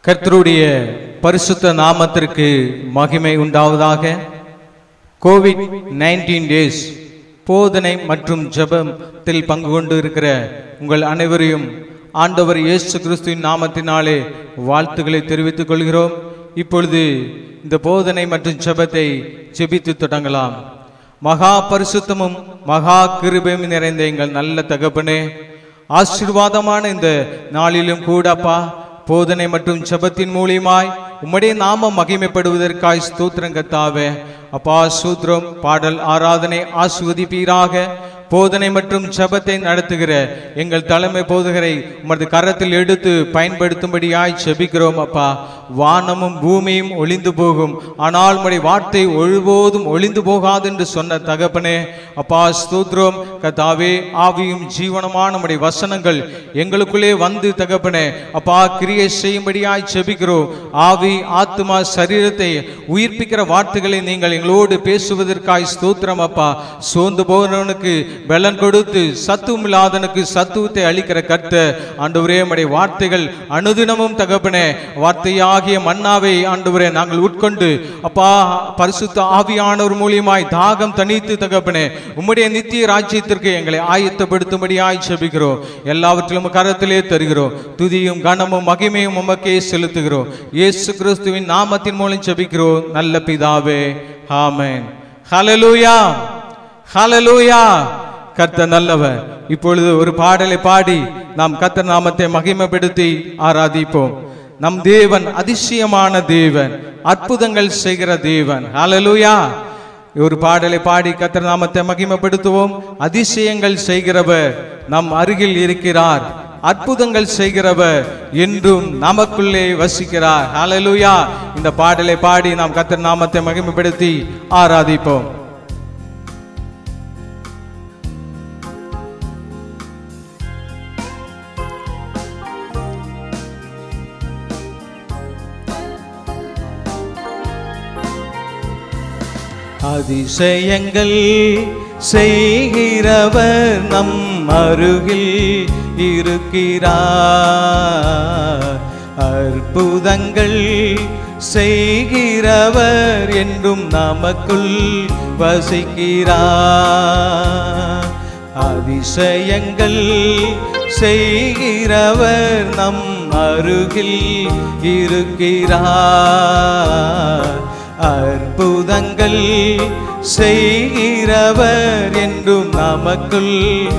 கர்த்தருடைய பரிசுத்த நாமத்திற்கு மகிமை உண்டாவதாக கோவிட் நைன்டீன் டேஸ் போதனை மற்றும் ஜெபத்தில் பங்கு கொண்டு இருக்கிற உங்கள் அனைவரையும் ஆண்டவர் இயேசு கிறிஸ்துவின் நாமத்தினாலே வாழ்த்துக்களை தெரிவித்துக் கொள்கிறோம் இப்பொழுது இந்த போதனை மற்றும் ஜெபத்தை ஜெபித்து தொடங்கலாம் மகா பரிசுத்தமும் மகா கிருபையும் நிறைந்த எங்கள் நல்ல தகப்பனே ஆசீர்வாதமான இந்த நாளிலும் கூடப்பா போதனை மற்றும் ஜெபத்தின் மூலியமாய் உம்முடைய நாமம் மகிமைப்படுவதற்காய் ஸ்தோத்திரங்கத்தாவே அப்பா சூத்ரம் பாடல் ஆராதனை ஆசுவதிப்பீராக போதனை மற்றும் ஜெபத்தை நடத்துகிற எங்கள் தலைமை போதகரை உமது கரத்தில் எடுத்து பயன்படுத்தும்படியாய் ஜெபிக்கிறோம் அப்பா வானமும் பூமியும் ஒளிந்து போகும் ஆனால் உம்முடைய வார்த்தை ஒழுபோதும் ஒளிந்து போகாது என்று சொன்ன தகப்பனே அப்பா ஸ்தோத்ரம் கதாவே ஆவியும் ஜீவனமான நம்முடைய வசனங்கள் எங்களுக்குள்ளே வந்து தகப்பனே அப்பா கிரியை செய்யும்படியாய் ஜெபிக்கிறோம் ஆவி ஆத்மா சரீரத்தை உயிர்ப்பிக்கிற வார்த்தைகளை நீங்கள் எங்களோடு பேசுவதற்காய் ஸ்தோத்திரம் அப்பா சோர்ந்து போகிறவனுக்கு பலன் கொடுத்து சத்துவம் இல்லாதனுக்கு சத்துவத்தை அளிக்கிற கர்த்த ஆண்டவரே நம்முடைய வார்த்தைகள் அனுதினமும் தகப்பனே வார்த்தையாகிய மன்னாவை ஆண்டவரே நாங்கள் உட்கொண்டு அப்பா பரிசுத்த ஆவியானவர் மூலியமாய் தாகம் தனித்து தகப்பனே உம்முடைய நித்திய ராஜ்யத்திற்கு எங்களை ஆயத்தப்படுத்தும்படியாய் செபிக்கிறோம் எல்லாவற்றிலும் கரத்திலே தருகிறோம் துதியும் கனமும் மகிமையும் உமக்கே செலுத்துகிறோம் இயேசு கிறிஸ்துவின் நாமத்தின் மூலம் செபிக்கிறோம் நல்ல பிதாவே ஆமென் ஹalleluya ஹalleluya கர்த்தர் நல்லவர் இப்பொழுது ஒரு பாடலை பாடி நாம் கர்த்தர் நாமத்தை மகிமைப்படுத்தி ஆராதிப்போம் நம் தேவன் அதிசயமான தேவன் அற்புதங்கள் செய்கிற தேவன் ஹalleluya ஒரு பாடலை பாடி கர்த்தர் நாமத்தை மகிமைப்படுத்துவோம் அதிசயங்கள் செய்கிறவர் நம் அருகில் இருக்கிறார் அற்புதங்கள் செய்கிறவர் என்றும் நமக்குள்ளே வசிக்கிறார் ஹalleluya இந்த பாடலை பாடி நாம் கர்த்தர் நாமத்தை மகிமைப்படுத்தி ஆராதிப்போம் அதிசயங்கள் செய்கிறவர் நம் அருகில் இருக்கிறார் அற்புதங்கள் செய்கிறவர் என்றும் நமக்குள் வசிக்கிறார் அதிசயங்கள் செய்கிறவர் நம் அருகில் இருக்கிறார் அற்புதங்கள் செய்கிறவர் என்றும் நமக்குள்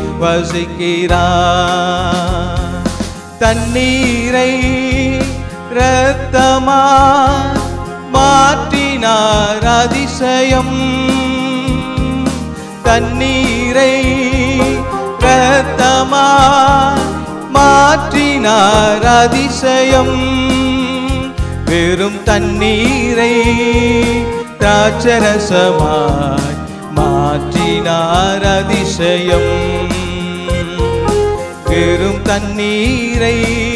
வசிக்கிறார் தண்ணீரை இரத்தமா மாற்றினார் அதிசயம் தண்ணீரை இரத்தமா மாற்றினார் அதிசயம் வெறும் தண்ணீரை திராட்சரசமாய் மாற்றினார் அதிசயம் வெறும் தண்ணீரை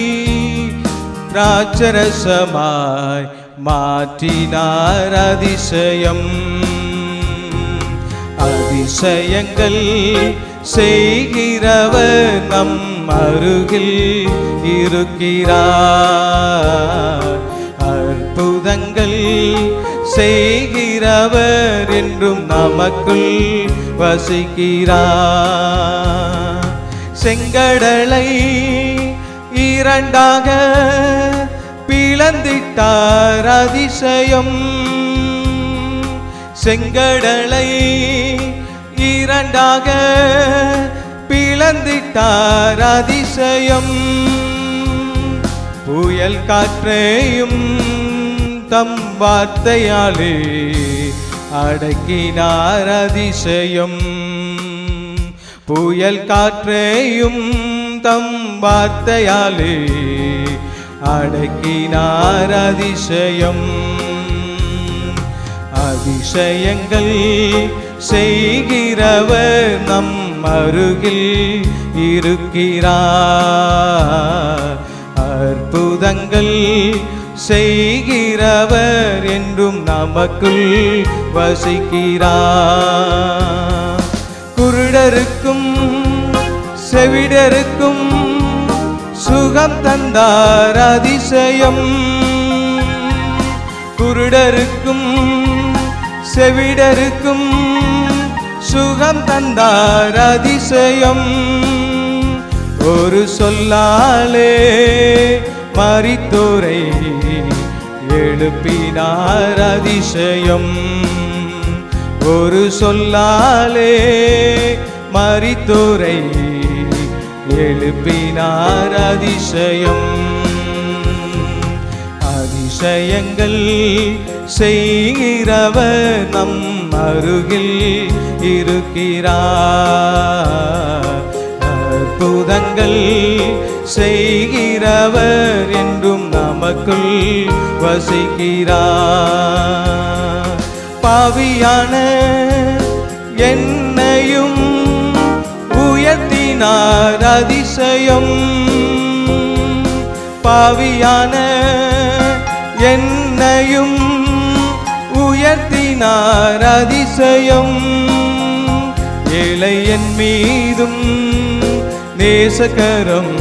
திராட்சரசமாய் மாற்றினார் அதிசயம் அதிசயங்கள் செய்கிறவர் நம் அருகில் இருக்கிறார் அற்புதங்கள் செய்கிறவர் என்றும் நமக்குள் வசிக்கிறார் செங்கடலை இரண்டாக பிளந்திட்டார் அதிசயம் செங்கடலை இரண்டாக பிளந்திட்டார் அதிசயம் புயல் காற்றையும் தம் வார்த்தையாலே அடக்கினார் அதிசயம் புயல் காற்றையும் தம் வார்த்தையாலே அடக்கினார் அதிசயம் அதிசயங்கள் செய்கிறவர் நம் அருகில் இருக்கிறார் அற்புதங்கள் செய்கிறவர் என்றும் நமக்குள் வசிக்கிறார் குருடருக்கும் செவிடருக்கும் சுகம் தந்தார் அதிசயம் குருடருக்கும் செவிடருக்கும் சுகம் தந்தார் அதிசயம் ஒரு சொல்லாலே மரித்தோரை எழுப்பினார் அதிசயம் ஒரு சொல்லாலே மரித்தோரை எழுப்பினார் அதிசயம் அதிசயங்கள் செய்கிறவர் நம் அருகில் இருக்கிறார் அற்புதங்கள் செய்கிறவர் என்றும் நமக்குள் வசிக்கிறார் பாவியான என்னையும் உயர்த்தினார் அதிசயம் பாவியான என்னையும் உயர்த்தினார் அதிசயம் ஏழை என் மீதும் நேசகரம்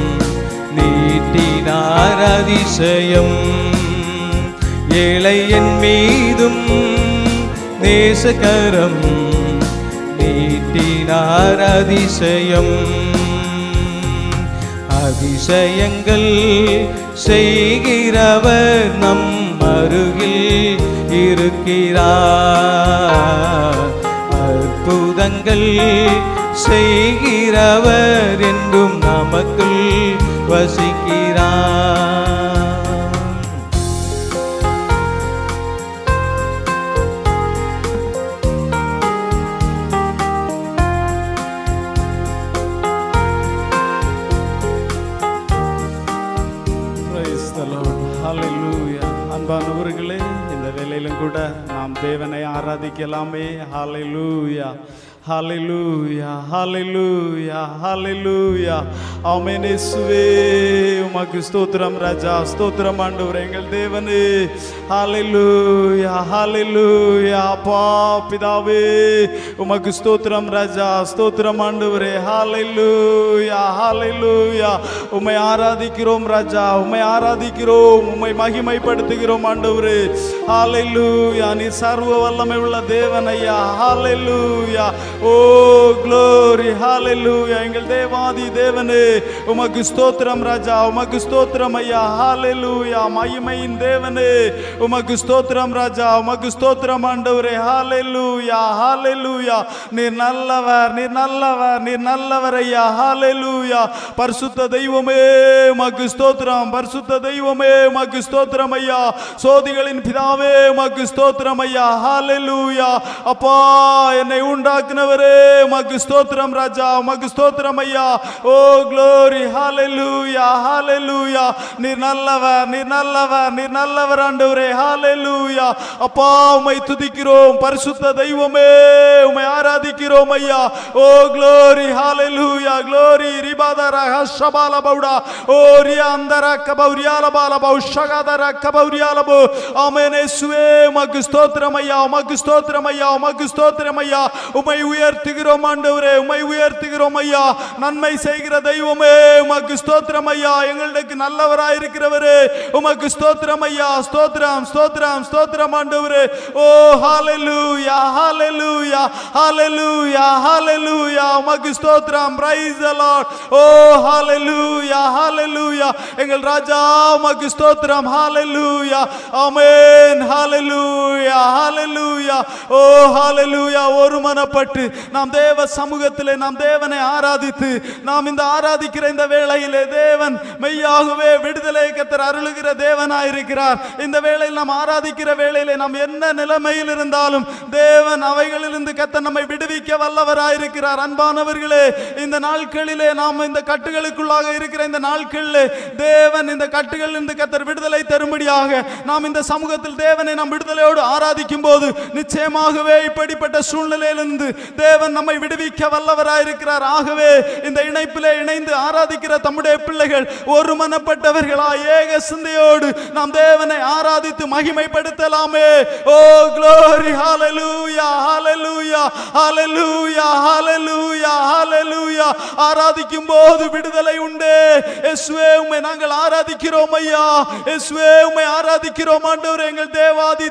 நீட்டினார் அதிசயம் ஏழை என் மீதும் நேசகரம் நீட்டினார் அதிசயம் அதிசயங்கள் செய்கிறவர் நம் அருகில் இருக்கிறார் அற்புதங்கள் செய்கிறவர் என்றும் நமக்குள் வசிக்கிறார் Praise the Lord. Hallelujah. அன்பானவர்களே இந்த வேலையிலும் கூட நாம் தேவனை ஆராதிக்கலாமே ஹalleluya ஹalleluya ஹalleluya ஹalleluya ஆமென் இயேசுவே உமக்கு ஸ்தோத்திரம் ராஜா ஸ்தோத்திரம் ஆண்டவரே எங்கள் தேவனே ஹalleluya ஹalleluya அப்பா பிதாவே உமக்கு ஸ்தோத்திரம் ராஜா ஸ்தோத்திரம் ஆண்டவரே ஹalleluya ஹalleluya உம்மை ஆராதிக்கிறோம் ராஜா உம்மை ஆராதிக்கிறோம் உம்மை மகிமைப்படுத்துகிறோம் ஆண்டவரே ஹalleluya நீ சர்வ வல்லமை உள்ள தேவன் ஐயா ஹalleluya ஓ glory ஹalleluya எங்கள் தேவாதி தேவனே உமக்கு ஸ்தோத்திரம் ராஜா உமக்கு ஸ்தோத்திரம் ஐயா ஹalleluya மகிமையின் தேவனே உமக்கு ஸ்தோத்திரம் ராஜா உமக்கு ஸ்தோத்திரம் ஆண்டவரே ஹalleluya ஹalleluya நீர் நல்லவர் நீர் நல்லவர் நீர் நல்லவர் ஐயா ஹalleluya பரிசுத்த தெய்வமே உமக்கு ஸ்தோத்திரம் பரிசுத்த தெய்வமே உமக்கு ஸ்தோத்திரம் ஐயா சோதிகளின் பிதாவே உமக்கு ஸ்தோத்திரம் ஐயா ஹalleluya அப்பா என்னை உண்டாக்குனவரே உமக்கு ஸ்தோத்திரம் ராஜா உமக்கு ஸ்தோத்திரம் ஐயா ஓ glory hallelujah hallelujah நீர் நல்லவர் நீர் நல்லவர் நீர் நல்லவர் ஆண்டவரே hallelujah அப்பா உம்மை துதிக்கிறோம் பரிசுத்த தெய்வமே உம்மை ஆராதிக்கிறோம் ஐயா ஓ glory hallelujah glory ரிபாதர ஹஷபால பௌடா ஓ ரியாந்தர கபௌரியால பால பௌஷகதர கபௌரியால போ ஆமென் இயேசுவே உமக்கு ஸ்தோத்திரம் ஐயா உமக்கு ஸ்தோத்திரம் ஐயா உமக்கு ஸ்தோத்திரம் ஐயா உம்மை உயர்த்துகிறோம் ஆண்டவரே உம்மை உயர்த்துகிறோம் ஐயா நன்மை செய்கிற தெய்வமே உமக்கு ஸ்தோத்திரம் ஐயா எங்களுக்கு நல்லவராய் இருக்கிறவரே உமக்கு ஸ்தோத்திரம் ஐயா ஸ்தோத்திரம் ஸ்தோத்திரம் ஸ்தோத்திரம் ஆண்டவரே ஓ ஹalleluya ஹalleluya ஹalleluya ஹalleluya உமக்கு ஸ்தோத்திரம் praise the lord ஓ ஹalleluya ஹalleluya எங்கள் ராஜா உமக்கு ஸ்தோத்திரம் ஹalleluya ஆமென் ஹalleluya ஹalleluya ஓ ஹalleluya ஒரு மனப்பட்டு நாம் தேவ சமூகத்திலே நாம் தேவனை ஆராதித்து நாம் இந்த ஆராதிக்கிற இந்த வேளையிலே தேவன் மெய்யாகவே விடுதலை கத்தர் அருளுகிற தேவனாய் இருக்கிறார் இந்த வேளையில் நாம் ஆராதிக்கிற வேளையிலே நாம் என்ன நிலைமையில் இருந்தாலும் தேவன் அவைகளிலிருந்து கத்தர் நம்மை விடுவிக்க வல்லவராய் இருக்கிறார் அன்பானவர்களே இந்த நாட்களிலே நாம் இந்த கட்டுகளுக்குள்ளாக இருக்கிற இந்த நாட்களிலே தேவன் இந்த கட்டுகளிலிருந்து கத்தர் விடுதலை தரும்படியாக நாம் இந்த சமூகத்தில் தேவனை நாம் விடுதலையோடு ஆராதிக்கும் போது நிச்சயமாகவே இப்படிப்பட்ட சூழ்நிலையிலிருந்து தேவன் நம்மை விடுவிக்க வல்லவராயிருக்கிறார் ஆகவே இந்த இணைப்பிலே இணைந்து ஆராதிக்கிற தம்முடைய பிள்ளைகள் ஒருமனப்பட்டவர்களா ஏக சிந்தையோடு நாம் தேவனை ஆராதித்து மகிமைப்படுத்தலாமே ஓ glory hallelujah hallelujah hallelujah hallelujah hallelujah ஆராதிக்கும் போது விடுதலை உண்டு இயேசுவே உம்மை நாங்கள் ஆராதிக்கிறோம் ஐயா இயேசுவே உம்மை ஆராதிக்கிறோம் ஆண்டவரே எங்கள் தேவாதி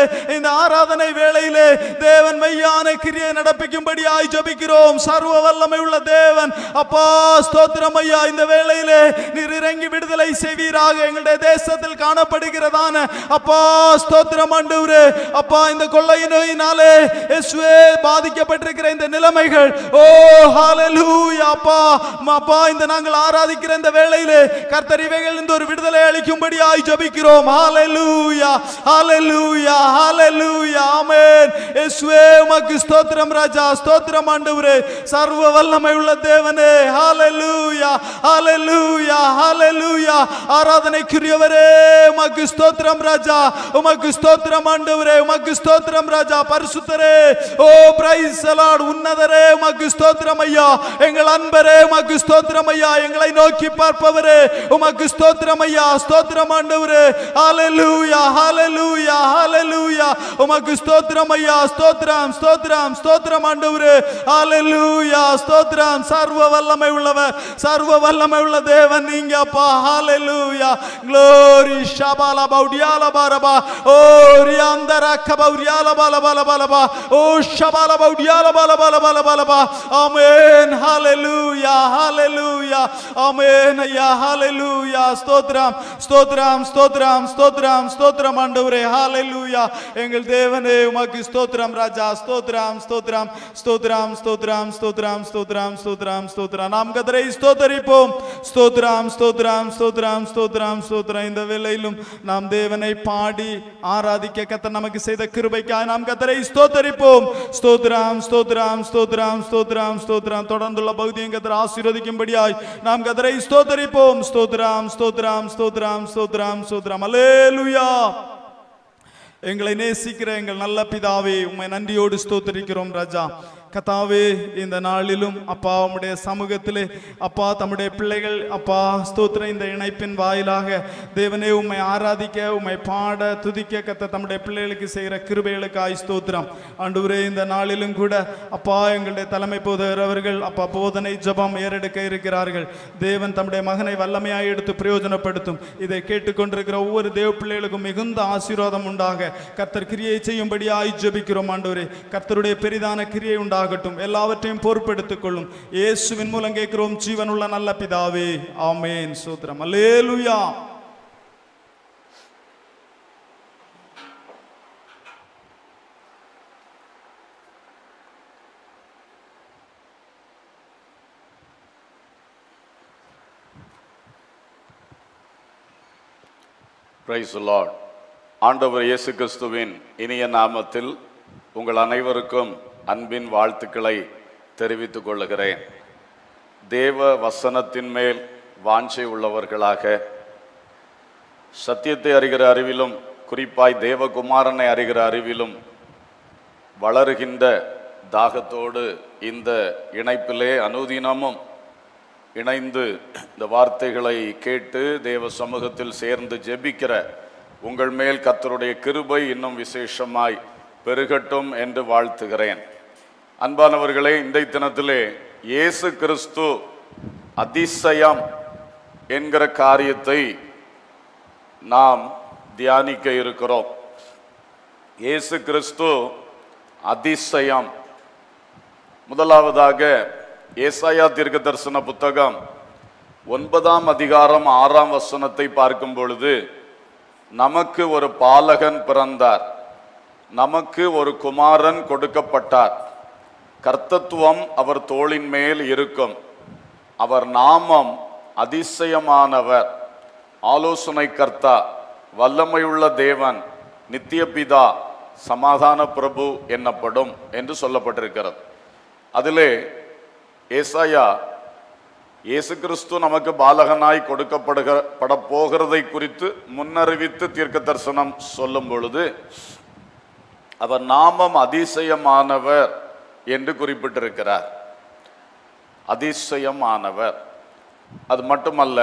இந்த ஆராதனை வேளையிலே தேவன் மெய்யான கிரியை நடப்பிக்கும்படியாய் ஜெபிக்கிறோம் சர்வ வல்லமை உள்ள தேவன் அப்பா ஸ்தோத்திரம் ஐயா இந்த வேளையிலே நீர் இறங்கி விடுதலை செய்வீராக எங்களுடைய தேசத்தில் காணப்படுகிறதான அப்பா ஸ்தோத்திரம் ஆண்டவரே அப்பா இந்த கொள்ளை நோயினாலே இயேசுவே பாதிக்கப்பட்டிருக்கிற இந்த நிலைமைகள் ஓ ஹalleluya அப்பா ம, அப்பா இந்த நாங்கள் ஆராதிக்கிற இந்த வேளையிலே கர்த்தர் இவைகள் இந்த ஒரு விடுதலை அளிக்கும்படியாய் ஜெபிக்கிறோம் ஹalleluya ஹalleluya ஹalleluya ஆமென் இயேசுவே உமக்கு ஸ்தோத்திரம் ராஜா ஸ்தோத்திரம் ஆண்டவரே சர்வ வல்லமை உள்ள தேவனே ஹalleluya ஹalleluya ஹalleluya ஆராதனைக்குரியவரே உமக்கு ஸ்தோத்திரம் ராஜா உமக்கு ஸ்தோத்திரம் ஆண்டவரே உமக்கு ஸ்தோத்திரம் ராஜா பரிசுத்தரே ஓ பிரைஸ் லார்ட் உன்னதரே உமக்கு ஸ்தோத்திரம் ஐயா எங்கள் அன்பரே உமக்கு ஸ்தோத்திரம் ஐயா எங்களை நோக்கி பார்ப்பவரே உமக்கு ஸ்தோத்திரம் ஐயா ஸ்தோத்திரம் ஆண்டவரே ஹalleluya ஹalleluya ஹalleluya உமக்கு ஸ்தோத்திரம் ஐயா ஸ்தோத்திரம் ஸ்தோத்திரம் ஸ்தோத்திரம் ஆண்டவரே ஹalleluya ஸ்தோத்திரம் சர்வ வல்லமை உள்ளவர் சர்வ வல்லமை உள்ள தேவன் நீங்க அப்பா ஹalleluya glory shabala baudiala baraba ஓ ரியாந்தர கபௌரியால பல பல பல பா ஓ ஷபால பௌடியால பல பல பல பல பா ஆமென் ஹalleluya ஹalleluya ஆமென் ஐயா ஹalleluya ஸ்தோத்திரம் ஸ்தோத்திரம் ஸ்தோத்திரம் ஸ்தோத்திரம் ஸ்தோத்திரம் ஆண்டவரே ஹalleluya எங்கள் தேவனே உமக்கு ஸ்தோத்திரம் ராஜா ஸ்தோத்திரம் ஸ்தோத்திரம் ஸ்தோத்திரம் ஸ்தோத்திரம் ஸ்தோத்திரம் ஸ்தோத்திரம் ஸ்தோத்திரம் ஸ்தோத்திரம் நாம் கதரை ஸ்தோத்தரிப்போம் ஸ்தோத்திரம் ஸ்தோத்திரம் ஸ்தோத்திரம் ஸ்தோத்திரம் ஸ்தோத்திரம் இந்த வேளையிலும் நாம் தேவனை பாடி ஆராதிக்க கத்தர் நமக்கு செய்த கிருபைக்காய் நாம் கத்தரை ஸ்தோத்தரிப்போம் ஸ்தோத்திரம் ஸ்தோத்திரம் ஸ்தோத்திரம் ஸ்தோத்திரம் ஸ்தோத்திரம் தொடர்ந்துள்ள பகுதியும் கத்தர் ஆசீர்வதிக்கும்படியாய் நாம் கத்தரை ஸ்தோத்தரிப்போம் ஸ்தோத்திரம் ஸ்தோத்திரம் ஸ்தோத்திரம் ஸ்தோத்திரம் ஸ்தோத்திரம் அல்லேலூயா எங்களை நேசிக்கிற எங்கள் நல்ல பிதாவே உம்மை நன்றியோடு ஸ்தோத்தரிக்கிறோம் ராஜா கத்தாவே இந்த நாளிலும் அப்பா உம்முடைய சமூகத்திலே அப்பா தம்முடைய பிள்ளைகள் அப்பா ஸ்தோத்திர இந்த இணைப்பின் வாயிலாக தேவனே உம்மை ஆராதிக்க உம்மை பாட துதிக்க கத்த தம்முடைய பிள்ளைகளுக்கு செய்கிற கிருபைகளுக்காய் ஸ்தோத்திரம் ஆண்டவரே இந்த நாளிலும் கூட அப்பா எங்களுடைய தலைமை போதகர் அவர்கள் அப்பா போதனை ஜெபம் ஏறெடுக்க இருக்கிறார்கள் தேவன் தம்முடைய மகனை வல்லமையாய் எடுத்து பிரயோஜனப்படுத்தும் இதை கேட்டுக்கொண்டிருக்கிற ஒவ்வொரு தேவ பிள்ளைகளுக்கும் மிகுந்த ஆசீர்வாதம் உண்டாக கர்த்தர் கிரியை செய்யும்படியாய் ஜெபிக்கிறோம் ஆண்டவரே கர்த்தருடைய பெரிதான கிரியை உண்டாகட்டும் எல்லாவற்றையும் பொறுப்பெடுத்துக் கொள்ளும் இயேசுவின் மூலம் கேட்கிறோம் ஜீவனுள்ள நல்ல பிதாவே ஆமென் சூத்திரம் அல்லேலூயா பிரைஸ் லார்ட் ஆண்டவர் இயேசு கிறிஸ்துவின் இனிய நாமத்தில் உங்கள் அனைவருக்கும் அன்பின் வாழ்த்துக்களை தெரிவித்துக் கொள்ளுகிறேன் தேவ வசனத்தின் மேல் வாஞ்சை உள்ளவர்களாக சத்தியத்தை அறிகிற அறிவிலும் குறிப்பாய் தேவகுமாரனை அறிகிற அறிவிலும் வளருகின்ற தாகத்தோடு இந்த இணைப்பிலே அனுதினமும் இணைந்து இந்த வார்த்தைகளை கேட்டு தேவ சமூகத்தில் சேர்ந்து ஜெபிக்கிற உங்கள் மேல் கர்த்தருடைய கிருபை இன்னும் விசேஷமாய் பெருகட்டும் என்று வாழ்த்துகிறேன் அன்பானவர்களே இந்த தினத்திலே இயேசு கிறிஸ்து அதிசயம் என்கிற காரியத்தை நாம் தியானிக்க இருக்கிறோம் இயேசு கிறிஸ்து அதிசயம் முதலாவதாக ஏசாயா தீர்க்க தரிசன புத்தகம் ஒன்பதாம் அதிகாரம் ஆறாம் வசனத்தை பார்க்கும் பொழுது நமக்கு ஒரு பாலகன் பிறந்தார் நமக்கு ஒரு குமாரன் கொடுக்கப்பட்டார் கர்த்தத்துவம் அவர் தோளின் மேல் இருக்கும் அவர் நாமம் அதிசயமானவர் ஆலோசனை கர்த்தா வல்லமையுள்ள தேவன் நித்திய பிதா சமாதான பிரபு என்னப்படும் என்று சொல்லப்பட்டிருக்கிறது அதிலே ஏசாயா இயேசு கிறிஸ்து நமக்கு பாலகனாய் கொடுக்கப்படுகிற பட போகிறதை குறித்து முன்னறிவித்து தீர்க்க தரிசனம் சொல்லும் பொழுது அவர் நாமம் அதிசயமானவர் என்று குறிப்பிட்டிருக்கிறார் அதிசயமானவர் அது மட்டுமல்ல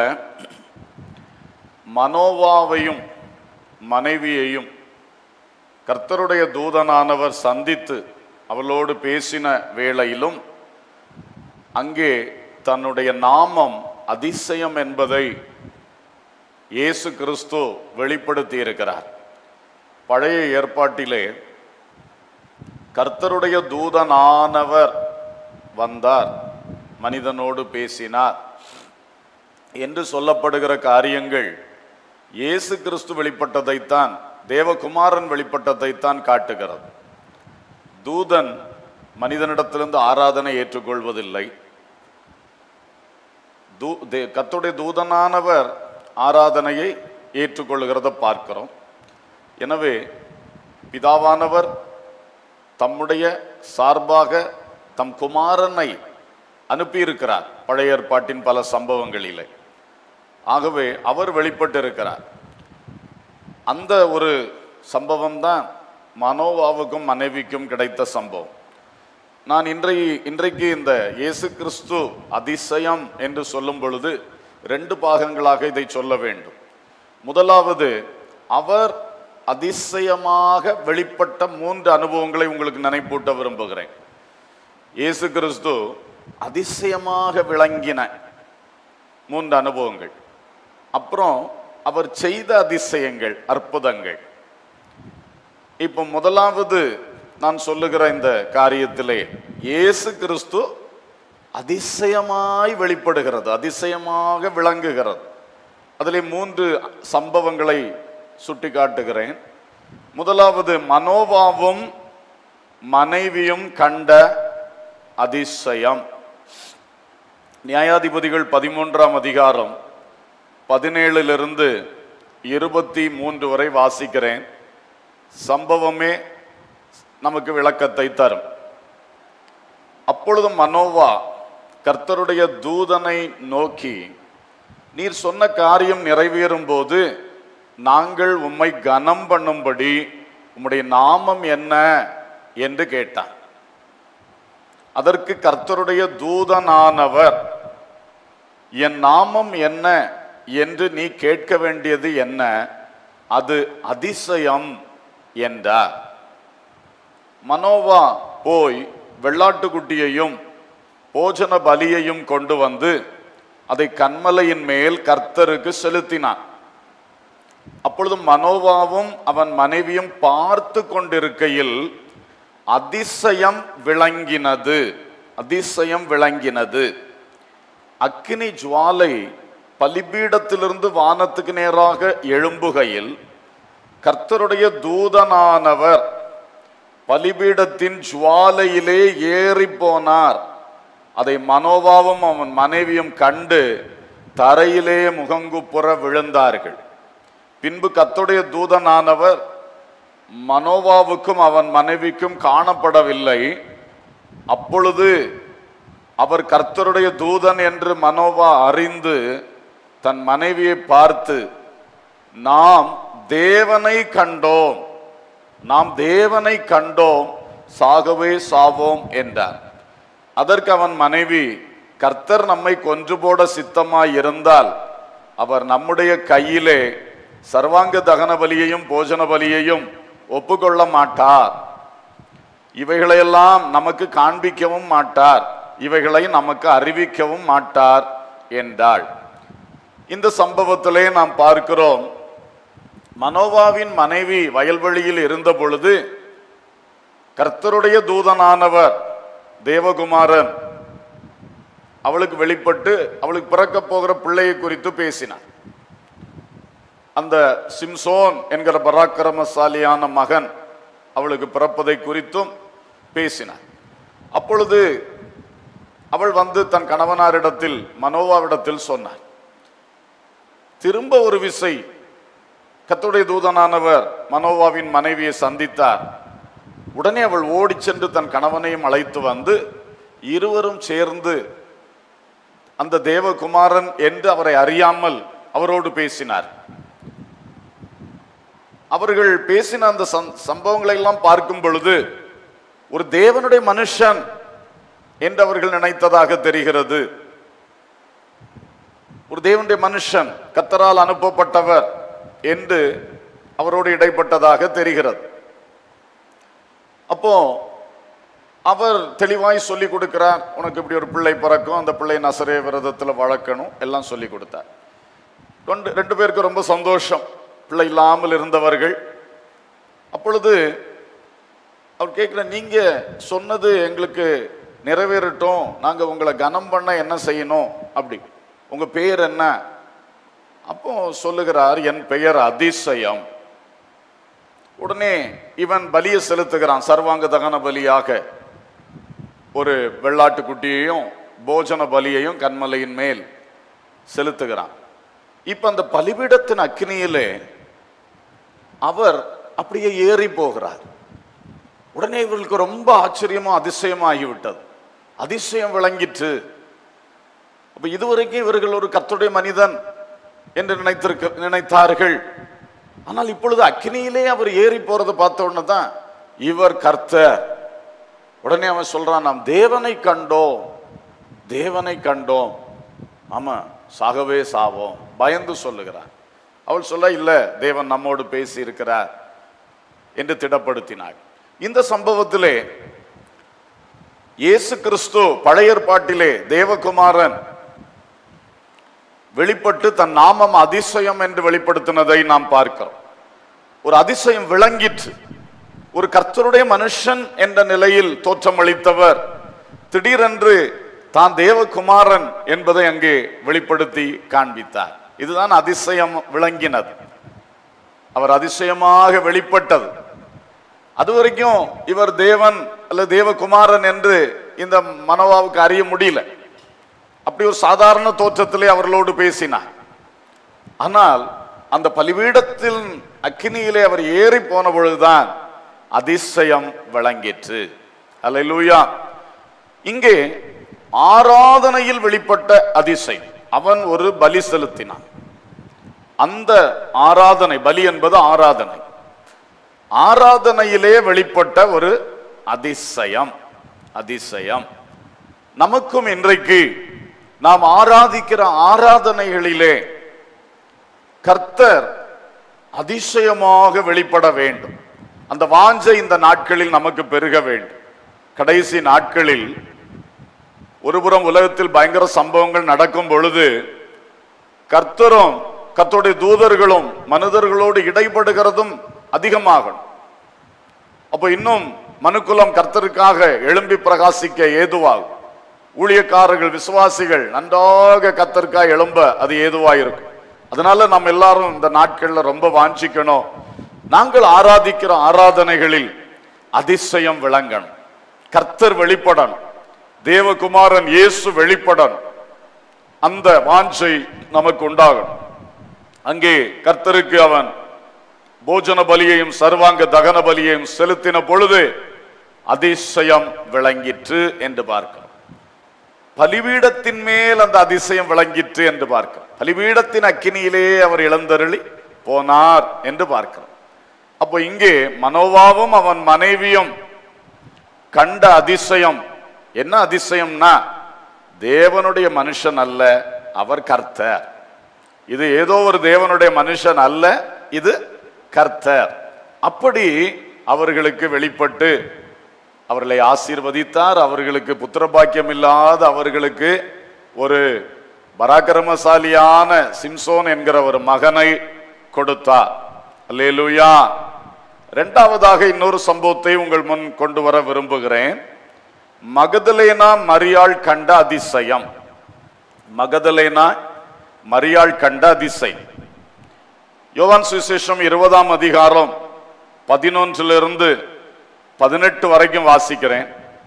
மனோவாவையும் மனைவியையும் கர்த்தருடைய தூதனானவர் சந்தித்து அவளோடு பேசின வேளையிலும் அங்கே தன்னுடைய நாமம் அதிசயம் என்பதை இயேசு கிறிஸ்து வெளிப்படுத்தி இருக்கிறார் பழைய ஏற்பாட்டிலே கர்த்தருடைய தூதனானவர் வந்தார் மனிதனோடு பேசினார் என்று சொல்லப்படுகிற காரியங்கள் இயேசு கிறிஸ்து வெளிப்பட்டதைத்தான் தேவகுமாரன் வெளிப்பட்டதைத்தான் காட்டுகிறது தூதன் மனிதனிடத்திலிருந்து ஆராதனை ஏற்றுக்கொள்வதில்லை தூ தே- கர்த்தருடைய தூதனானவர் ஆராதனையை ஏற்றுக்கொள்கிறத பார்க்கிறோம் எனவே பிதாவானவர் தம்முடைய சார்பாக தம் குமாரனை அனுப்பியிருக்கிறார் பழைய ஏற்பாட்டின் பல சம்பவங்களிலே ஆகவே அவர் வெளிப்பட்டிருக்கிறார் அந்த ஒரு சம்பவம் தான் மனோவாவுக்கும் மனைவிக்கும் கிடைத்த சம்பவம் நான் இன்றை இன்றைக்கு இந்த இயேசு கிறிஸ்து அதிசயம் என்று சொல்லும் பொழுது ரெண்டு பாகங்களாக இதை சொல்ல வேண்டும் முதலாவது அவர் அதிசயமாக வெளிப்பட்ட மூன்று அனுபவங்களை உங்களுக்கு நினைப்பூட்ட விரும்புகிறேன் இயேசு கிறிஸ்து அதிசயமாக விளங்கின மூன்று அனுபவங்கள் அப்புறம் அவர் செய்த அதிசயங்கள் அற்புதங்கள் இப்போ முதலாவது நான் சொல்லுகிற இந்த காரியத்திலே இயேசு கிறிஸ்து அதிசயமாய் வெளிப்படுகிறது அதிசயமாக விளங்குகிறது அதிலே மூன்று சம்பவங்களை சுட்டி காட்டுகிறேன் முதலாவது மனோவாவும் மனைவியும் கண்ட அதிசயம் நியாயாதிபதிகள் பதிமூன்றாம் அதிகாரம் பதினேழிலிருந்து இருபத்தி மூன்று வரை வாசிக்கிறேன் சம்பவமே நமக்கு விளக்கத்தை தரும் அப்பொழுது மனோவா கர்த்தருடைய தூதனை நோக்கி நீர் சொன்ன காரியம் நிறைவேறும் போது நாங்கள் உம்மை கனம் பண்ணும்படி உம்முடைய நாமம் என்ன என்று கேட்டான் அதற்கு கர்த்தருடைய தூதனானவர் என் நாமம் என்ன என்று நீ கேட்க வேண்டியது என்ன அது அதிசயம் என்றார் மனோவா போய் வெள்ளாட்டுக்குட்டியையும் போஜன பலியையும் கொண்டு வந்து அதை கண்மலையின் மேல் கர்த்தருக்கு செலுத்தினான் அப்பொழுது மனோவாவும் அவன் மனைவியும் பார்த்து கொண்டிருக்கையில் அதிசயம் விளங்கினது அதிசயம் விளங்கினது அக்கினி ஜுவாலை பலிபீடத்திலிருந்து வானத்துக்கு நேராக எழும்புகையில் கர்த்தருடைய தூதனானவர் பலிபீடத்தின் ஜுவாலையிலே ஏறி போனார் அதை மனோவாவும் அவன் மனைவியும் கண்டு தரையிலே முகங்குப்புற விழுந்தார்கள் பின்பு கர்த்தருடைய தூதனானவர் மனோவாவுக்கும் அவன் மனைவிக்கும் காணப்படவில்லை அப்பொழுது அவர் கர்த்தருடைய தூதன் என்று மனோவா அறிந்து தன் மனைவியை பார்த்து நாம் தேவனை கண்டோம் நாம் தேவனை கண்டோம் சாகவே சாவோம் என்றார் அதற்கு அவன் மனைவி கர்த்தர் நம்மை கொன்று போட சித்தமாய் இருந்தால் அவர் நம்முடைய கையிலே சர்வாங்க தகன பலியையும் போஜன பலியையும் ஒப்புக்கொள்ள மாட்டார் இவைகளையெல்லாம் நமக்கு காண்பிக்கவும் மாட்டார் இவைகளை நமக்கு அறிவிக்கவும் மாட்டார் என்றாள் இந்த சம்பவத்திலே நாம் பார்க்கிறோம் மனோவாவின் மனைவி வயல்வெளியில் இருந்த பொழுது கர்த்தருடைய தூதனானவர் தேவகுமாரன் அவளுக்கு வெளிப்பட்டு அவளுக்கு பிறக்க போகிற பிள்ளையை குறித்து பேசினார் அந்த சிம்சோன் என்கிற பராக்கிரமசாலியான மகன் அவளுக்கு பிறப்பதை குறித்தும் பேசினார் அப்பொழுது அவள் வந்து தன் கணவனாரிடத்தில் மனோவாவிடத்தில் சொன்னார் திரும்ப ஒரு விசை கத்துடைய தூதனானவர் மனோவாவின் மனைவியை சந்தித்தார் உடனே அவள் ஓடிச் சென்று தன் கணவனையும் அழைத்து வந்து இருவரும் சேர்ந்து அந்த தேவகுமாரன் என்று அவரை அறியாமல் அவரோடு பேசினார் அவர்கள் பேசின அந்த சம்- சம்பவங்களை எல்லாம் பார்க்கும் பொழுது ஒரு தேவனுடைய மனுஷன் என்று அவர்கள் நினைத்ததாக தெரிகிறது ஒரு தேவனுடைய மனுஷன் கத்தரால் அனுப்பப்பட்டவர் என்று அவரோடு இடைப்பட்டதாக தெரிகிறது அப்போ அவர் தெளிவாய் சொல்லி கொடுக்கிறார் உனக்கு இப்படி ஒரு பிள்ளை பிறக்கும் அந்த பிள்ளை நசரே விரதத்தில் வளர்க்கணும் எல்லாம் சொல்லி கொடுத்தார் ரெண்டு ரெண்டு பேருக்கு ரொம்ப சந்தோஷம் பிள்ளை இல்லாமல் இருந்தவர்கள் அப்பொழுது அவர் கேட்குற நீங்க சொன்னது எங்களுக்கு நிறைவேறட்டும் நாங்க உங்களை கனம் பண்ண என்ன செய்யணும் அப்படி உங்க பெயர் என்ன அப்போ சொல்லுகிறார் என் பெயர் அதிசயம் உடனே இவன் பலியை செலுத்துகிறான் சர்வாங்க தகன பலியாக ஒரு வெள்ளாட்டுக்குட்டியையும் போஜன பலியையும் கண்மலையின் மேல் செலுத்துகிறான் இப்ப அந்த பலிபீடத்தின் அக்னியிலே அவர் அப்படியே ஏறி போகிறார் உடனே இவர்களுக்கு ரொம்ப ஆச்சரியமா அதிசயமாகிவிட்டது அதிசயம் விளங்கிற்று அப்ப இதுவரைக்கும் இவர்கள் ஒரு கர்த்தருடைய மனிதன் என்று நினைத்திருக்க நினைத்தார்கள் ஆனால் இப்பொழுது அக்னியிலே அவர் ஏறி போறதை பார்த்த உடனே தான் இவர் கர்த்தர் உடனே அவன் சொல்றான் நாம் தேவனை கண்டோம் தேவனை கண்டோம் ஆமா சாகவே சாவோம் பயந்து சொல்லுகிறான் அவள் சொல்ல இல்ல தேவன் நம்மோடு பேசி இருக்கிறார் என்று திடப்படுத்தினாள் இந்த சம்பவத்திலே இயேசு கிறிஸ்து பழைய ஏற்பாட்டிலே தேவகுமாரன் வெளிப்பட்டு தன் நாமம் அதிசயம் என்று வெளிப்படுத்தினதை நாம் பார்க்கிறோம் ஒரு அதிசயம் விளங்கிற்று ஒரு கர்த்தருடைய மனுஷன் என்ற நிலையில் தோற்றமளித்தவர் திடீரென்று தான் தேவகுமாரன் என்பதை அங்கே வெளிப்படுத்தி காண்பித்தார் இதுதான் அதிசயம் விளங்கினது அவர் அதிசயமாக வெளிப்பட்டது அது வரைக்கும் இவர் தேவன் அல்லது தேவகுமாரன் என்று இந்த மனோவாவுக்கு அறிய முடியல அப்படி ஒரு சாதாரண தோற்றத்திலே அவர்களோடு பேசினார் ஆனால் அந்த பலிபீடத்தில் அக்கினியிலே அவர் ஏறி போன பொழுதுதான் அதிசயம் விளங்கிற்று அல்லேலூயா இங்கே ஆராதனையில் வெளிப்பட்ட அதிசயம் அவன் ஒரு பலி செலுத்தினான் அந்த ஆராதனை பலி என்பது ஆராதனை ஆராதனையிலே வெளிப்பட்ட ஒரு அதிசயம் அதிசயம் நமக்கும் இன்றைக்கு நாம் ஆராதிக்கிற ஆராதனைகளிலே கர்த்தர் அதிசயமாக வெளிப்பட வேண்டும் அந்த வாஞ்சை இந்த நாட்களில் நமக்கு பெருக வேண்டும் கடைசி நாட்களில் ஒருபுறம் உலகத்தில் பயங்கர சம்பவங்கள் நடக்கும் பொழுது கர்த்தரும் கர்த்தருடைய தூதர்களும் மனிதர்களோடு இடைப்படுகிறதும் அதிகமாகும் அப்போ இன்னும் மனுக்குலம் கர்த்தருக்காக எழும்பி பிரகாசிக்க ஏதுவாகும் ஊழியக்காரர்கள் விசுவாசிகள் நன்றாக கர்த்தருக்காக எழும்ப அது ஏதுவாக இருக்கும் அதனால நம்ம எல்லாரும் இந்த நாட்கள்ல ரொம்ப வாஞ்சிக்கணும் நாங்கள் ஆராதிக்கிற ஆராதனைகளில் அதிசயம் விளங்கணும் கர்த்தர் வெளிப்படணும் தேவகுமாரன் இயேசு வெளிப்படணும் அந்த வாஞ்சை நமக்கு உண்டாகும் அங்கே கர்த்தருக்கு அவன் போஜன பலியையும் சர்வாங்க தகன பலியையும் செலுத்தின பொழுது அதிசயம் விளங்கிற்று என்று பார்க்கிறோம் பலிபீடத்தின் மேல் அந்த அதிசயம் விளங்கிற்று என்று பார்க்கிறோம் பலிபீடத்தின் அக்கினியிலே அவர் இளந்தருளி போனார் என்று பார்க்கிறோம் அப்போ இங்கே மனோவாவும் அவன் மனைவியும் கண்ட அதிசயம் என்ன அதிசயம்னா தேவனுடைய மனுஷன் அல்ல அவர் கர்த்தர் இது ஏதோ ஒரு தேவனுடைய மனுஷன் அல்ல இது கர்த்தர் அப்படி அவர்களுக்கு வெளிப்பட்டு அவர்களை ஆசீர்வதித்தார் அவர்களுக்கு புத்திரபாக்கியம் இல்லாத அவர்களுக்கு ஒரு பராக்கிரமசாலியான சிம்சோன் என்கிற ஒரு மகனை கொடுத்தார் அல்லேலூயா இரண்டாவதாக இன்னொரு சம்பவத்தை உங்கள் முன் கொண்டு வர விரும்புகிறேன் மகதலேனா மரியாள் கண்ட அதிசயம் மகதலேனா மரியாள் கண்ட அதிசயம் யோவான் சுவிசேஷம் இருபதாம் அதிகாரம் பதினொன்றிலிருந்து பதினெட்டு வரைக்கும் வாசிக்கிறேன்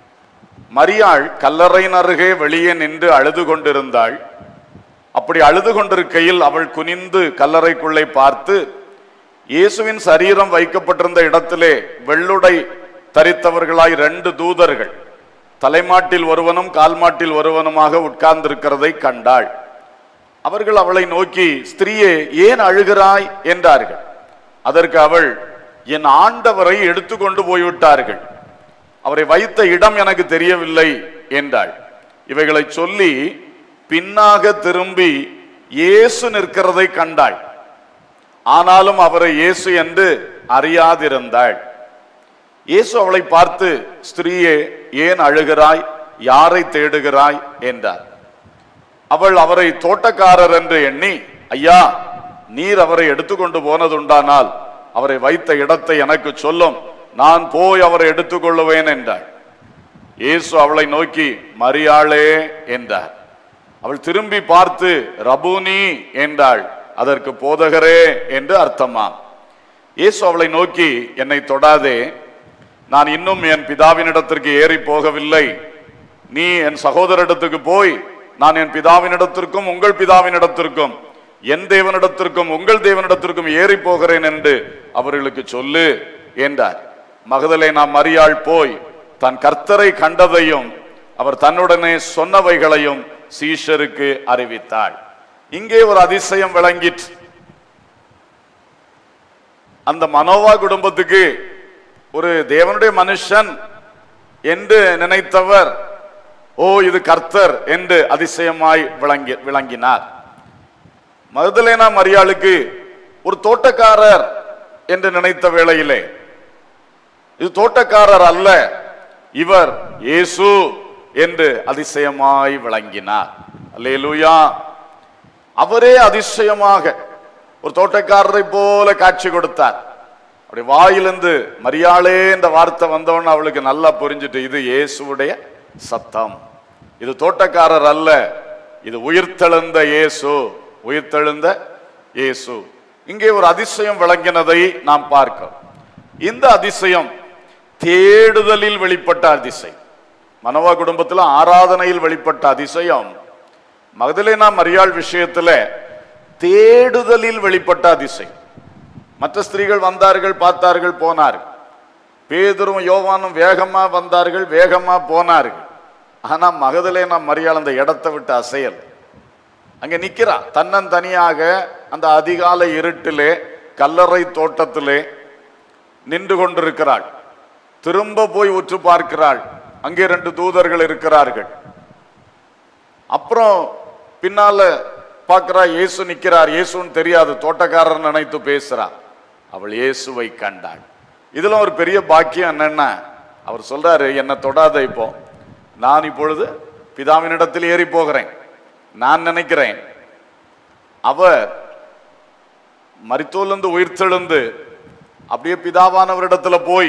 மரியாள் கல்லறையின் அருகே வெளியே நின்று அழுது கொண்டிருந்தாள் அப்படி அழுது கொண்டிருக்கையில் அவள் குனிந்து கல்லறைக்குள்ளே பார்த்து இயேசுவின் சரீரம் வைக்கப்பட்டிருந்த இடத்திலே வெள்ளுடை தரித்தவர்களாய் ரெண்டு தூதர்கள் தலைமாட்டில் ஒருவனும் கால்மாட்டில் ஒருவனுமாக உட்கார்ந்திருக்கிறதை கண்டாள் அவர்கள் அவளை நோக்கி ஸ்திரீயே ஏன் அழுகிறாய் என்றார்கள் அதற்கு அவள் என் ஆண்டவரை எடுத்துக்கொண்டு போய்விட்டார்கள் அவரை வைத்த இடம் எனக்கு தெரியவில்லை என்றாள் இவைகளை சொல்லி பின்னாக திரும்பி இயேசு நிற்கிறதை கண்டாள் ஆனாலும் அவரை இயேசு என்று அறியாதிருந்தாள் இயேசு அவளை பார்த்து ஸ்திரீயே ஏன் அழுகிறாய் யாரை தேடுகிறாய் என்றார் அவள் அவரை தோட்டக்காரர் என்று எண்ணி ஐயா நீர் அவரை எடுத்துக்கொண்டு போனதுண்டானால் அவரை வைத்த இடத்தை எனக்கு சொல்லும் நான் போய் அவரை எடுத்துக்கொள்ளுவேன் என்றாள் இயேசு அவளை நோக்கி மரியாளே என்றார் அவள் திரும்பி பார்த்து ரபூனி என்றாள் அதற்கு போதகரே என்று அர்த்தமாம் இயேசு அவளை நோக்கி என்னை தொடாதே நான் இன்னும் என் பிதாவினிடத்திற்கு ஏறி போகவில்லை நீ என் சகோதரிடத்துக்கு போய் நான் என் பிதாவினிடத்திற்கும் உங்கள் பிதாவினிடத்திற்கும் என் தேவனிடத்திற்கும் உங்கள் தேவனிடத்திற்கும் ஏறி போகிறேன் என்று அவர்களுக்கு சொல்லு என்றார் மகதலே நாம் மரியாள் போய் தன் கர்த்தரை கண்டதையும் அவர் தன்னுடனே சொன்னவைகளையும் சீஷருக்கு அறிவித்தாள் இங்கே ஒரு அதிசயம் விளங்கிற்று அந்த மனோவா குடும்பத்துக்கு ஒரு தேவனுடைய மனுஷன் என்று நினைத்தவர் ஓ இது கர்த்தர் என்று அதிசயமாய் விளங்கி விளங்கினார் மகதலேனா மரியாளுக்கு ஒரு தோட்டக்காரர் என்று நினைத்த வேளையிலே இது தோட்டக்காரர் அல்ல இவர் இயேசு என்று அதிசயமாய் விளங்கினார் அல்லேலூயா அவரே அதிசயமாக ஒரு தோட்டக்காரரை போல காட்சி கொடுத்தார் அப்படி வாயிலிருந்து மரியாளே என்ற வார்த்தை வந்தவொன்னு அவளுக்கு நல்லா புரிஞ்சுட்டு இது இயேசுவுடைய சத்தம் இது தோட்டக்காரர் அல்ல இது உயிர்த்தெழுந்த இயேசு உயிர்த்தெழுந்த இயேசு இங்கே ஒரு அதிசயம் விளங்கினதை நாம் பார்க்கிறோம் இந்த அதிசயம் தேடுதலில் வெளிப்பட்ட அதிசயம் மனவா குடும்பத்தில் ஆராதனையில் வெளிப்பட்ட அதிசயம் மகதலேனா மரியாள் விஷயத்துல தேடுதலில் வெளிப்பட்ட அதிசயம் மற்ற ஸ்திரீகள் வந்தார்கள் பார்த்தார்கள் போனார்கள் பேதுரும் யோவானும் வேகமா வந்தார்கள் வேகமா போனார்கள் ஆனா மகதலேனா மரியாள் அந்த இடத்தை விட்டு அசையல் அங்க நிக்கிறா தன்னந்தனியாக அந்த அதிகாலை இருட்டிலே கல்லறை தோட்டத்திலே நின்று கொண்டிருக்கிறாள் திரும்ப போய் உற்று பார்க்கிறாள் அங்கே ரெண்டு தூதர்கள் இருக்கிறார்கள் அப்புறம் பின்னால பார்க்கிறா இயேசு நிக்கிறார் இயேசுன்னு தெரியாது தோட்டக்காரர் நினைத்து பேசுறா அவள் இயேசுவை கண்டாள் இதுல ஒரு பெரிய பாக்கியம் என்னன்னா அவர் சொல்றாரு என்ன தொடாத இப்போ நான் இப்பொழுது பிதாவினிடத்தில் ஏறி போகிறேன் நான் நினைக்கிறேன் அவர் மரித்தோலிருந்து உயிர்த்தெழுந்து அப்படியே பிதாவானவரிடத்துல போய்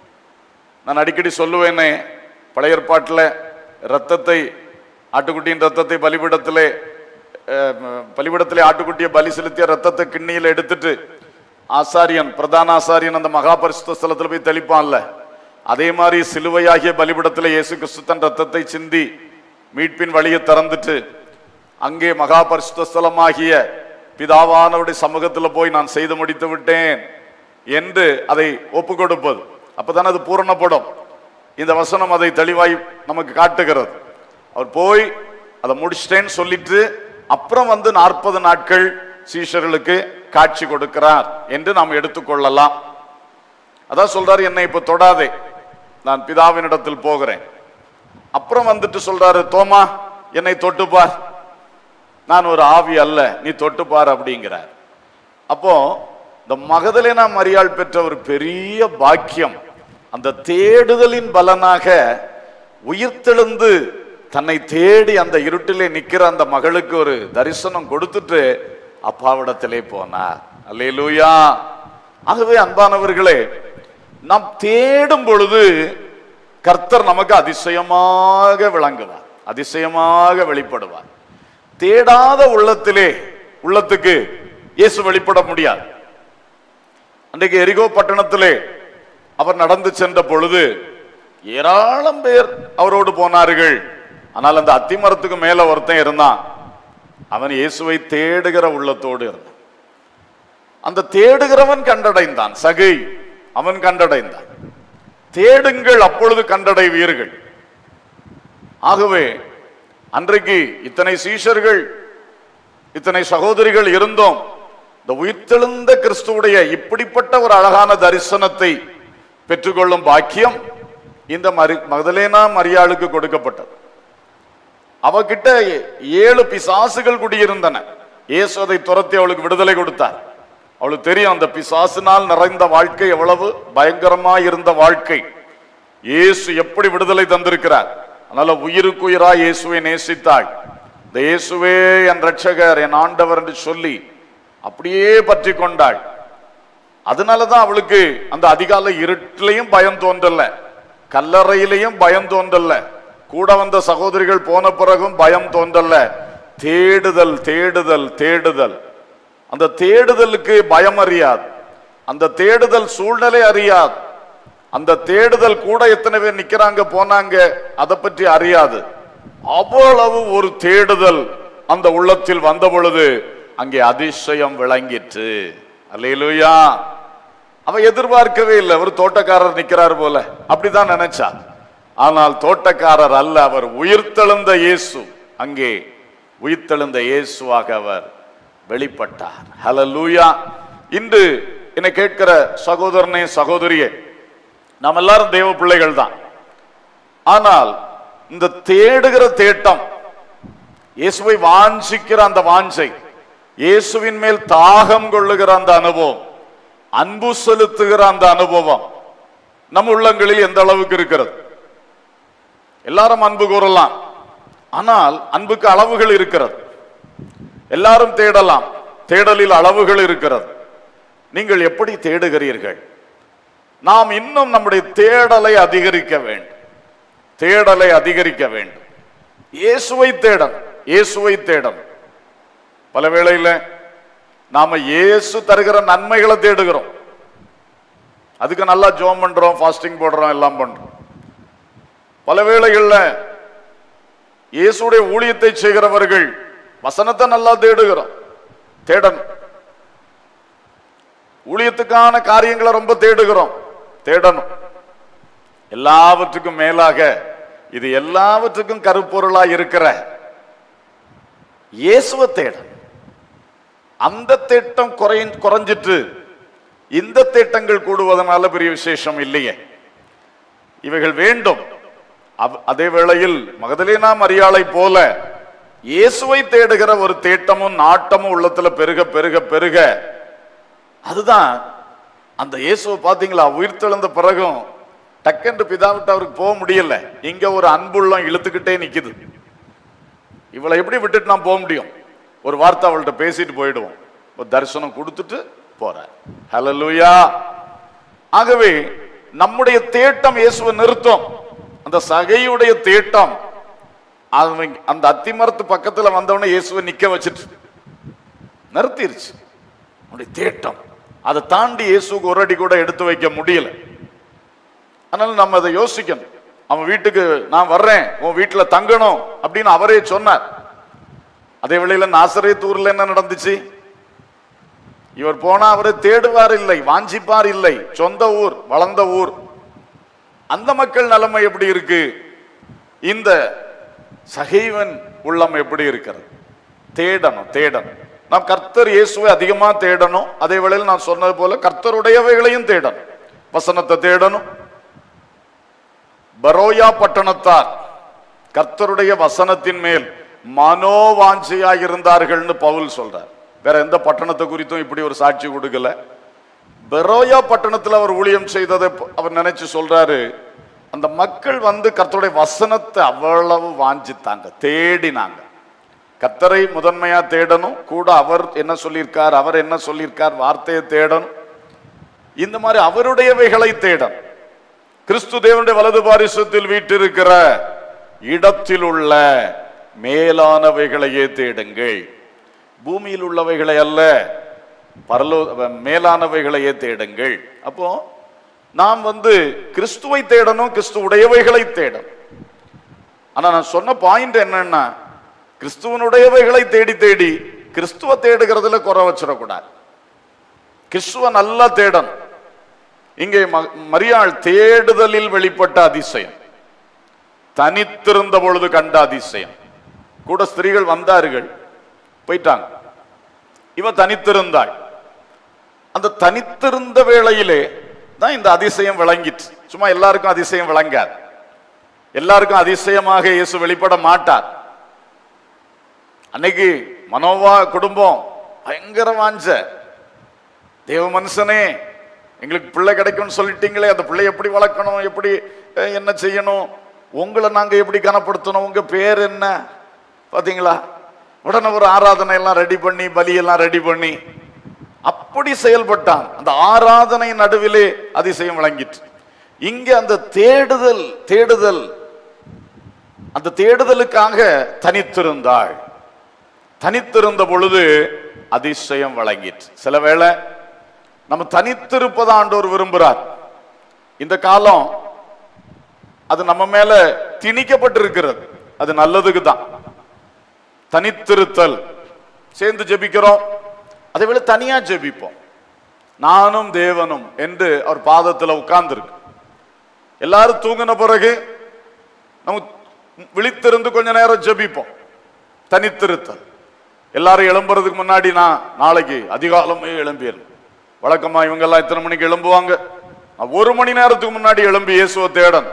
நான் அடிக்கடி சொல்லுவேனே பழைய ஏற்பாட்டில் ரத்தத்தை ஆட்டுக்குட்டியின் ரத்தத்தை பலிபீடத்திலே அஹ், பலிபீடத்திலே ஆட்டுக்குட்டியை பலி செலுத்திய ரத்தத்தை கிண்ணியில் எடுத்துட்டு ஆசாரியன் பிரதான ஆசாரியன் அந்த மகா பரிசுத்த ஸ்தலத்துல போய் தெளிப்பான்ல அதே மாதிரி சிலுவையாகிய பலிபீடத்திலே இயேசு கிறிஸ்து தன் ரத்தத்தை சிந்தி மீட்பின் வழியை திறந்துட்டு அங்கே மகா பரிசுத்த ஸ்தலமாகிய பிதாவானவருடைய சமூகத்தில் போய் நான் செய்து முடித்து விட்டேன் என்று அதை ஒப்பு கொடுப்பது அப்பதான் அது பூரணப்படும் இந்த வசனம் அதை தெளிவாய் நமக்கு காட்டுகிறது அவர் போய் அதை முடிச்சிட்டேன்னு சொல்லிட்டு அப்புறம் வந்து நாற்பது நாட்கள் சீஷர்களுக்கு காட்சி கொடுக்கிறார் என்று நாம் எடுத்துக்கொள்ளலாம் அதான் சொல்றாரு என்னை இப்ப தொடாதே நான் பிதாவினிடத்தில் போகிறேன் அப்புறம் வந்துட்டு சொல்றாரு தோமா என்னை தொட்டுப்பார் நான் ஒரு ஆவி அல்ல நீ தொட்டுப்பார் அப்படிங்கிறார் அப்போ இந்த மகதலேனா மரியாள் பெற்ற ஒரு பெரிய பாக்கியம் அந்த தேடுதலின் பலனாக உயிர்த்தெழுந்து தன்னை தேடி அந்த இருட்டிலே நிக்கிற அந்த மகளுக்கு ஒரு தரிசனம் கொடுத்துட்டு அப்பாவிடத்திலே போனார் அல்லேலூயா ஆகவே அன்பானவர்களே நாம் தேடும் பொழுது கர்த்தர் நமக்கு அதிசயமாக விளங்குவார் அதிசயமாக வெளிப்படுவார் தேடாத உள்ளத்திலே உள்ளத்துக்கு இயேசு வெளிப்பட முடியாது அன்றைக்கு எரிகோ பட்டணத்திலே அவர் நடந்து சென்ற பொழுது ஏராளம் பேர் அவரோடு போனார்கள் ஆனால் அந்த அத்திமரத்துக்கு மேல ஒருத்தன் இருந்தான் அவன் இயேசுவை தேடுகிற உள்ளத்தோடு இருந்தான் அந்த தேடுகிறவன் கண்டடைந்தான் சகை அவன் கண்டடைந்தான் தேடுங்கள் அப்பொழுது கண்டடைவீர்கள் ஆகவே அன்றைக்கு இத்தனை சீஷர்கள் இத்தனை சகோதரிகள் இருந்தோம் இந்த உயிர்த்தெழுந்த கிறிஸ்துவுடைய இப்படிப்பட்ட ஒரு அழகான தரிசனத்தை பெற்றுக்கொள்ளும் பாக்கியம் இந்த மரி மகதலேனா மரியாளுக்கு கொடுக்கப்பட்டது அவகிட்ட ஏழு பிசாசுகள் குடியிருந்தன இயேசு அதை துரத்தி அவளுக்கு விடுதலை கொடுத்தார் அவளுக்கு தெரியும் அந்த பிசாசினால் நிறைந்த வாழ்க்கை எவ்வளவு பயங்கரமா இருந்த வாழ்க்கை இயேசு எப்படி விடுதலை தந்திருக்கிறார் அதனால உயிருக்குயிரா இயேசுவை நேசித்தாள் இந்த இயேசுவே என் ரட்சகர் என் ஆண்டவர் என்று சொல்லி அப்படியே பற்றி கொண்டாள் அதனாலதான் அவளுக்கு அந்த அதிகாலை இருட்டிலையும் பயம் தோன்றல கல்லறையிலையும் பயம் தோன்றல கூட வந்த சகோதரிகள் போன பிறகும் பயம் தோன்றல தேடுதல் தேடுதல் தேடுதல் அந்த தேடுதலுக்கு பயம் அறியாது அந்த தேடுதல் சூழ்நிலை அறியாது அந்த தேடுதல் கூட எத்தனை பேர் நிக்கிறாங்க போனாங்க அதை பற்றி அறியாது அவ்வளவு ஒரு தேடுதல் அந்த உள்ளத்தில் வந்த பொழுது அங்கே அதிசயம் விளங்கிற்று அல்லேலூயா அவன் எதிர்பார்க்கவே இல்லை ஒரு தோட்டக்காரர் நிக்கிறார் போல அப்படிதான் நினைச்சா ஆனால் தோட்டக்காரர் அல்ல அவர் உயிர்த்தெழுந்த இயேசு அங்கே உயிர்த்தெழுந்த இயேசுவாக அவர் வெளிப்பட்டார் ஹalleluya இன்று என்னை கேட்கிற சகோதரனே சகோதரியே நாம் எல்லாரும் தேவ பிள்ளைகள் தான் ஆனால் இந்த தேடுகிற தேட்டம் இயேசுவை வாஞ்சிக்கிற அந்த வாஞ்சை இயேசுவின் மேல் தாகம் கொள்ளுகிற அந்த அனுபவம் அன்பு செலுத்துகிற அந்த அனுபவம் நம் உள்ளங்களில் எந்த அளவுக்கு இருக்கிறது எல்லாரும் அன்பு கூறலாம் ஆனால் அன்புக்கு அளவுகள் இருக்கிறது எல்லாரும் தேடலாம் தேடலில் அளவுகள் இருக்கிறது நீங்கள் எப்படி தேடுகிறீர்கள் நாம் இன்னும் நம்முடைய தேடலை அதிகரிக்க வேண்டும் தேடலை அதிகரிக்க வேண்டும் இயேசுவை தேடணும் இயேசுவை தேடணும் பல வேளையில நாம இயேசு தருகிற நன்மைகளை தேடுகிறோம் அதுக்கு நல்லா ஜோம் பண்றோம் ஃபாஸ்டிங் போடுறோம் எல்லாம் பண்றோம் பல வேளைகள்ல இயேசுடைய ஊழியத்தை செய்கிறவர்கள் வசனத்தை நல்லா தேடுகிறோம் தேடணும் ஊழியத்துக்கான காரியங்களை ரொம்ப தேடுகிறோம் தேடணும் எல்லாவற்றுக்கும் மேலாக இது எல்லாவற்றுக்கும் கருப்பொருளா இருக்கிற இயேசுவ தேடணும் அந்த திட்டம் குறை குறைஞ்சிட்டு இந்த திட்டங்கள் கூடுவதனால பெரிய விசேஷம் இல்லையே இவைகள் வேண்டும் அவ்- அதே வேளையில் மகதலேனா மரியாளை போல இயேசுவை தேடுகிற ஒரு தேட்டமும் நாட்டமும் உள்ளத்துல பெருக பெருக பெருக அதுதான் அந்த இயேசுவை பாத்தீங்களா உயிர்த்தெழுந்த பிறகும் டக்கென்று பிதாவிட்டு அவருக்கு போக முடியல இங்க ஒரு அன்புள்ளம் இழுத்துக்கிட்டே நிக்குது இவளை எப்படி விட்டுட்டு நான் போக முடியும் ஒரு வார்த்தை அவள்கிட்ட பேசிட்டு போயிடுவோம் ஒரு தரிசனம் கொடுத்துட்டு போறார் ஹalleluya ஆகவே நம்முடைய தேட்டம் இயேசுவை நிறுத்தும் அந்த சகையுடைய தேட்டம் அவன் அந்த அத்திமரத்து பக்கத்துல வந்தவன இயேசுவை நிக்க வச்சிட்டு நிறுத்திருச்சு அவனுடைய தேட்டம் அதை தாண்டி இயேசுக்கு ஒரு அடி கூட எடுத்து வைக்க முடியல அதனால நம்ம அதை யோசிக்கணும் அவன் வீட்டுக்கு நான் வர்றேன் உன் வீட்டுல தங்கணும் அப்படின்னு அவரே சொன்னார் அதே வேளையில நாசரேத்தூர்ல என்ன நடந்துச்சு இவர் போனா அவரை தேடுவார் இல்லை வாஞ்சிப்பார் இல்லை சொந்த ஊர் வளர்ந்த ஊர் அந்த மக்கள் நிலைமை எப்படி இருக்கு இந்த சகைவன் உள்ளம் எப்படி இருக்கிறது தேடணும் தேடணும் நாம் கர்த்தர் இயேசுவை அதிகமா தேடணும் அதே வேளையில் நான் சொன்னது போல கர்த்தருடையவைகளையும் தேடணும் வசனத்தை தேடணும் பரோயா பட்டணத்தார் கர்த்தருடைய வசனத்தின் மேல் மனோவாஞ்சையாய் இருந்தார்கள்னு பவுல் சொல்றார் வேற எந்த பட்டணத்தை குறித்தும் இப்படி ஒரு சாட்சி கொடுக்கல பெரோயா பட்டணத்துல அவர் ஊழியம் செய்ததை ப- அவர் நினைச்சு சொல்றாரு அந்த மக்கள் வந்து கர்த்தருடைய வசனத்தை அவ்வளவு வாஞ்சித்தாங்க தேடினாங்க கர்த்தரை முதன்மையா தேடணும் கூட அவர் என்ன சொல்லியிருக்கார் அவர் என்ன சொல்லியிருக்கார் வார்த்தையை தேடணும் இந்த மாதிரி அவருடையவைகளை தேடணும் கிறிஸ்து தேவனுடைய வலது பாரிசத்தில் வீட்டிருக்கிற இடத்தில் உள்ள மேலானவைகளையே தேடுங்கள் பூமியில் உள்ளவைகளை அல்ல பரலோ மேலானவைகளையே தேடுங்கள் அப்போ நாம் வந்து கிறிஸ்துவை தேடணும் கிறிஸ்து உடையவைகளை தேடணும் ஆனா நான் சொன்ன பாயிண்ட் என்னன்னா கிறிஸ்துவனுடையவைகளை தேடி தேடி கிறிஸ்துவ தேடுகிறதுல குறை வச்சிடக்கூடாது கிறிஸ்துவ நல்லா தேடணும் இங்கே ம- மரியாள் தேடுதலில் வெளிப்பட்ட அதிசயம் தனித்திருந்த பொழுது கண்ட அதிசயம் கூட ஸ்திரீகள் வந்தார்கள் போயிட்டாங்க இவ தனித்திருந்தாள் அந்த தனித்திருந்த வேளையிலே தான் இந்த அதிசயம் விளங்கிற்று சும்மா எல்லாருக்கும் அதிசயம் விளங்காது எல்லாருக்கும் அதிசயமாக இயேசு வெளிப்பட மாட்டார் அன்னைக்கு மனோவா குடும்பம் பயங்கர வாஞ்ச தேவ மனுஷனே எங்களுக்கு பிள்ளை கிடைக்கும்னு சொல்லிட்டீங்களே அந்த பிள்ளை எப்படி வளர்க்கணும் எப்படி அஹ், என்ன செய்யணும் உங்களை நாங்க எப்படி கனப்படுத்தணும் உங்க பேர் என்ன பாத்தீங்களா உடனே ஒரு ஆராதனை எல்லாம் ரெடி பண்ணி பலியெல்லாம் ரெடி பண்ணி அப்படி செயல்பட்டான் அந்த ஆராதனை நடுவிலே அதிசயம் விளங்கிற்று இங்க அந்த தேடுதல் தேடுதல் அந்த தேடுதலுக்காக தனித்திருந்தாள் தனித்திருந்த பொழுது அதிசயம் வழங்கிற்று சில வேளை நம்ம தனித்திருப்பதை ஆண்டவர் விரும்புகிறார் இந்த காலம் அது நம்ம மேல திணிக்கப்பட்டிருக்கிறது அது நல்லதுக்கு தான் தனித்திருத்தல் சேர்ந்து ஜெபிக்கிறோம் அதை விட தனியா ஜெபிப்போம் நானும் தேவனும் என்று அவர் பாதத்துல உட்கார்ந்துருக்கு எல்லாரும் தூங்கின பிறகு நம்ம விழித்திருந்து கொஞ்ச நேரம் ஜெபிப்போம் தனித்திருத்தல் எல்லாரும் எழும்புறதுக்கு முன்னாடி நான் நாளைக்கு அதிகாலமே எழும்பிடணும் வழக்கமா இவங்க எல்லாம் எத்தனை மணிக்கு எழும்புவாங்க நான் ஒரு மணி நேரத்துக்கு முன்னாடி எழும்பி இயேசுவை தேடணும்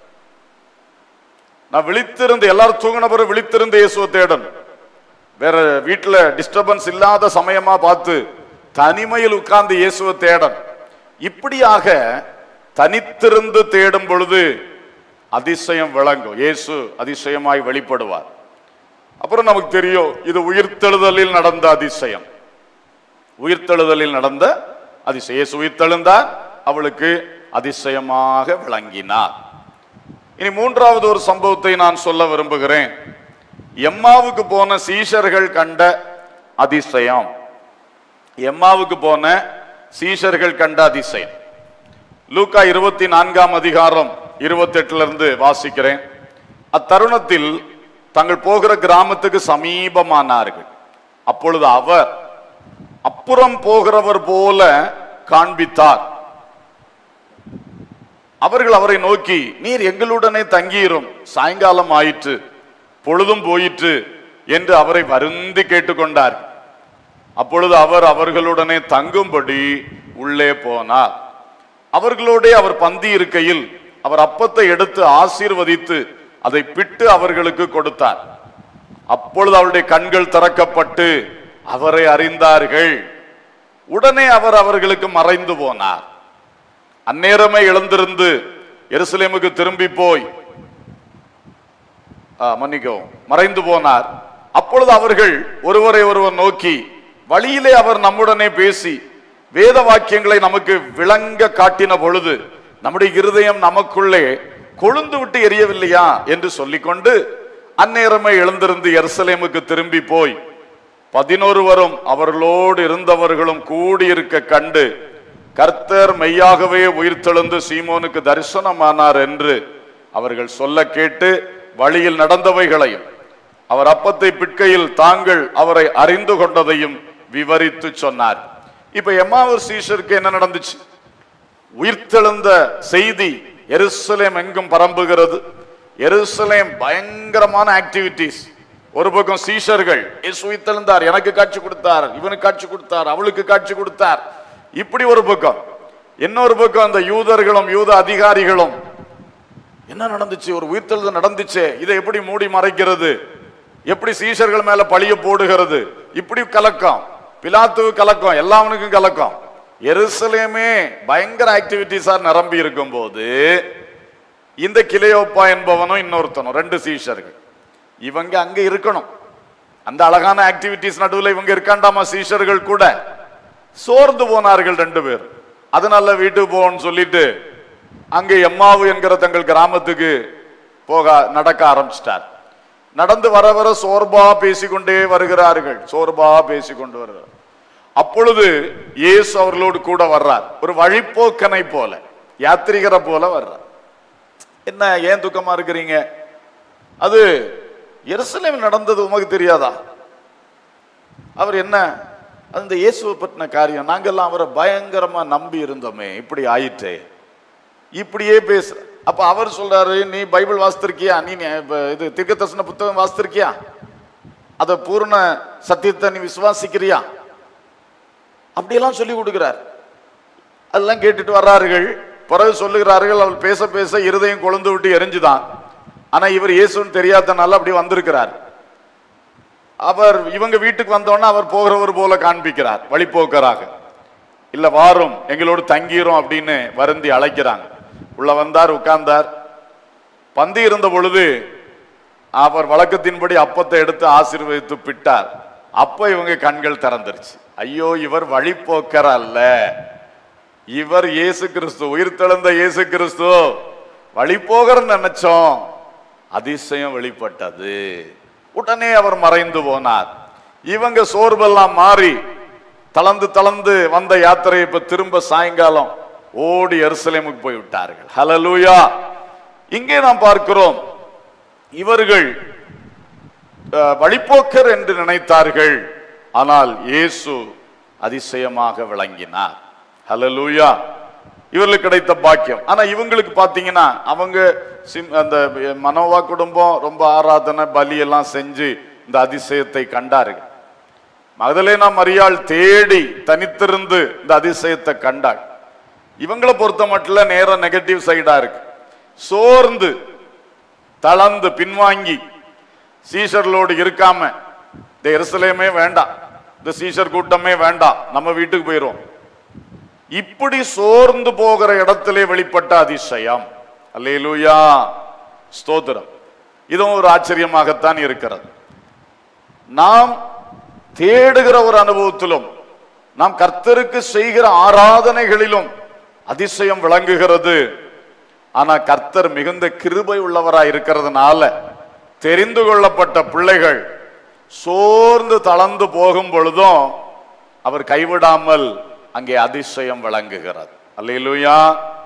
நான் விழித்திருந்து எல்லாரும் தூங்கின பிறகு விழித்திருந்து இயேசுவை தேடணும் வேற வீட்டுல டிஸ்டர்பன்ஸ் இல்லாத சமயமா பார்த்து தனிமையில் உட்கார்ந்து இயேசுவை தேடணும் இப்படியாக தனித்திருந்து தேடும் பொழுது அதிசயம் விளங்கும் இயேசு அதிசயமாய் வெளிப்படுவார் அப்புறம் நமக்கு தெரியும் இது உயிர்த்தெழுதலில் நடந்த அதிசயம் உயிர்த்தெழுதலில் நடந்த அதிசயம் இயேசு உயிர்த்தெழுந்தார் அவளுக்கு அதிசயமாக விளங்கினார் இனி மூன்றாவது ஒரு சம்பவத்தை நான் சொல்ல விரும்புகிறேன் எம்மாவுக்கு போன சீஷர்கள் கண்ட அதிசயம் எம்மாவுக்கு போன சீஷர்கள் கண்ட அதிசயம் லூக்கா இருபத்தி நான்காம் அதிகாரம் இருபத்தி எட்டுல இருந்து வாசிக்கிறேன் அத்தருணத்தில் தங்கள் போகிற கிராமத்துக்கு சமீபமானார்கள் அப்பொழுது அவர் அப்புறம் போகிறவர் போல காண்பித்தார் அவர்கள் அவரை நோக்கி நீர் எங்களுடனே தங்கியிரும் சாயங்காலம் ஆயிற்று பொழுதும் போயிற்று என்று அவரை வருந்தி கேட்டுக்கொண்டார் அப்பொழுது அவர் அவர்களுடனே தங்கும்படி உள்ளே போனார் அவர்களோடே அவர் பந்தி இருக்கையில் அவர் அப்பத்தை எடுத்து ஆசீர்வதித்து அதை பிட்டு அவர்களுக்கு கொடுத்தார் அப்பொழுது அவருடைய கண்கள் திறக்கப்பட்டு அவரை அறிந்தார்கள் உடனே அவர் அவர்களுக்கு மறைந்து போனார் அந்நேரமே எழுந்திருந்து எருசலேமுக்கு திரும்பி போய் ஆ, மன்னிக்கவும் மறைந்து போனார் அப்பொழுது அவர்கள் ஒருவரை ஒருவர் நோக்கி வழியிலே அவர் நம்முடனே பேசி வேத வாக்கியங்களை நமக்கு விளங்க காட்டின பொழுது நம்முடைய இருதயம் நமக்குள்ளே கொழுந்து விட்டு எரியவில்லையா என்று சொல்லிக்கொண்டு அந்நேரமே எழுந்திருந்து எருசலேமுக்கு திரும்பி போய் பதினொருவரும் அவர்களோடு இருந்தவர்களும் கூடியிருக்க கண்டு கர்த்தர் மெய்யாகவே உயிர்த்தெழுந்து சீமோனுக்கு தரிசனமானார் என்று அவர்கள் சொல்ல கேட்டு வழியில் நடந்தவைகளையும் அவர் அப்பத்தை பிட்கையில் தாங்கள் அவரை அறிந்து கொண்டதையும் விவரித்து சொன்னார் இப்ப எம்மாவூர் சீஷருக்கு என்ன நடந்துச்சு உயிர்த்தெழுந்த செய்தி எருசலேம் எங்கும் பரம்புகிறது எருசலேம் பயங்கரமான ஆக்டிவிட்டிஸ் ஒரு பக்கம் சீஷர்கள் இயேசு உயிர்த்தெழுந்தார் எனக்கு காட்சி கொடுத்தார் இவனுக்கு காட்சி கொடுத்தார் அவளுக்கு காட்சி கொடுத்தார் இப்படி ஒரு பக்கம் இன்னொரு பக்கம் அந்த யூதர்களும் யூத அதிகாரிகளும் என்ன நடந்துச்சு ஒரு உயிர்த்தெழுதல் நடந்துச்சே இதை எப்படி மூடி மறைக்கிறது எப்படி சீஷர்கள் மேல பழிய போடுகிறது இப்படி கலக்கம் பிலாத்து கலக்கம் எல்லாவனுக்கும் கலக்கம் எருசலேமே பயங்கர ஆக்டிவிட்டிஸா நிரம்பி இருக்கும் போது இந்த கிளையோப்பா என்பவனும் இன்னொருத்தனும் ரெண்டு சீஷர்கள் இவங்க அங்க இருக்கணும் அந்த அழகான ஆக்டிவிட்டிஸ் நடுவுல இவங்க இருக்காண்டாமா சீஷர்கள் கூட சோர்ந்து போனார்கள் ரெண்டு பேர் அதனால வீட்டுக்கு போன்னு சொல்லிட்டு அங்கே எம்மாவு என்கிற தங்கள் கிராமத்துக்கு போக நடக்க ஆரம்பிச்சிட்டார் நடந்து வர வர சோர்பா பேசிக்கொண்டே வருகிறார்கள் சோர்பா பேசிக்கொண்டு வருகிறார் அப்பொழுது இயேசு அவர்களோடு கூட வர்றார் ஒரு வழிப்போக்கனை போல யாத்திரிகரை போல வர்றார் என்ன ஏன் துக்கமா இருக்கிறீங்க அது எருசலேமில் நடந்தது உமக்கு தெரியாதா அவர் என்ன அது இந்த இயேசுவை பற்றின காரியம் நாங்கெல்லாம் அவரை பயங்கரமா நம்பி இருந்தோமே இப்படி ஆயிற்றே இப்படியே பேசுற அப்ப அவர் சொல்றாரு நீ பைபிள் வாசித்திருக்கியா நீ நே- இப்ப இது தீர்க்கதரிசன புத்தகம் வாசித்திருக்கியா அத பூர்ண சத்தியத்தை நீ விசுவாசிக்கிறியா அப்படியெல்லாம் சொல்லி கொடுக்கிறார் அதெல்லாம் கேட்டுட்டு வர்றார்கள் பிறகு சொல்லுகிறார்கள் அவள் பேச பேச இருதயம் கொழுந்து விட்டு எரிஞ்சுதான் ஆனா இவர் இயேசுன்னு தெரியாதனால அப்படி வந்திருக்கிறார் அவர் இவங்க வீட்டுக்கு வந்தோன்னா அவர் போகிறவர் போல காண்பிக்கிறார் வழிபோக்கராக இல்ல வாரும் எங்களோடு தங்கிரும் அப்படின்னு வருந்தி அழைக்கிறாங்க உள்ள வந்தார் உட்கார்ந்தார் பந்தி இருந்த பொழுது அவர் வழக்கத்தின்படி அப்பத்தை எடுத்து ஆசீர்வதித்து பிட்டார் அப்ப இவங்க கண்கள் திறந்துருச்சு ஐயோ இவர் வழிப்போக்கர் அல்ல இவர் இயேசு கிறிஸ்து உயிர்த்தெழுந்த இயேசு கிறிஸ்து வழிபோகர் நினைச்சோம் அதிசயம் வெளிப்பட்டது உடனே அவர் மறைந்து போனார் இவங்க சோர்வெல்லாம் மாறி தளர்ந்து தளர்ந்து வந்த யாத்திரை இப்ப திரும்ப சாயங்காலம் ஓடி எருசலேமுக்கு போய் விட்டார்கள் ஹalleluya இங்கே நாம் பார்க்கிறோம் இவர்கள் அஹ், வழிப்போக்கர் என்று நினைத்தார்கள் ஆனால் இயேசு அதிசயமாக விளங்கினார் ஹalleluya இவர்களுக்கு கிடைத்த பாக்கியம் ஆனா இவங்களுக்கு பாத்தீங்கன்னா அவங்க சிம்- அந்த மனோவா குடும்பம் ரொம்ப ஆராதனை பலி எல்லாம் செஞ்சு இந்த அதிசயத்தை கண்டார்கள் மகதலேனா மரியாள் தேடி தனித்திருந்து இந்த அதிசயத்தை கண்டாள் இவங்களை பொறுத்த மட்டும் நேரம் நெகட்டிவ் சைடா இருக்கு சோர்ந்து தளர்ந்து பின்வாங்கி சீஷர்களோடு இருக்காம இந்த எருசலேமே வேண்டாம் இந்த சீஷர் கூட்டமே வேண்டாம் நம்ம வீட்டுக்கு போயிரும் இப்படி சோர்ந்து போகிற இடத்திலே வெளிப்பட்ட அதிசயம் அல்லேலூயா ஸ்தோத்திரம் இதுவும் ஒரு ஆச்சரியமாகத்தான் இருக்கிறது நாம் தேடுகிற ஒரு அனுபவத்திலும் நாம் கர்த்தருக்கு செய்கிற ஆராதனைகளிலும் அதிசயம் விளங்குகிறது ஆனா கர்த்தர் மிகுந்த கிருபை உள்ளவராய் இருக்கிறதுனால தெரிந்து கொள்ளப்பட்ட பிள்ளைகள் சோர்ந்து தளர்ந்து போகும் பொழுதும் அவர் கைவிடாமல் அங்கே அதிசயம் விளங்குகிறது அல்லேலூயா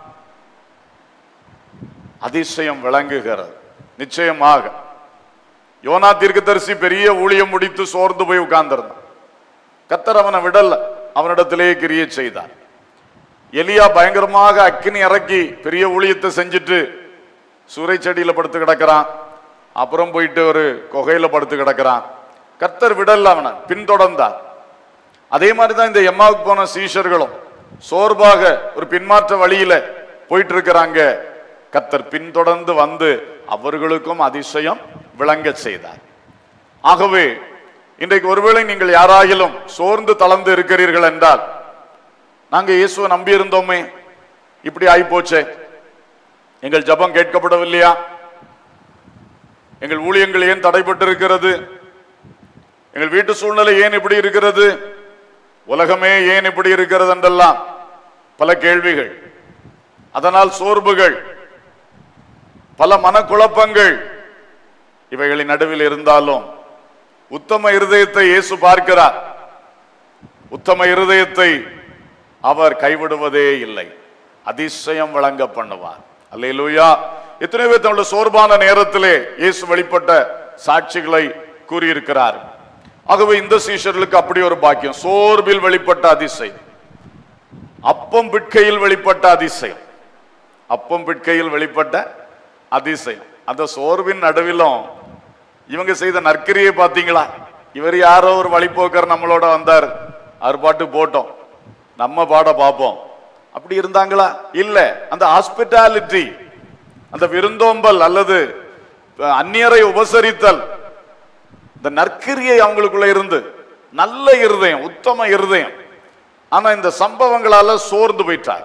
அதிசயம் விளங்குகிறது நிச்சயமாக யோனா தீர்க்கதரிசி பெரிய ஊழியம் முடித்து சோர்ந்து போய் உட்கார்ந்திருந்தான் கத்தர் அவனை விடல அவனிடத்திலே கிரிய செய்தார் எலியா பயங்கரமாக அக்கினி இறக்கி பெரிய ஊழியத்தை செஞ்சுட்டு சூறை செடியில படுத்து கிடக்கிறான் அப்புறம் போயிட்டு ஒரு குகையில படுத்து கிடக்கிறான் கர்த்தர் விடல அவனை பின்தொடர்ந்தார் அதே மாதிரி தான் இந்த எம்மாவுக்கு போன சீஷர்களும் சோர்வாக ஒரு பின்மாற்ற வழியில போயிட்டு இருக்கிறாங்க கர்த்தர் பின்தொடர்ந்து வந்து அவர்களுக்கும் அதிசயம் விளங்க செய்தார் ஆகவே இன்றைக்கு ஒருவேளை நீங்கள் யாராயிலும் சோர்ந்து தளர்ந்து இருக்கிறீர்கள் என்றால் நாங்க இயேசுவை நம்பி இருந்தோமே இப்படி ஆயிப்போச்சே எங்கள் ஜெபம் கேட்கப்படவில்லையா எங்கள் ஊழியங்கள் ஏன் தடைபட்டு இருக்கிறது எங்கள் வீட்டு சூழ்நிலை ஏன் இப்படி இருக்கிறது உலகமே ஏன் இப்படி இருக்கிறது என்றெல்லாம் பல கேள்விகள் அதனால் சோர்வுகள் பல மனக்குழப்பங்கள் இவைகளின் நடுவில் இருந்தாலும் உத்தம இருதயத்தை இயேசு பார்க்கிறார் உத்தம இருதயத்தை அவர் கைவிடுவதே இல்லை அதிசயம் வழங்க பண்ணுவார் அல்லேலூயா எத்தனை பேர் தன்னுடைய சோர்வான நேரத்திலே இயேசு வெளிப்பட்ட சாட்சிகளை கூறியிருக்கிறார் ஆகவே இந்த சீஷர்களுக்கு அப்படி ஒரு பாக்கியம் சோர்வில் வெளிப்பட்ட அதிசயம் அப்பம் பிட்கையில் வெளிப்பட்ட அதிசயம் அப்பம் பிட்கையில் வெளிப்பட்ட அதிசயம் அந்த சோர்வின் நடுவிலும் இவங்க செய்த நற்கிரியை பாத்தீங்களா இவர் யாரோ ஒரு வழிபோக்கர் நம்மளோட வந்தார் அவர் பாட்டு போட்டோம் நம்ம பாட பார்ப்போம் அப்படி இருந்தாங்களா இல்ல அந்த ஹாஸ்பிட்டாலிட்டி அந்த விருந்தோம்பல் அல்லது அந்நியரை உபசரித்தல் இந்த நற்கிரியை அவங்களுக்குள்ள இருந்து நல்ல இருதயம் உத்தம இருதயம் ஆனா இந்த சம்பவங்களால சோர்ந்து போயிட்டார்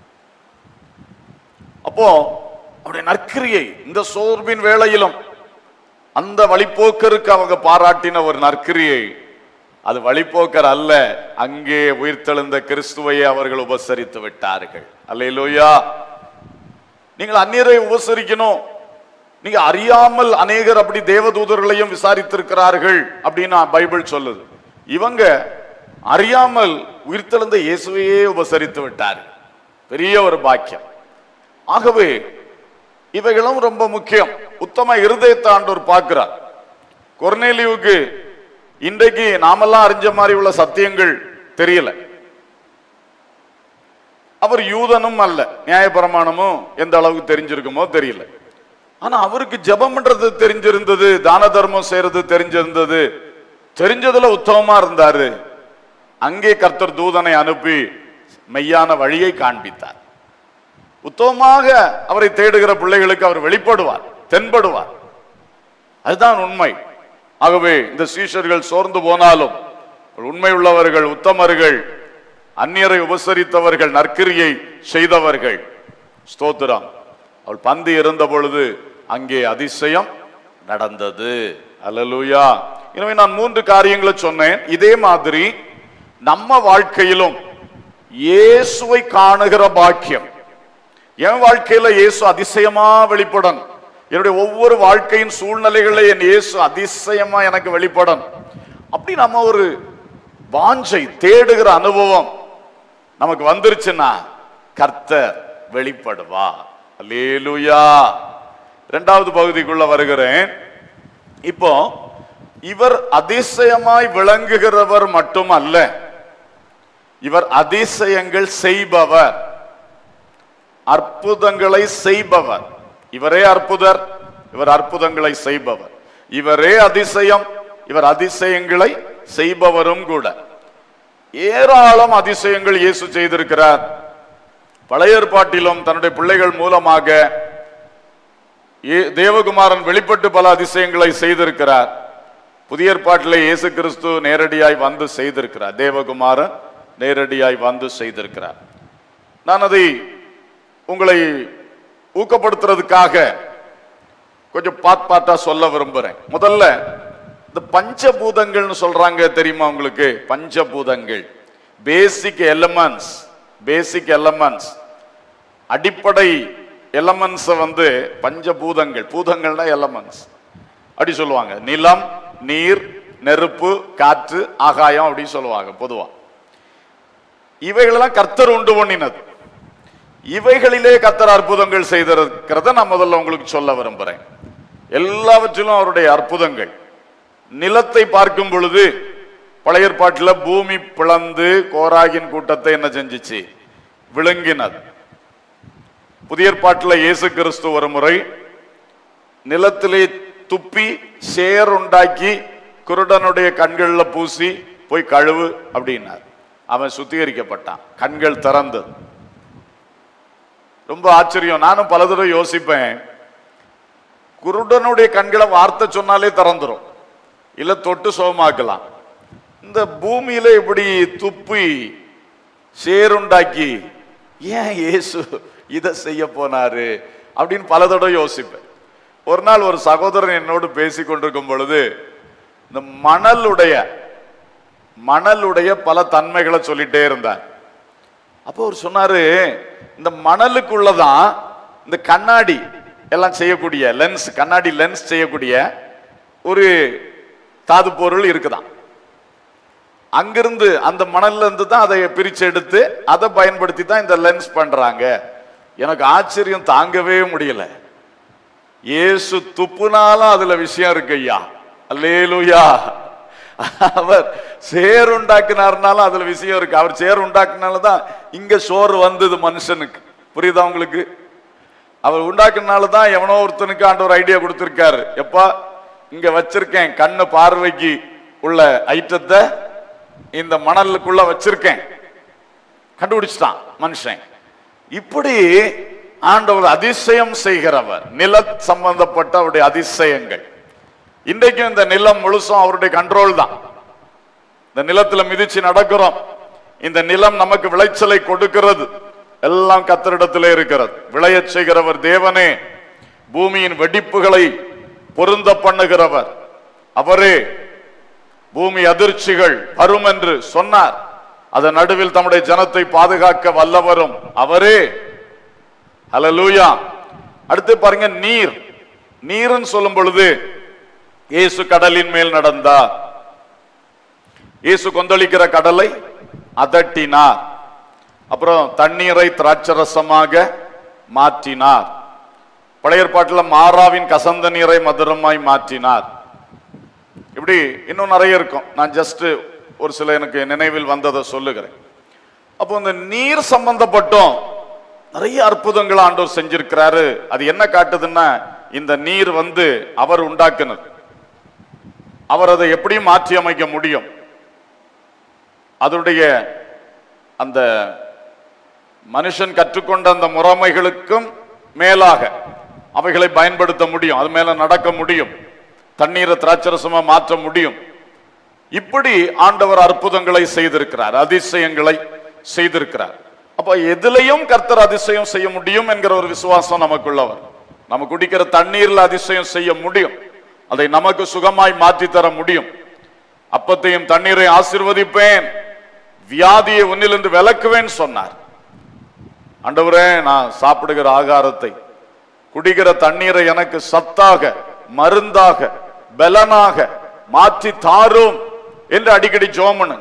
அப்போ அவருடைய நற்கிரியை இந்த சோர்வின் வேளையிலும் அந்த வழிப்போக்கருக்கு அவங்க பாராட்டின ஒரு நற்கிரியை அது வழிப்போக்கர் அல்ல அங்கே உயிர்த்தெழுந்த கிறிஸ்துவையே அவர்கள் உபசரித்து விட்டார்கள் அல்லேலூயா நீங்கள் அந்நியரை உபசரிக்கணும் நீங்க அறியாமல் அநேகர் அப்படி தேவதூதர்களையும் விசாரித்திருக்கிறார்கள் அப்படின்னு பைபிள் சொல்லுது இவங்க அறியாமல் உயிர்த்தெழுந்த இயேசுவையே உபசரித்து விட்டார்கள் பெரிய ஒரு பாக்கியம் ஆகவே இவைகளும் ரொம்ப முக்கியம் உத்தம இருதயத்தை ஆண்டவர் பார்க்கிறார் கொர்னேலியுவுக்கு இன்றைக்கு நாமெல்லாம் அறிஞ்ச மாதிரி உள்ள சத்தியங்கள் தெரியல அவர் யூதனும் அல்ல நியாயப்பிரமாணமும் எந்த அளவுக்கு தெரிஞ்சிருக்குமோ தெரியல ஆனா அவருக்கு ஜெபம் பண்றது தெரிஞ்சிருந்தது தான தர்மம் செய்யறது தெரிஞ்சிருந்தது தெரிஞ்சதுல உத்தமமா இருந்தாரு அங்கே கர்த்தர் தூதனை அனுப்பி மெய்யான வழியை காண்பித்தார் உத்தமமாக அவரை தேடுகிற பிள்ளைகளுக்கு அவர் வெளிப்படுவார் தென்படுவார் அதுதான் உண்மை ஆகவே இந்த சீஷர்கள் சோர்ந்து போனாலும் உண்மை உள்ளவர்கள் உத்தமர்கள் அந்நியரை உபசரித்தவர்கள் நற்கிரியை செய்தவர்கள் ஸ்தோத்திரம் அவள் பந்து இருந்த பொழுது அங்கே அதிசயம் நடந்தது அல்லேலூயா எனவே நான் மூன்று காரியங்களை சொன்னேன் இதே மாதிரி நம்ம வாழ்க்கையிலும் இயேசுவை காணுகிற பாக்கியம் என் வாழ்க்கையில இயேசு அதிசயமா வெளிப்படணும் என்னுடைய ஒவ்வொரு வாழ்க்கையின் சூழ்நிலைகளில் என் இயேசு அதிசயமா எனக்கு வெளிப்படணும் அப்படி நம்ம ஒரு வாஞ்சை தேடுகிற அனுபவம் நமக்கு வந்துருச்சுன்னா கர்த்தர் வெளிப்படுவா அல்லேலூயா இரண்டாவது பகுதிக்குள்ள வருகிறேன் இப்போ இவர் அதிசயமாய் விளங்குகிறவர் மட்டுமல்ல இவர் அதிசயங்கள் செய்பவர் அற்புதங்களை செய்பவர் இவரே அற்புதர் இவர் அற்புதங்களை செய்பவர் இவரே அதிசயம் இவர் அதிசயங்களை செய்பவரும் கூட ஏராளம் அதிசயங்கள் இயேசு செய்திருக்கிறார் பழைய ஏற்பாட்டிலும் தன்னுடைய பிள்ளைகள் மூலமாக ஏ- தேவகுமாரன் வெளிப்பட்டு பல அதிசயங்களை செய்திருக்கிறார் புதிய ஏற்பாட்டிலே இயேசு கிறிஸ்து நேரடியாய் வந்து செய்திருக்கிறார் தேவகுமாரன் நேரடியாய் வந்து செய்திருக்கிறார் நான் அதை உங்களை ஊக்கப்படுத்துறதுக்காக கொஞ்சம் பாட் பாட்டா சொல்ல விரும்புறேன் முதல்ல இந்த பஞ்சபூதங்கள்னு சொல்றாங்க தெரியுமா உங்களுக்கு பஞ்சபூதங்கள் பேசிக் எலமெண்ட்ஸ் பேசிக் எலமெண்ட்ஸ் அடிப்படை எலமெண்ட்ஸ் வந்து பஞ்சபூதங்கள் பூதங்கள்னா எலமெண்ட்ஸ் அப்படி சொல்லுவாங்க நிலம் நீர் நெருப்பு காற்று ஆகாயம் அப்படின்னு சொல்லுவாங்க பொதுவா இவைகளெல்லாம் கர்த்தர் உண்டு பண்ணினது இவைகளிலே கர்த்தர் அற்புதங்கள் செய்திருக்கிறத நான் முதல்ல உங்களுக்கு சொல்ல விரும்புறேன் எல்லாவற்றிலும் அவருடைய அற்புதங்கள் நிலத்தை பார்க்கும் பொழுது பழைய ஏற்பாட்டில் பூமி பிளந்து கோராகின் கூட்டத்தை என்ன செஞ்சுச்சு விழுங்கினது புதிய ஏற்பாட்டில் இயேசு கிறிஸ்து ஒரு முறை நிலத்திலே துப்பி சேர் உண்டாக்கி குருடனுடைய கண்கள்ல பூசி போய் கழுவு அப்படின்னார் அவன் சுத்திகரிக்கப்பட்டான் கண்கள் திறந்தது ரொம்ப ஆச்சரியம் நானும் பல தடவை யோசிப்பேன் குருடனுடைய கண்களை வார்த்தை சொன்னாலே திறந்துரும் இல்ல தொட்டு சோமாக்கலாம் இந்த பூமியில இப்படி துப்பி சேருண்டாக்கி ஏன் இயேசு இதை செய்ய போனாரு அப்படின்னு பல தடவை யோசிப்பேன் ஒரு நாள் ஒரு சகோதரன் என்னோடு பேசி கொண்டிருக்கும் பொழுது இந்த மணலுடைய மணலுடைய பல தன்மைகளை சொல்லிட்டே இருந்தார் அப்போ அவர் சொன்னாரு இந்த மணலுக்குள்ளதான் இந்த கண்ணாடி எல்லாம் செய்யக்கூடிய லென்ஸ் கண்ணாடி லென்ஸ் செய்யக்கூடிய ஒரு தாது பொருள் இருக்குதாம் அங்கிருந்து அந்த மணல்ல இருந்து தான் அதை பிரிச்சு எடுத்து அதை பயன்படுத்தி தான் இந்த லென்ஸ் பண்றாங்க எனக்கு ஆச்சரியம் தாங்கவே முடியல இயேசு துப்புனாலும் அதுல விஷயம் இருக்கு ஐயா அல்லேலூயா அவர் சேர் உண்டாக்குனாருனாலும் அதுல விஷயம் இருக்கு அவர் சேர் உண்டாக்குனால தான் இங்க சோறு வந்தது மனுஷனுக்கு புரியுதா உங்களுக்கு அவர் உண்டாக்குனால தான் எவனோ ஒருத்தனுக்கு ஆண்டவர் ஐடியா கொடுத்திருக்காரு எப்பா இங்க வச்சிருக்கேன் கண்ணு பார்வைக்கு உள்ள ஐட்டத்தை இந்த மணலுக்குள்ள வச்சிருக்கேன் கண்டுபிடிச்சிட்டான் மனுஷன் இப்படி ஆண்டவர் அதிசயம் செய்கிறவர் நில சம்பந்தப்பட்ட அவருடைய அதிசயங்கள் இன்றைக்கும் இந்த நிலம் முழுசும் அவருடைய கண்ட்ரோல் தான் இந்த நிலத்துல மிதிச்சு நடக்கிறோம் இந்த நிலம் நமக்கு விளைச்சலை கொடுக்கிறது எல்லாம் கத்தரிடத்திலே இருக்கிறது விளையச் செய்கிறவர் தேவனே பூமியின் வெடிப்புகளை பொருந்த பண்ணுகிறவர் அவரே பூமி அதிர்ச்சிகள் வரும் என்று சொன்னார் அதன் நடுவில் தம்முடைய ஜனத்தை பாதுகாக்க வல்லவரும் அவரே ஹalleluya அடுத்து பாருங்க நீர் நீர்னு சொல்லும் பொழுது இயேசு கடலின் மேல் நடந்தார் இயேசு கொந்தளிக்கிற கடலை அதட்டினார் அப்புறம் தண்ணீரை திராட்சரசமாக மாற்றினார் பழைய ஏற்பாட்டில் மாறாவின் கசந்த நீரை மதுரமாய் மாற்றினார் இப்படி இன்னும் நிறைய இருக்கும் நான் ஜஸ்ட் ஒரு சில எனக்கு நினைவில் வந்ததை சொல்லுகிறேன் அப்போ இந்த நீர் சம்பந்தப்பட்டும் நிறைய அற்புதங்கள் ஆண்டவர் செஞ்சிருக்கிறாரு அது என்ன காட்டுதுன்னா இந்த நீர் வந்து அவர் உண்டாக்குனது அவர் அதை எப்படியும் மாற்றி அமைக்க முடியும் அதனுடைய அந்த மனுஷன் கற்றுக்கொண்ட அந்த முறைமைகளுக்கும் மேலாக அவைகளை பயன்படுத்த முடியும் அது மேல நடக்க முடியும் தண்ணீரை திராட்சரசமா மாற்ற முடியும் இப்படி ஆண்டவர் அற்புதங்களை செய்திருக்கிறார் அதிசயங்களை செய்திருக்கிறார் அப்ப எதுலையும் கர்த்தர் அதிசயம் செய்ய முடியும் என்கிற ஒரு விசுவாசம் நமக்குள்ளவர் நம்ம குடிக்கிற தண்ணீர்ல அதிசயம் செய்ய முடியும் அதை நமக்கு சுகமாய் மாற்றி தர முடியும் அப்பத்தையும் தண்ணீரை ஆசிர்வதிப்பேன் வியாதியை உன்னிலிருந்து விலக்குவேன்னு சொன்னார் ஆண்டவரே நான் சாப்பிடுகிற ஆகாரத்தை குடிக்கிற தண்ணீரை எனக்கு சத்தாக மருந்தாக பலனாக மாற்றி தாரும் என்று அடிக்கடி ஜோம் பண்ணுங்க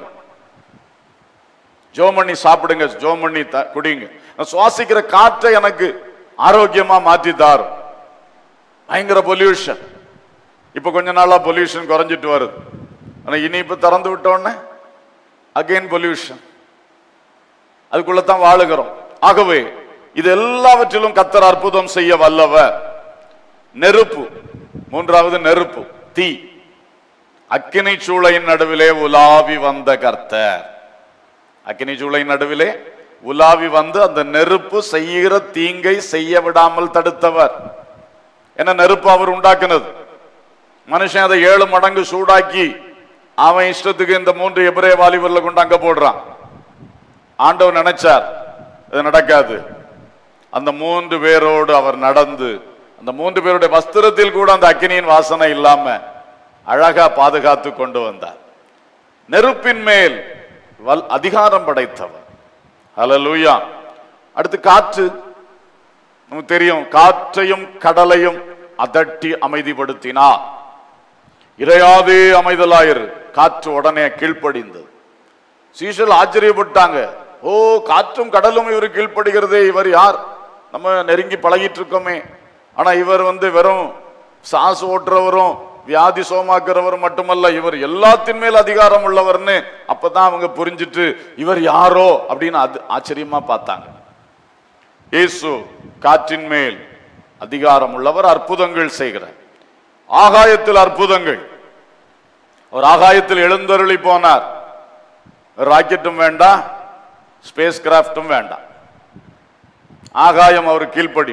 ஜோம் பண்ணி சாப்பிடுங்க ஜோம் பண்ணி த- குடிங்க நான் சுவாசிக்கிற காற்றை எனக்கு ஆரோக்கியமா மாற்றி தாரும் பயங்கர பொல்யூஷன் இப்ப கொஞ்ச நாளா பொல்யூஷன் குறைஞ்சிட்டு வருது ஆனா இனி இப்ப திறந்து விட்டோன்னே அகைன் பொல்யூஷன் அதுக்குள்ள தான் வாழுகிறோம் ஆகவே இது எல்லாவற்றிலும் கத்தர் அற்புதம் செய்ய வல்லவர் நெருப்பு மூன்றாவது நெருப்பு தீ அக்கினி சூளையின் நடுவிலே உலாவி வந்த கர்த்தர் அக்கினி சூளையின் நடுவிலே உலாவி வந்து அந்த நெருப்பு செய்கிற தீங்கை செய்ய விடாமல் தடுத்தவர் என்ன நெருப்பு அவர் உண்டாக்குனது மனுஷன் அதை ஏழு மடங்கு சூடாக்கி அவன் இஷ்டத்துக்கு இந்த மூன்று எபிரே வாலிபர்ல கொண்டு அங்க போடுறான் ஆண்டவர் நினைச்சார் இது நடக்காது அந்த மூன்று பேரோடு அவர் நடந்து அந்த மூன்று பேருடைய வஸ்திரத்தில் கூட அந்த அக்கினியின் வாசனை இல்லாம அழகா பாதுகாத்து கொண்டு வந்தார் நெருப்பின் மேல் வல் அதிகாரம் படைத்தவர் ஹalleluya அடுத்து காற்று நமக்கு தெரியும் காற்றையும் கடலையும் அதட்டி அமைதிப்படுத்தினார் இறையாதே அமைதலாயிரு காற்று உடனே கீழ்ப்படிந்தது சீசல் ஆச்சரியப்பட்டாங்க ஓ காற்றும் கடலும் இவர் கீழ்ப்படுகிறதே இவர் யார் நம்ம நெருங்கி பழகிட்டு இருக்கோமே ஆனா இவர் வந்து வெறும் சாசு ஓட்டுறவரும் வியாதி சோமாக்குறவரும் மட்டுமல்ல இவர் எல்லாத்தின் மேல் அதிகாரம் உள்ளவர்னு அப்பதான் அவங்க புரிஞ்சிட்டு இவர் யாரோ அப்படின்னு அது ஆச்சரியமா பார்த்தாங்க இயேசு காற்றின் மேல் அதிகாரம் உள்ளவர் அற்புதங்கள் செய்கிறார் ஆகாயத்தில் அற்புதங்கள் அவர் ஆகாயத்தில் எழுந்தருளி போனார் ராக்கெட்டும் வேண்டாம் ஸ்பேஸ் கிராஃப்டும் வேண்டாம் ஆகாயம் அவர் கீழ்ப்படி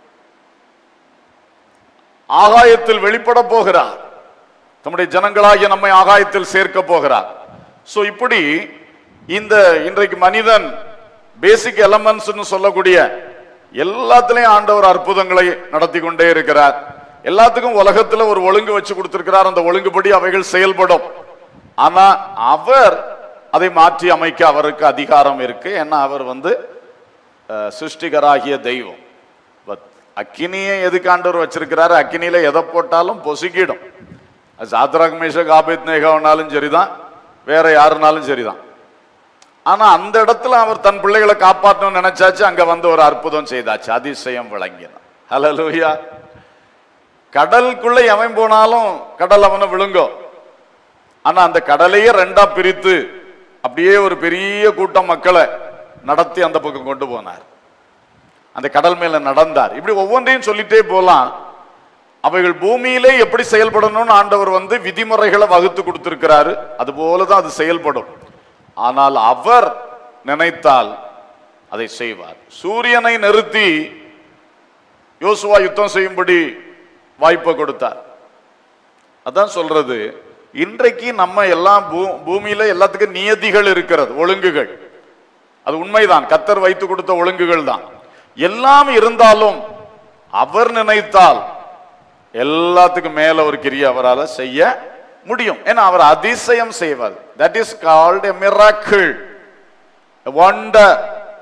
ஆகாயத்தில் வெளிப்பட போகிறார் தம்முடைய ஜனங்களாகிய நம்மை ஆகாயத்தில் சேர்க்க போகிறார் சோ இப்படி இந்த இன்றைக்கு மனிதன் பேசிக் எலமெண்ட்ஸ்னு சொல்லக்கூடிய எல்லாத்துலயும் ஆண்டவர் அற்புதங்களை நடத்தி கொண்டே இருக்கிறார் எல்லாத்துக்கும் உலகத்துல ஒரு ஒழுங்கு வச்சு கொடுத்திருக்கிறார் அந்த ஒழுங்குபடி அவைகள் செயல்படும் ஆனா அவர் அதை மாற்றி அமைக்க அவருக்கு அதிகாரம் இருக்கு ஏன்னா அவர் வந்து அஹ், சிருஷ்டிகராகிய தெய்வம் பட் அக்கினியை எதுக்கு ஆண்டவர் வச்சிருக்கிறாரு அக்கினியில எதை போட்டாலும் பொசுக்கிடும் அது சாத்ராக் மேஷக் ஆபேத் நேகாவனாலும் சரிதான் வேற யாருனாலும் சரிதான் ஆனா அந்த இடத்துல அவர் தன் பிள்ளைகளை காப்பாற்றணும்னு நினைச்சாச்சு அங்க வந்து ஒரு அற்புதம் செய்தாச்சு அதிசயம் விளங்கினான் ஹalleluya கடலுக்குள்ள எவன் போனாலும் கடல் அவனை விழுங்கும் ஆனா அந்த கடலையே ரெண்டா பிரித்து அப்படியே ஒரு பெரிய கூட்டம் மக்களை நடத்தி அந்த பக்கம் கொண்டு போனார் அந்த கடல் மேல நடந்தார் இப்படி ஒவ்வொன்றையும் சொல்லிட்டே போலாம் அவைகள் பூமியிலே எப்படி செயல்படணும்னு ஆண்டவர் வந்து விதிமுறைகளை வகுத்து கொடுத்திருக்கிறாரு அது போலதான் அது செயல்படும் ஆனால் அவர் நினைத்தால் அதை செய்வார் சூரியனை நிறுத்தி யோசுவா யுத்தம் செய்யும்படி வாய்ப்பை கொடுத்தார் அதான் சொல்றது இன்றைக்கு நம்ம எல்லாம் பூ- பூமியில எல்லாத்துக்கும் நியதிகள் இருக்கிறது ஒழுங்குகள் அது உண்மைதான் கத்தர் வைத்து கொடுத்த ஒழுங்குகள் தான் எல்லாம் இருந்தாலும் அவர் நினைத்தால் எல்லாத்துக்கும் மேல ஒரு கிரியை அவரால செய்ய முடியும் ஏன்னா அவர் அதிசயம் செய்வார் that is called a miracle wonder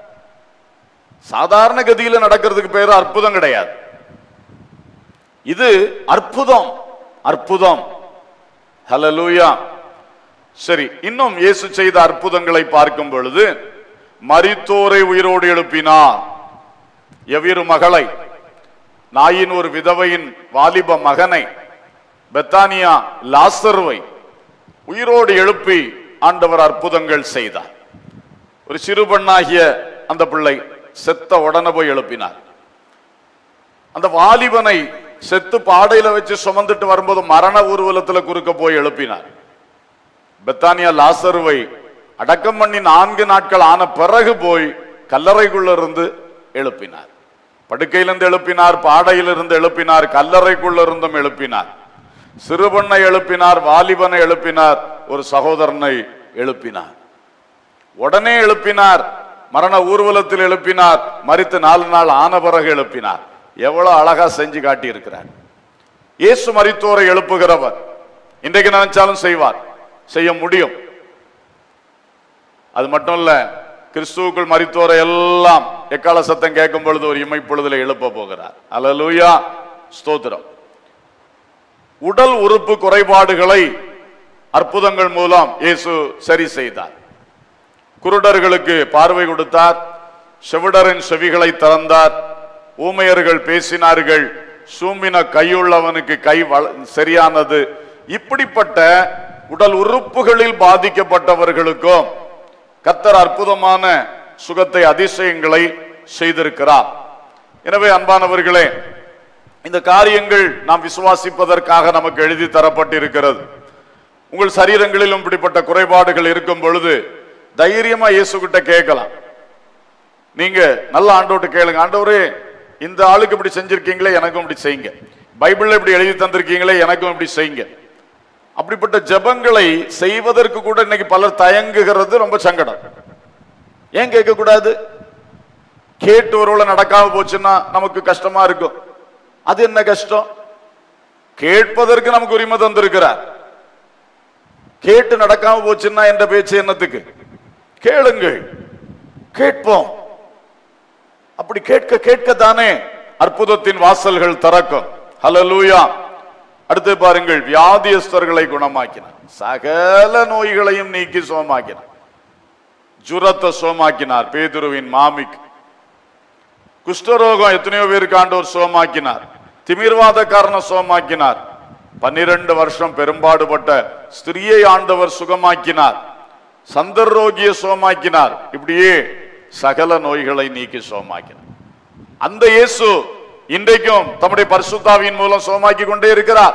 சாதாரண கதியில நடக்கிறதுக்கு பேரு அற்புதம் கிடையாது இது அற்புதம் அற்புதம் ஹalleluya சரி இன்னும் இயேசு செய்த அற்புதங்களை பார்க்கும் பொழுது மரித்தோரை உயிரோடு எழுப்பினார் எவ்விரு மகளை நாயின் ஒரு விதவையின் வாலிப மகனை பெத்தானியா லாசருவை உயிரோடு எழுப்பி ஆண்டவர் அற்புதங்கள் செய்தார் ஒரு சிறு பெண்ணாகிய அந்த பிள்ளை செத்த உடனே போய் எழுப்பினார் அந்த வாலிபனை செத்து பாடையில வச்சு சுமந்துட்டு வரும்போது மரண ஊர்வலத்துல குறுக்க போய் எழுப்பினார் பெத்தானியா லாசருவை அடக்கம் பண்ணி நான்கு நாட்கள் ஆன பிறகு போய் கல்லறைக்குள்ள இருந்து எழுப்பினார் படுக்கையிலிருந்து எழுப்பினார் பாடையிலிருந்து எழுப்பினார் கல்லறைக்குள்ள இருந்தும் எழுப்பினார் சிறுபெண்ணை எழுப்பினார் வாலிபனை எழுப்பினார் ஒரு சகோதரனை எழுப்பினார் உடனே எழுப்பினார் மரண ஊர்வலத்தில் எழுப்பினார் மரித்து நாலு நாள் ஆன பிறகு எழுப்பினார் எவ்வளவு அழகா செஞ்சு காட்டி இருக்கிறார் இயேசு மரித்தோரை எழுப்புகிறவர் இன்றைக்கு நினைச்சாலும் செய்வார் செய்ய முடியும் அது மட்டும் இல்ல கிறிஸ்துவுக்குள் மரித்தோரை எல்லாம் எக்கால சத்தம் கேட்கும் பொழுது ஒரு இமைப்பொழுதுல எழுப்ப போகிறார் அல்லேலூயா ஸ்தோத்திரம் உடல் உறுப்பு குறைபாடுகளை அற்புதங்கள் மூலம் இயேசு சரி செய்தார் குருடர்களுக்கு பார்வை கொடுத்தார் செவிடரின் செவிகளை திறந்தார் ஊமையர்கள் பேசினார்கள் சூம்பின கையுள்ளவனுக்கு கை வள- சரியானது இப்படிப்பட்ட உடல் உறுப்புகளில் பாதிக்கப்பட்டவர்களுக்கும் கத்தர் அற்புதமான சுகத்தை அதிசயங்களை செய்திருக்கிறார் எனவே அன்பானவர்களே இந்த காரியங்கள் நாம் விசுவாசிப்பதற்காக நமக்கு எழுதி தரப்பட்டிருக்கிறது உங்கள் சரீரங்களிலும் இப்படிப்பட்ட குறைபாடுகள் இருக்கும் பொழுது தைரியமா இயேசு கிட்ட கேட்கலாம் நீங்க நல்ல ஆண்டோட்டு கேளுங்க ஆண்டவரே இந்த ஆளுக்கு இப்படி செஞ்சிருக்கீங்களே எனக்கும் இப்படி செய்யுங்க பைபிள்ல இப்படி எழுதி தந்திருக்கீங்களே எனக்கும் இப்படி செய்யுங்க அப்படிப்பட்ட ஜெபங்களை செய்வதற்கு கூட இன்னைக்கு பலர் தயங்குகிறது ரொம்ப சங்கடம் ஏன் கேட்க கூடாது கேட்டு ஒருவேளை நடக்காம போச்சுன்னா நமக்கு கஷ்டமா இருக்கும் அது என்ன கஷ்டம் கேட்பதற்கு நமக்கு உரிமை தந்திருக்கிறார் கேட்டு நடக்காம போச்சுன்னா என்ற பேச்சு என்னத்துக்கு கேளுங்கள் கேட்போம் அப்படி கேட்க கேட்கத்தானே அற்புதத்தின் வாசல்கள் திறக்கும் ஹalleluya அடுத்து பாருங்கள் வியாதியஸ்தர்களை குணமாக்கினார் சகல நோய்களையும் நீக்கி சுகமாக்கினார் ஜுரத்தை சுகமாக்கினார் பேதுருவின் மாமிக்கு குஷ்டரோகம் எத்தனையோ பேருக்கு ஆண்டவர் சுகமாக்கினார் திமிர்வாதக்காரனை சுகமாக்கினார் பன்னிரண்டு வருஷம் பெரும்பாடுபட்ட ஸ்திரியை ஆண்டவர் சுகமாக்கினார் சந்தர் ரோகியை சுகமாக்கினார் இப்படியே சகல நோய்களை நீக்கி சுகமாக்கினார் அந்த இயேசு இன்றைக்கும் தம்முடைய பரிசுத்தாவின் மூலம் சுகமாக்கி கொண்டே இருக்கிறார்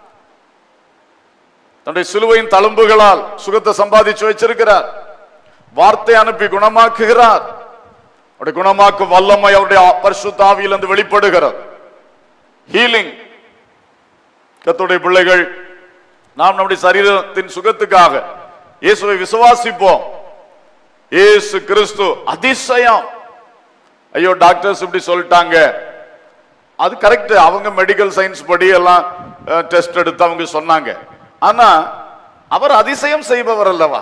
தன்னுடைய சிலுவையின் தழும்புகளால் சுகத்தை சம்பாதிச்சு வச்சிருக்கிறார் வார்த்தை அனுப்பி குணமாக்குகிறார் அவருடைய குணமாக்கும் வல்லமை அவருடைய பரிசுத்தாவியிலிருந்து வெளிப்படுகிறது ஹீலிங் கர்த்தருடைய பிள்ளைகள் நாம் நம்முடைய சரீரத்தின் சுகத்துக்காக இயேசுவை விசுவாசிப்போம் இயேசு கிறிஸ்து அதிசயம் ஐயோ டாக்டர்ஸ் இப்படி சொல்லிட்டாங்க அது கரெக்ட் அவங்க மெடிக்கல் சயின்ஸ் படி எல்லாம் டெஸ்ட் எடுத்து அவங்க சொன்னாங்க ஆனா அவர் அதிசயம் செய்பவர் அல்லவா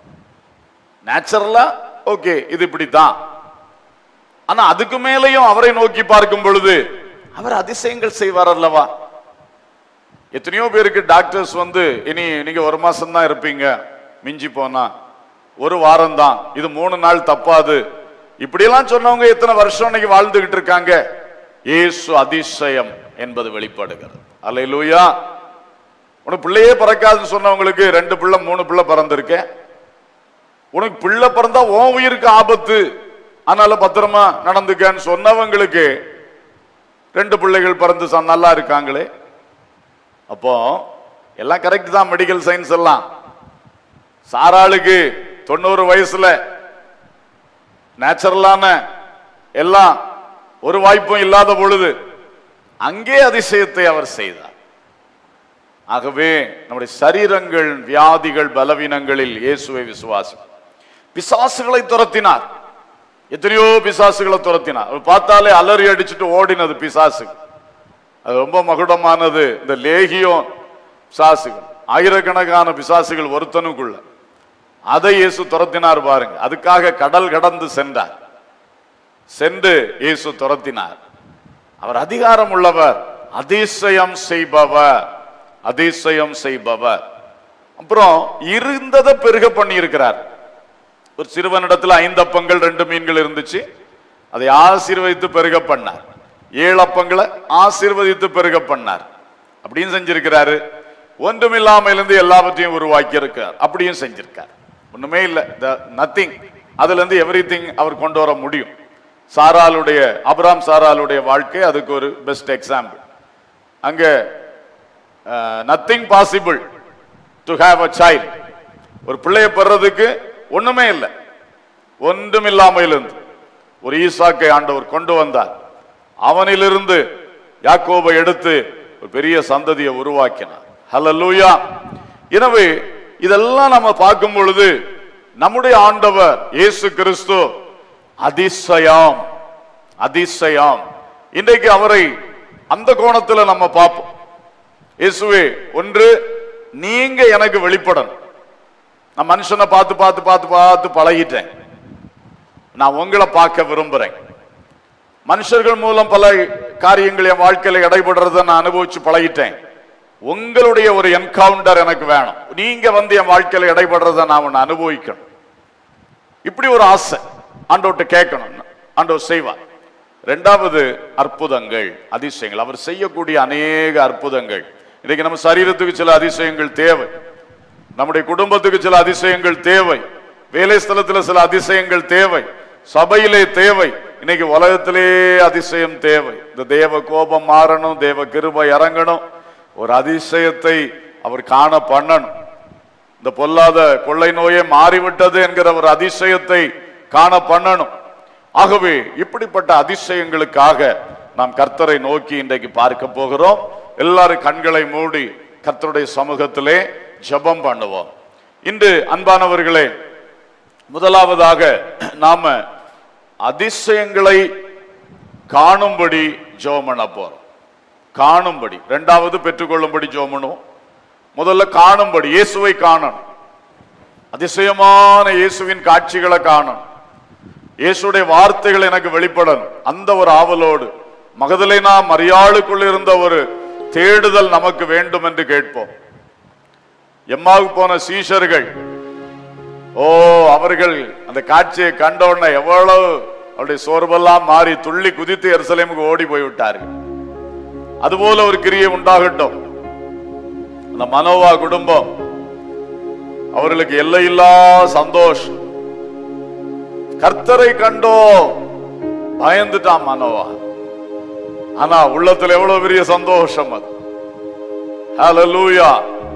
நேச்சுரலா ஓகே இது இப்படித்தான் ஆனா அதுக்கு மேலேயும் அவரை நோக்கி பார்க்கும் பொழுது அவர் அதிசயங்கள் செய்வார் அல்லவா எத்தனையோ பேருக்கு டாக்டர்ஸ் வந்து இனி நீங்க ஒரு மாசம் தான் இருப்பீங்க மிஞ்சி போனா ஒரு வாரம் தான் இது மூணு நாள் தப்பாது இப்படியெல்லாம் சொன்னவங்க எத்தனை வருஷம் இன்னைக்கு வாழ்ந்துகிட்டு இருக்காங்க இயேசு அதிசயம் என்பது வெளிப்படுகிறது அல்லேலூயா உனக்கு பிள்ளையே பிறக்காதுன்னு சொன்னவங்களுக்கு ரெண்டு பிள்ளை மூணு பிள்ளை பிறந்திருக்கேன் உனக்கு பிள்ளை பிறந்தா உன் உயிருக்கு ஆபத்து அதனால பத்திரமா நடந்துக்கன்னு சொன்னவங்களுக்கு ரெண்டு பிள்ளைகள் பிறந்து ச- நல்லா இருக்காங்களே அப்போ எல்லாம் கரெக்ட் தான் மெடிக்கல் சயின்ஸ் எல்லாம் சாராளுக்கு தொண்ணூறு வயசுல நேச்சுரலான எல்லாம் ஒரு வாய்ப்பும் இல்லாத பொழுது அங்கே அதிசயத்தை அவர் செய்தார் ஆகவே நம்முடைய சரீரங்கள் வியாதிகள் பலவீனங்களில் இயேசுவை விசுவாசம் பிசாசுகளை துரத்தினார் எத்தனையோ பிசாசுகளை துரத்தினார் அவர் பார்த்தாலே அலறி அடிச்சுட்டு ஓடினது பிசாசு அது ரொம்ப மகுடமானது இந்த லேகியம் பிசாசுகள் ஆயிரக்கணக்கான பிசாசுகள் ஒருத்தனுக்குள்ள அதை இயேசு துரத்தினார் பாருங்க அதுக்காக கடல் கடந்து சென்றார் சென்று இயேசு துரத்தினார் அவர் அதிகாரம் உள்ளவர் அதிசயம் செய்பவர் அதிசயம் செய்பவர் அப்புறம் இருந்ததை பெருக பண்ணி இருக்கிறார் ஒரு சிறுவனிடத்துல ஐந்து அப்பங்கள் ரெண்டு மீன்கள் இருந்துச்சு அதை ஆசீர்வதித்து பெருக பண்ணார் ஏழு அப்பங்களை ஆசீர்வதித்து பெருக பண்ணார் அப்படியும் செஞ்சிருக்கிறாரு ஒன்றுமில்லாமல் இருந்து எல்லாவற்றையும் உருவாக்கி இருக்கார் அப்படியும் செஞ்சிருக்கார் ஒண்ணுமே இல்லை நத்திங் அதுல இருந்து எவ்ரி அவர் கொண்டு வர முடியும் சாராளுடைய அபிராம் சாராளுடைய வாழ்க்கை அதுக்கு ஒரு பெஸ்ட் எக்ஸாம்பிள் அங்க nothing possible to have a child ஒரு பிள்ளையை பெறதுக்கு ஒண்ணுமே இல்லை ஒன்றும் இல்லாமல் இருந்து ஒரு ஈசாக்கை ஆண்டவர் கொண்டு வந்தார் அவனிலிருந்து யாக்கோபை எடுத்து ஒரு பெரிய சந்ததியை உருவாக்கினார் ஹalleluya எனவே இதெல்லாம் நம்ம பார்க்கும் பொழுது நம்முடைய ஆண்டவர் இயேசு கிறிஸ்து அதிசயம் அதிசயம் இன்றைக்கு அவரை அந்த கோணத்துல நம்ம பார்ப்போம் இயேசுவே ஒன்று நீங்க எனக்கு வெளிப்படணும் நான் மனுஷனை பார்த்து பார்த்து பார்த்து பார்த்து பழகிட்டேன் நான் உங்களை பார்க்க விரும்புறேன் மனுஷர்கள் மூலம் பல காரியங்கள் என் வாழ்க்கையில இடைபடுறத நான் அனுபவிச்சு பழகிட்டேன் உங்களுடைய ஒரு என்கவுண்டர் எனக்கு வேணும் நீங்க வந்து என் வாழ்க்கையில இடைபடுறத நான் ஒன்னு அனுபவிக்கணும் இப்படி ஒரு ஆசை ஆண்டவர்கிட்ட கேட்கணும் ஆண்டவர் செய்வார் ரெண்டாவது அற்புதங்கள் அதிசயங்கள் அவர் செய்யக்கூடிய அநேக அற்புதங்கள் இன்னைக்கு நம்ம சரீரத்துக்கு சில அதிசயங்கள் தேவை நம்முடைய குடும்பத்துக்கு சில அதிசயங்கள் தேவை வேலை ஸ்தலத்துல சில அதிசயங்கள் தேவை சபையிலே தேவை இன்னைக்கு உலகத்திலே அதிசயம் தேவை இந்த தேவ கோபம் மாறணும் தேவ கிருபை இறங்கணும் ஒரு அதிசயத்தை அவர் காண பண்ணணும் இந்த பொல்லாத கொள்ளை நோயே மாறிவிட்டது என்கிற ஒரு அதிசயத்தை காண பண்ணணும் ஆகவே இப்படிப்பட்ட அதிசயங்களுக்காக நாம் கர்த்தரை நோக்கி இன்றைக்கு பார்க்க போகிறோம் எல்லாரும் கண்களை மூடி கர்த்தருடைய சமூகத்திலே ஜெபம் பண்ணுவோம் இன்று அன்பானவர்களே முதலாவதாக நாம அதிசயங்களை காணும்படி ஜெபம் பண்ண போறோம் காணும்படி இரண்டாவது பெற்றுக்கொள்ளும்படி ஜெபம் பண்ணுவோம் முதல்ல காணும்படி இயேசுவை காணணும் அதிசயமான இயேசுவின் காட்சிகளை காணணும் இயேசுடைய வார்த்தைகள் எனக்கு வெளிப்படணும் அந்த ஒரு ஆவலோடு மகதலேனா மரியாளுக்குள் இருந்த ஒரு தேடுதல் நமக்கு வேண்டும் என்று கேட்போம் எம்மாவுக்கு போன சீஷர்கள் ஓ அவர்கள் அந்த காட்சியை கண்ட உடனே எவ்வளவு அவருடைய சோர்வெல்லாம் மாறி துள்ளி குதித்து எருசலேமுக்கு ஓடி போய் விட்டார்கள் அதுபோல ஒரு கிரியை உண்டாகட்டும் அந்த மனோவா குடும்பம் அவர்களுக்கு எல்லையில்லா சந்தோஷம் கர்த்தரை கண்டோ பயந்துட்டான் மனோவா ஆனா உள்ளத்துல எவ்வளவு பெரிய சந்தோஷம் அது ஹalleluya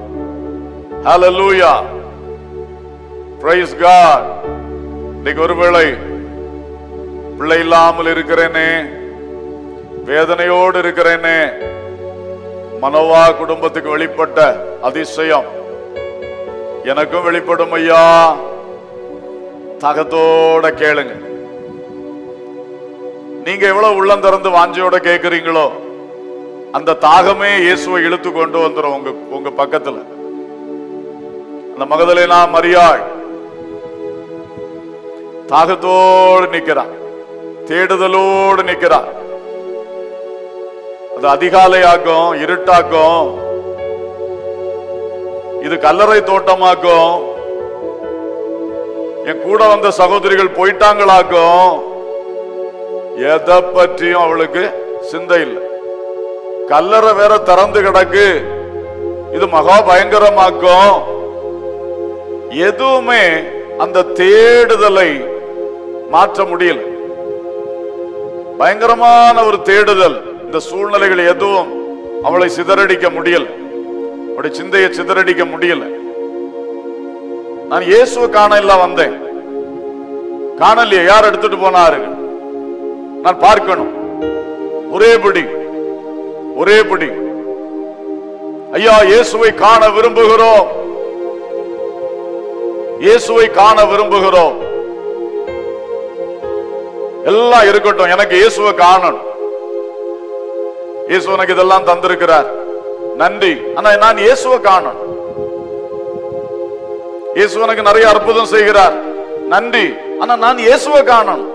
ஹalleluya praise god இன்னைக்கு ஒருவேளை பிள்ளை இல்லாமல் இருக்கிறேனே வேதனையோடு இருக்கிறேனே மனோவா குடும்பத்துக்கு வெளிப்பட்ட அதிசயம் எனக்கும் வெளிப்படும் ஐயா தகத்தோட கேளுங்க நீங்க எவ்வளவு உள்ளம் திறந்து வாஞ்சையோட கேக்குறீங்களோ அந்த தாகமே இயேசுவை இழுத்து கொண்டு வந்துரும் உங்க உங்க பக்கத்துல அந்த மகதலேனா மரியாள் தாகத்தோடு நிக்கிறான் தேடுதலோடு நிக்கிறான் அது அதிகாலையாக்கும் இருட்டாக்கும் இது கல்லறை தோட்டமாக்கும் என் கூட வந்த சகோதரிகள் போயிட்டாங்களாக்கும் எதை பற்றியும் அவளுக்கு சிந்தை இல்லை கல்லறை வேற திறந்து கிடக்கு இது மகா பயங்கரமாக்கும் எதுவுமே அந்த தேடுதலை மாற்ற முடியல பயங்கரமான ஒரு தேடுதல் இந்த சூழ்நிலைகள் எதுவும் அவளை சிதறடிக்க முடியல அவருடைய சிந்தையை சிதறடிக்க முடியல நான் இயேசுவை காண இல்ல வந்தேன் காணலையே யார் எடுத்துட்டு போனாரு நான் பார்க்கணும் ஒரே பிடி ஒரே பிடி ஐயா இயேசுவை காண விரும்புகிறோம் இயேசுவை காண விரும்புகிறோம் எல்லாம் இருக்கட்டும் எனக்கு இயேசுவை காணணும் இயேசு எனக்கு இதெல்லாம் தந்திருக்கிறார் நன்றி ஆனா நான் இயேசுவை காணணும் இயேசு எனக்கு நிறைய அற்புதம் செய்கிறார் நன்றி ஆனா நான் இயேசுவை காணணும்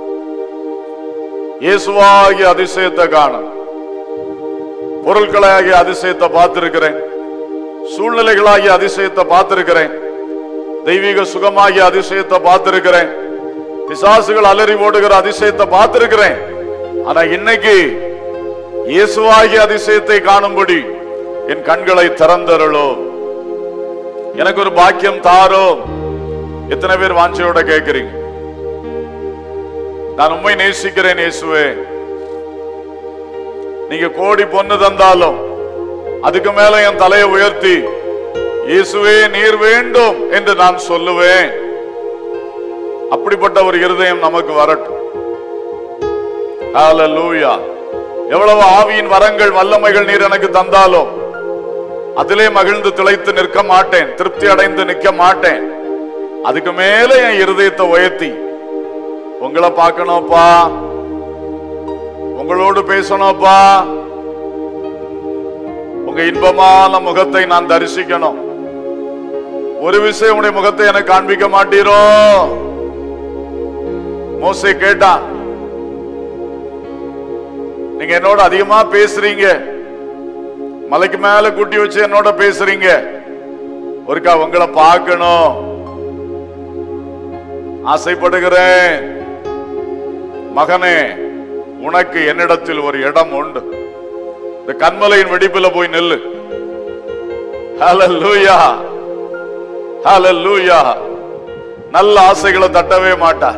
இயேசுவாகிய அதிசயத்தை காணணும் பொருட்களாகிய அதிசயத்தை பார்த்திருக்கிறேன் சூழ்நிலைகளாகிய அதிசயத்தை பார்த்திருக்கிறேன் தெய்வீக சுகமாகிய அதிசயத்தை பார்த்திருக்கிறேன் பிசாசுகள் அலறி ஓடுகிற அதிசயத்தை பார்த்திருக்கிறேன் ஆனா இன்னைக்கு இயேசுவாகிய அதிசயத்தை காணும்படி என் கண்களை திறந்தருளோ எனக்கு ஒரு பாக்கியம் தாரோ எத்தனை பேர் வாஞ்சையோட கேட்கிறீங்க நான் உண்மை நேசிக்கிறேன் இயேசுவே நீங்க கோடி பொண்ணு தந்தாலும் அதுக்கு மேல என் தலையை உயர்த்தி இயேசுவே நீர் வேண்டும் என்று நான் சொல்லுவேன் அப்படிப்பட்ட ஒரு இருதயம் நமக்கு வரட்டும் ஹalleluya எவ்வளவு ஆவியின் வரங்கள் வல்லமைகள் நீர் எனக்கு தந்தாலும் அதிலே மகிழ்ந்து திளைத்து நிற்க மாட்டேன் திருப்தி அடைந்து நிற்க மாட்டேன் அதுக்கு மேல என் இருதயத்தை உயர்த்தி உங்களை பார்க்கணும்ப்பா உங்களோடு பேசணும்ப்பா உங்க இன்பமான முகத்தை நான் தரிசிக்கணும் ஒரு விஷயம் உடைய முகத்தை எனக்கு காண்பிக்க மாட்டீரோ மோசே கேட்டான் நீங்க என்னோட அதிகமா பேசுறீங்க மலைக்கு மேல கூட்டி வச்சு என்னோட பேசுறீங்க ஒருக்கா உங்களை பார்க்கணும் ஆசைப்படுகிறேன் மகனே உனக்கு என்னிடத்தில் ஒரு இடம் உண்டு இந்த கண்மலையின் வெடிப்புல போய் நில்லு ஹalleluya ஹalleluya நல்ல ஆசைகளை தட்டவே மாட்டார்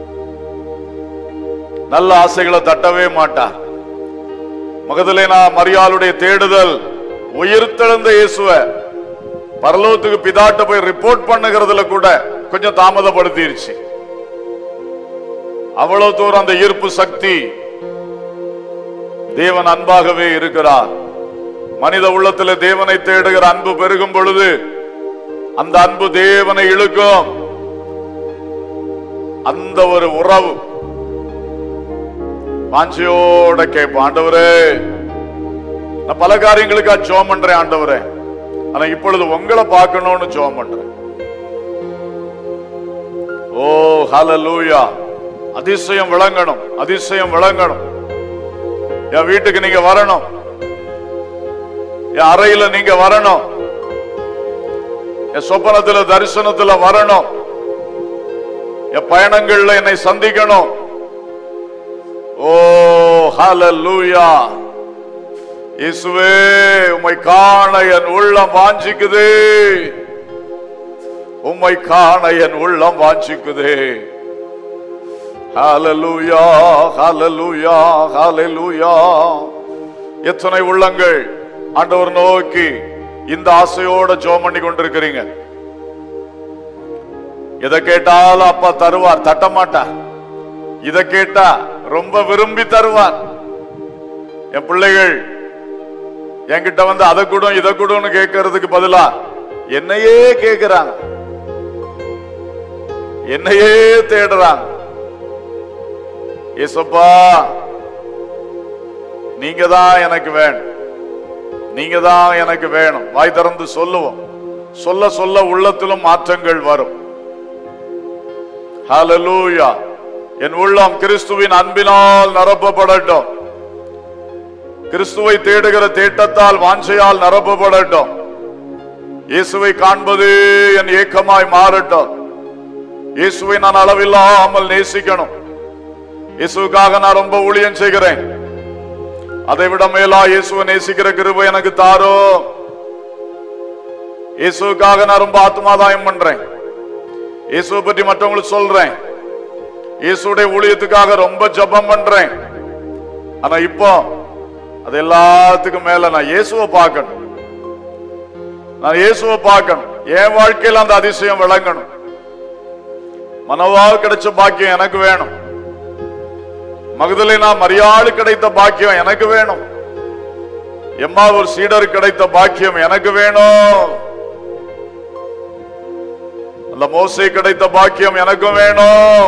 நல்ல ஆசைகளை தட்டவே மாட்டார் மகதலேனா மரியாளுடைய தேடுதல் உயிர்த்தெழுந்த இயேசுவ பரலோகத்துக்கு பிதாட்ட போய் ரிப்போர்ட் பண்ணுகிறதுல கூட கொஞ்சம் தாமதப்படுத்திருச்சு அவ்வளவு தூரம் அந்த ஈர்ப்பு சக்தி தேவன் அன்பாகவே இருக்கிறார் மனித உள்ளத்துல தேவனை தேடுகிற அன்பு பெருகும் பொழுது அந்த அன்பு தேவனை இழுக்கும் அந்த ஒரு உறவு வாஞ்சியோட கேட்போம் ஆண்டவரே நான் பல காரியங்களுக்கா ஜோம் பண்றேன் ஆண்டவரே ஆனா இப்பொழுது உங்களை பார்க்கணும்னு ஜோம் பண்றேன் ஓ ஹalleluya அதிசயம் விளங்கணும் அதிசயம் விளங்கணும் என் வீட்டுக்கு நீங்க வரணும் என் அறையில நீங்க வரணும் என் சொப்பனத்துல தரிசனத்துல வரணும் என் பயணங்கள்ல என்னை சந்திக்கணும் ஓ ஹalleluya இயேசுவே உம்மை காண என் உள்ளம் வாஞ்சிக்குது உம்மை காண என் உள்ளம் வாஞ்சிக்குது ஹalleluya ஹalleluya ஹalleluya எத்தனை உள்ளங்கள் ஆண்டவர் நோக்கி இந்த ஆசையோட ஜெபம் பண்ணி கொண்டிருக்கிறீங்க எதை கேட்டாலும் அப்பா தருவார் தட்ட மாட்டார் இத கேட்டா ரொம்ப விரும்பி தருவார் என் பிள்ளைகள் என்கிட்ட வந்து அதை கூட இதை கூடன்னு கேட்கறதுக்கு பதிலா என்னையே கேட்கிறாங்க என்னையே தேடுறாங்க ஏசப்பா நீங்க தான் எனக்கு வேணும் நீங்க தான் எனக்கு வேணும் வாய் திறந்து சொல்லுவோம் சொல்ல சொல்ல உள்ளத்திலும் மாற்றங்கள் வரும் ஹalleluya என் உள்ளம் கிறிஸ்துவின் அன்பினால் நிரப்பப்படட்டும் கிறிஸ்துவை தேடுகிற தேட்டத்தால் வாஞ்சையால் நிரப்பப்படட்டும் இயேசுவை காண்பது என் ஏக்கமாய் மாறட்டும் இயேசுவை நான் அளவில்லாமல் நேசிக்கணும் இயேசுவுக்காக நான் ரொம்ப ஊழியம் செய்கிறேன் அதை விட மேலா இயேசுவை நேசிக்கிற கிருபை எனக்கு தாரோ இயேசுவுக்காக நான் ரொம்ப ஆத்மாதாயம் பண்றேன் இயேசுவை பற்றி மற்றவங்களுக்கு சொல்றேன் இயேசுடைய ஊழியத்துக்காக ரொம்ப ஜெபம் பண்றேன் ஆனா இப்போ அது எல்லாத்துக்கும் மேல நான் இயேசுவை பார்க்கணும் நான் இயேசுவை பார்க்கணும் என் வாழ்க்கையில அந்த அதிசயம் விளங்கணும் மனவால் கிடைச்ச பாக்கியம் எனக்கு வேணும் மகதலினா மரியாதை கிடைத்த பாக்கியம் எனக்கு வேணும் எம்மா ஒரு சீடர் கிடைத்த பாக்கியம் எனக்கு வேணும் அந்த மோசை கிடைத்த பாக்கியம் எனக்கும் வேணும்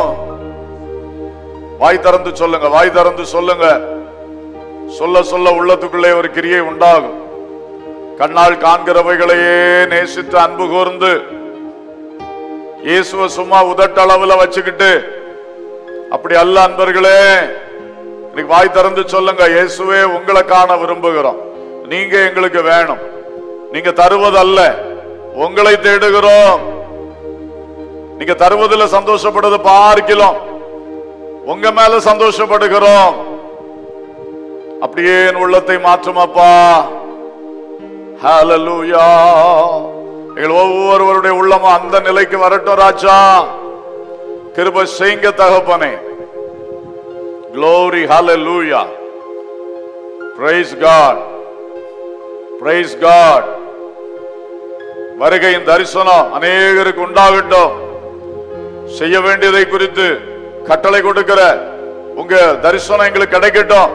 வாய் திறந்து சொல்லுங்க வாய் திறந்து சொல்லுங்க சொல்ல சொல்ல உள்ளத்துக்குள்ளே ஒரு கிரியை உண்டாகும் கண்ணால் காண்கிறவைகளையே நேசித்து அன்பு கூர்ந்து இயேசுவ சும்மா உதட்டளவுல வச்சுக்கிட்டு அப்படி அல்ல அன்பர்களே இன்னைக்கு வாய் திறந்து சொல்லுங்க இயேசுவே உங்களை காண விரும்புகிறோம் நீங்க எங்களுக்கு வேணும் நீங்க தருவதல்ல உங்களை தேடுகிறோம் நீங்க தருவதில் சந்தோஷப்படுறது பார்க்கலாம் உங்க மேல சந்தோஷப்படுகிறோம் அப்படியே என் உள்ளத்தை மாற்றும் அப்பா ஹalleluya எங்கள் ஒவ்வொருவருடைய உள்ளமும் அந்த நிலைக்கு வரட்டும் ராஜா கிருப செய்ங்க தகப்பனே glory hallelujah praise god praise god வருகையின் தரிசனம் அநேகருக்கு உண்டாகட்டும் செய்ய வேண்டியதை குறித்து கட்டளை கொடுக்கிற உங்க தரிசனம் எங்களுக்கு கிடைக்கட்டும்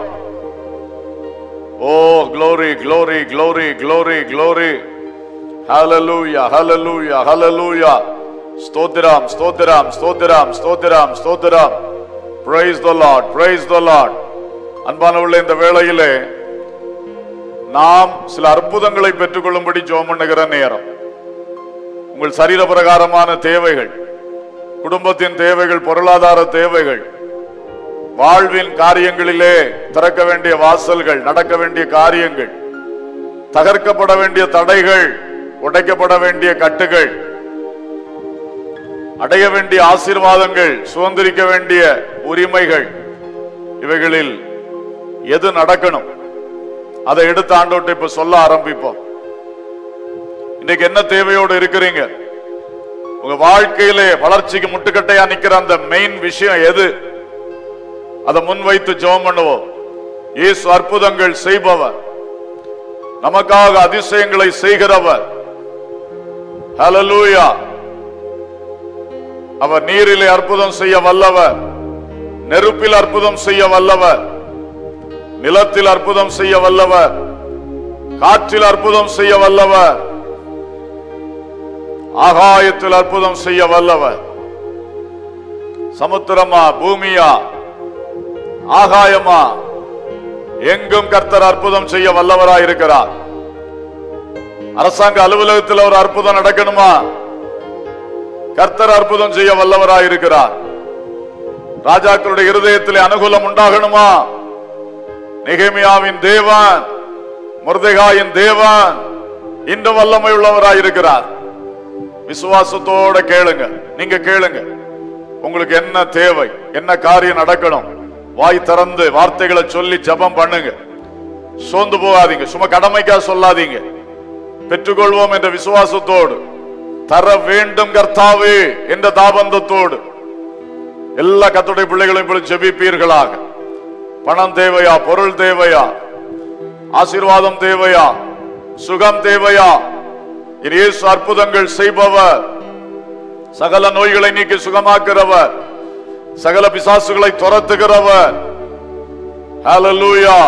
ஓ glory glory glory glory glory hallelujah hallelujah hallelujah ஸ்தோத்திரம் ஸ்தோத்திரம் ஸ்தோத்திரம் ஸ்தோத்திரம் ஸ்தோத்திரம் praise the lord praise the lord அன்பானவர்களே இந்த வேளையிலே நாம் சில அற்புதங்களை பெற்றுக்கொள்ளும்படி ஜெபம் பண்ணுகிற நேரம் உங்கள் சரீர பிரகாரமான தேவைகள் குடும்பத்தின் தேவைகள் பொருளாதார தேவைகள் வாழ்வின் காரியங்களிலே திறக்க வேண்டிய வாசல்கள் நடக்க வேண்டிய காரியங்கள் தகர்க்கப்பட வேண்டிய தடைகள் உடைக்கப்பட வேண்டிய கட்டுகள் அடைய வேண்டிய ஆசீர்வாதங்கள் சுதந்திரிக்க வேண்டிய உரிமைகள் இவைகளில் எது நடக்கணும் அதை எடுத்து ஆண்டோட்டு இப்ப சொல்ல ஆரம்பிப்போம் இன்னைக்கு என்ன தேவையோடு இருக்கிறீங்க உங்க வாழ்க்கையிலே வளர்ச்சிக்கு முட்டுக்கட்டையா நிக்கிற அந்த மெயின் விஷயம் எது அதை முன்வைத்து ஜெபம் பண்ணுவோம் இயேசு அற்புதங்கள் செய்பவர் நமக்காக அதிசயங்களை செய்கிறவர் ஹalleluya அவர் நீரிலே அற்புதம் செய்ய வல்லவர் நெருப்பில் அற்புதம் செய்ய வல்லவர் நிலத்தில் அற்புதம் செய்ய வல்லவர் காற்றில் அற்புதம் செய்ய வல்லவர் ஆகாயத்தில் அற்புதம் செய்ய வல்லவர் சமுத்திரமா பூமியா ஆகாயமா எங்கும் கர்த்தர் அற்புதம் செய்ய வல்லவராய் இருக்கிறார் அரசாங்க அலுவலகத்தில் ஒரு அற்புதம் நடக்கணுமா கர்த்தர் அற்புதம் செய்ய வல்லவராய் இருக்கிறார் ராஜாக்களுடைய இருதயத்திலே அனுகூலம் உண்டாகணுமா நெகேமியாவின் தேவன் முருதகாயின் தேவன் இந்த வல்லமை உள்ளவராய் இருக்கிறார் விசுவாசத்தோட கேளுங்க நீங்க கேளுங்க உங்களுக்கு என்ன தேவை என்ன காரியம் நடக்கணும் வாய் திறந்து வார்த்தைகளை சொல்லி ஜெபம் பண்ணுங்க சோர்ந்து போகாதீங்க சும்மா கடமைக்கா சொல்லாதீங்க பெற்றுக்கொள்வோம் என்ற விசுவாசத்தோடு தர வேண்டும் கர்த்தாவே என்ற தாபந்தத்தோடு எல்லா கத்துடைய பிள்ளைகளையும் இப்பொழுது ஜெபிப்பீர்களாக பணம் தேவையா பொருள் தேவையா ஆசீர்வாதம் தேவையா சுகம் தேவையா இனி இயேசு அற்புதங்கள் செய்பவர் சகல நோய்களை நீக்கி சுகமாக்குறவர் சகல பிசாசுகளை துரத்துகிறவர் ஹalleluya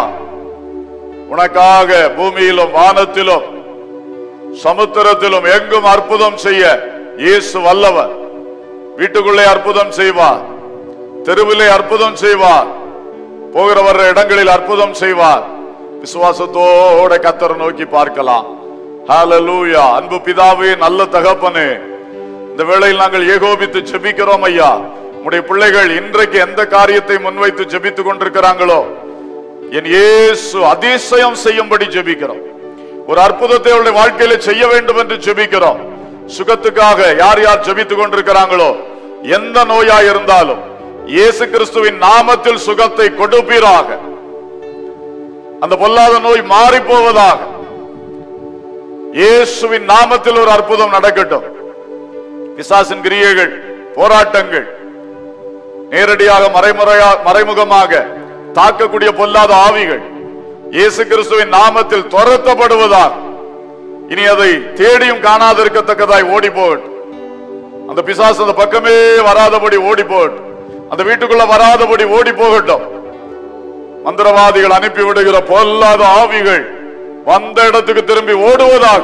உனக்காக பூமியிலும் வானத்திலும் சமுத்திரத்திலும் எங்கும் அற்புதம் செய்ய இயேசு வல்லவர் வீட்டுக்குள்ளே அற்புதம் செய்வார் தெருவிலே அற்புதம் செய்வார் போகிற வர்ற இடங்களில் அற்புதம் செய்வார் விசுவாசத்தோட கத்தரை நோக்கி பார்க்கலாம் ஹalleluya அன்பு பிதாவே நல்ல தகப்பனே இந்த வேளையில் நாங்கள் ஏகோபித்து ஜெபிக்கிறோம் ஐயா உடைய பிள்ளைகள் இன்றைக்கு எந்த காரியத்தை முன்வைத்து ஜெபித்துக் கொண்டிருக்கிறாங்களோ என் இயேசு அதிசயம் செய்யும்படி ஜெபிக்கிறோம் ஒரு அற்புதத்தை அவருடைய வாழ்க்கையில செய்ய வேண்டும் என்று ஜெபிக்கிறோம் சுகத்துக்காக யார் யார் ஜெபித்துக் கொண்டிருக்கிறாங்களோ எந்த நோயா இருந்தாலும் இயேசு கிறிஸ்துவின் நாமத்தில் சுகத்தை கொடுப்பீராக அந்த பொல்லாத நோய் மாறி போவதாக இயேசுவின் நாமத்தில் ஒரு அற்புதம் நடக்கட்டும் பிசாசின் கிரியைகள் போராட்டங்கள் நேரடியாக மறைமுறையா மறைமுகமாக தாக்கக்கூடிய பொல்லாத ஆவிகள் இயேசு கிறிஸ்துவின் நாமத்தில் துரத்தப்படுவதாக இனி அதை தேடியும் காணாதிருக்கத்தக்கதாய் ஓடி போகட்டும் அந்த பிசாசு அந்த பக்கமே வராதபடி ஓடி போகட்டும் அந்த வீட்டுக்குள்ள வராதபடி ஓடி போகட்டும் மந்திரவாதிகள் அனுப்பி விடுகிற பொல்லாத ஆவிகள் வந்த இடத்துக்கு திரும்பி ஓடுவதாக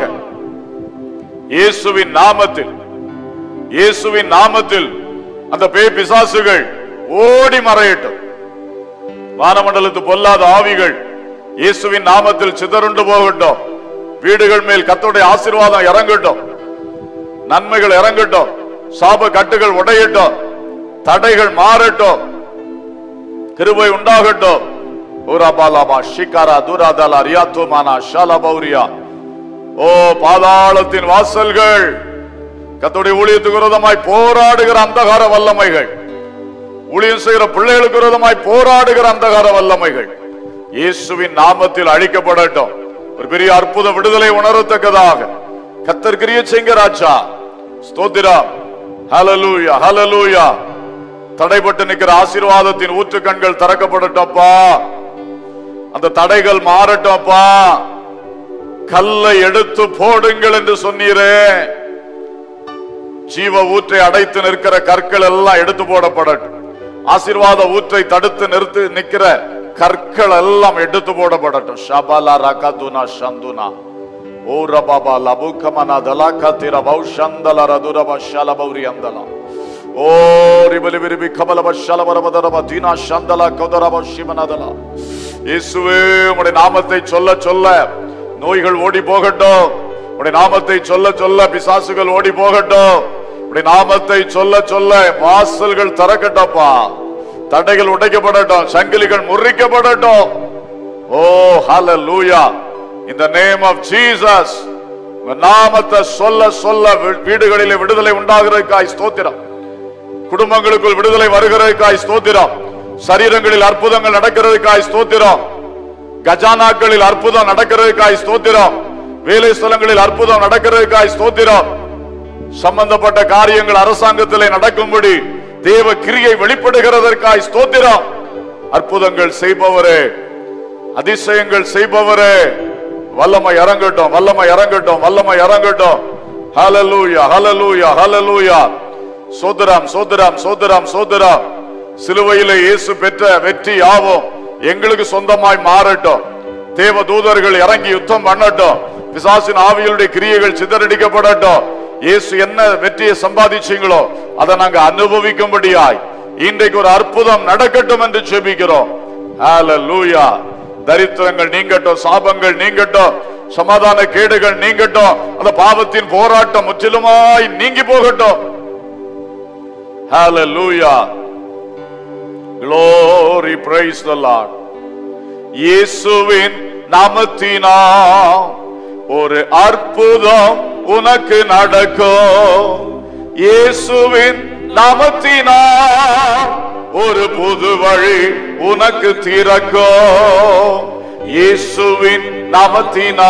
இயேசுவின் நாமத்தில் இயேசுவின் நாமத்தில் அந்த பேய் பிசாசுகள் ஓடி மறையட்டும் வானமண்டலத்து பொல்லாத ஆவிகள் இயேசுவின் நாமத்தில் சிதறுண்டு போகட்டும் வீடுகள் மேல் கத்தோடைய ஆசீர்வாதம் இறங்கட்டும் நன்மைகள் இறங்கட்டும் சாப கட்டுகள் உடையட்டும் தடைகள் மாறட்டும் கிருபை உண்டாகட்டும் ஊராபாலாமா ஷிகாரா தூராதலா ரியாத்துமானா ஷாலபௌரியா ஓ பாதாளத்தின் வாசல்கள் கத்தோடைய ஊழியத்துக்கு விரோதமாய் போராடுகிற அந்தகார வல்லமைகள் ஊழியம் செய்கிற பிள்ளைகளுக்கு விரோதமாய் போராடுகிற அந்தகார வல்லமைகள் இயேசுவின் நாமத்தில் அழிக்கப்படட்டும் ஒரு பெரிய அற்புத விடுதலை உணரத்தக்கதாக கத்தர் கிரிய செய்ங்க ராஜா ஸ்தோத்திரா ஹalleluya ஹalleluya தடைப்பட்டு நிற்கிற ஆசீர்வாதத்தின் ஊற்று கண்கள் திறக்கப்படட்டப்பா அந்த தடைகள் மாறட்டப்பா கல்லை எடுத்து போடுங்கள் என்று சொன்னீரே ஜீவ ஊற்றை அடைத்து நிற்கிற கற்கள் எல்லாம் எடுத்து போடப்படட்டும் ஆசீர்வாத ஊற்றை தடுத்து நிறுத்து நிற்கிற கற்கள் எல்லாம் எடுத்து போடப்படட்டும் ஷபாலா ரகதுனா சந்துனா ஓ ரபாபா லபுக்கமனா தலாக்கா திர பௌஷந்தல ரதுரப ஷலபௌரி அந்தலா ஓ ரிபலி விரிபி கமலப ஷலபரபதரப தீனா சந்தலா கௌதரப சிவனதலா இயேசுவே உம்முடைய நாமத்தை சொல்ல சொல்ல நோய்கள் ஓடி போகட்டும் உடைய நாமத்தை சொல்ல சொல்ல பிசாசுகள் ஓடி போகட்டும் உடைய நாமத்தை சொல்ல சொல்ல வாசல்கள் திறக்கட்டப்பா தடைகள் உடைக்கப்படட்டும் சங்கிலிகள் முறிக்கப்படட்டும் ஓ ஹalleluya in the name of jesus உங்க நாமத்தை சொல்ல சொல்ல வீ- வீடுகளிலே விடுதலை உண்டாகிறதுக்காய் ஸ்தோத்திரம் குடும்பங்களுக்குள் விடுதலை வருகிறதுக்காய் ஸ்தோத்திரம் சரீரங்களில் அற்புதங்கள் நடக்கிறதுக்காய் ஸ்தோத்திரம் கஜானாக்களில் அற்புதம் நடக்கிறதுக்காய் ஸ்தோத்திரம் வேலை ஸ்தலங்களில் அற்புதம் நடக்கிறதுக்காய் ஸ்தோத்திரம் சம்பந்தப்பட்ட காரியங்கள் அரசாங்கத்திலே நடக்கும்படி தேவ கிரியை வெளிப்படுகிறதற்காய் ஸ்தோத்திரம் அற்புதங்கள் செய்பவரே அதிசயங்கள் செய்பவரே வல்லமை இறங்கட்டும் வல்லமை இறங்கட்டும் வல்லமை இறங்கட்டும் ஹalleluya ஹalleluya ஹalleluya சோதரம் சோதரம் சோதரம் சோதரம் சிலுவையிலே இயேசு பெற்ற வெற்றி யாவும் எங்களுக்கு சொந்தமாய் மாறட்டும் தேவ தூதர்கள் இறங்கி யுத்தம் பண்ணட்டும் பிசாசின் ஆவிகளுடைய கிரியைகள் சிதறடிக்கப்படட்டும் இயேசு என்ன வெற்றியை சம்பாதிச்சீங்களோ அதை நாங்க அனுபவிக்கும்படியாய் இன்றைக்கு ஒரு அற்புதம் நடக்கட்டும் என்று ஜெபிக்கிறோம் ஹalleluya தரித்திரங்கள் நீங்கட்டும் சாபங்கள் நீங்கட்டும் சமாதான கேடுகள் நீங்கட்டும் அந்த பாவத்தின் போராட்டம் முற்றிலுமாய் நீங்கி போகட்டும் ஹalleluya glory praise the lord இயேசுவின் நாமத்தினா ஒரு அற்புதம் உனக்கு நடக்கும் இயேசுவின் நாமத்தினா ஒரு புது வழி உனக்கு திறக்கும் இயேசுவின் நாமத்தினா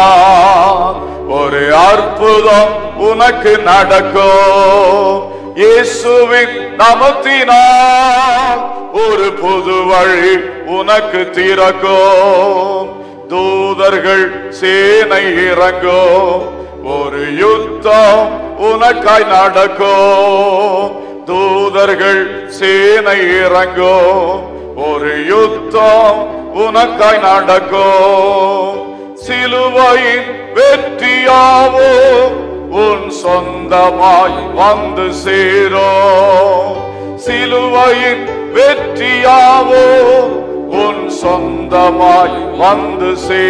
ஒரு அற்புதம் உனக்கு நடக்கும் இயேசுவின் நாமத்தினால் ஒரு புது வழி உனக்கு திறக்கும் தூதர்கள் சேனை இறங்கும் ஒரு யுத்தம் உனக்காய் நடக்கும் தூதர்கள் சேனை இறங்கும் ஒரு யுத்தம் உனக்காய் நடக்கும் சிலுவையின் வெற்றியாவோ உன் சொந்தமாய் வந்து சேரும் சிலுவையின் வெற்றியாவோ உன் சொந்தமாய் வந்து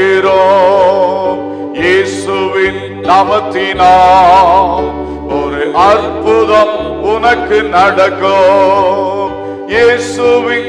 சேரும் இயேசுவின் நாமத்தினால் ஒரு அற்புதம் உனக்கு நடக்கும் இயேசுவின்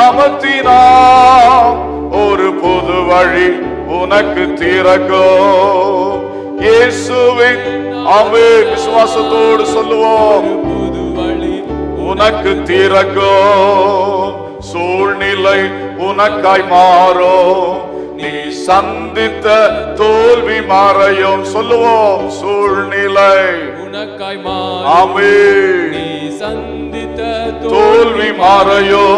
நாமத்தினால் ஒரு புது வழி உனக்கு திறக்கும் இயேசுவின் அமே விசுவாசத்தோடு சொல்லுவோம் புது வழி உனக்கு திறக்கும் சூழ்நிலை உனக்காய் மாறும் நீ சந்தித்த தோல்வி மறையும் சொல்லுவோம் சூழ்நிலை உனக்காய் மாறி ஆமே நீ சந்தித்த தோல்வி மாறையோ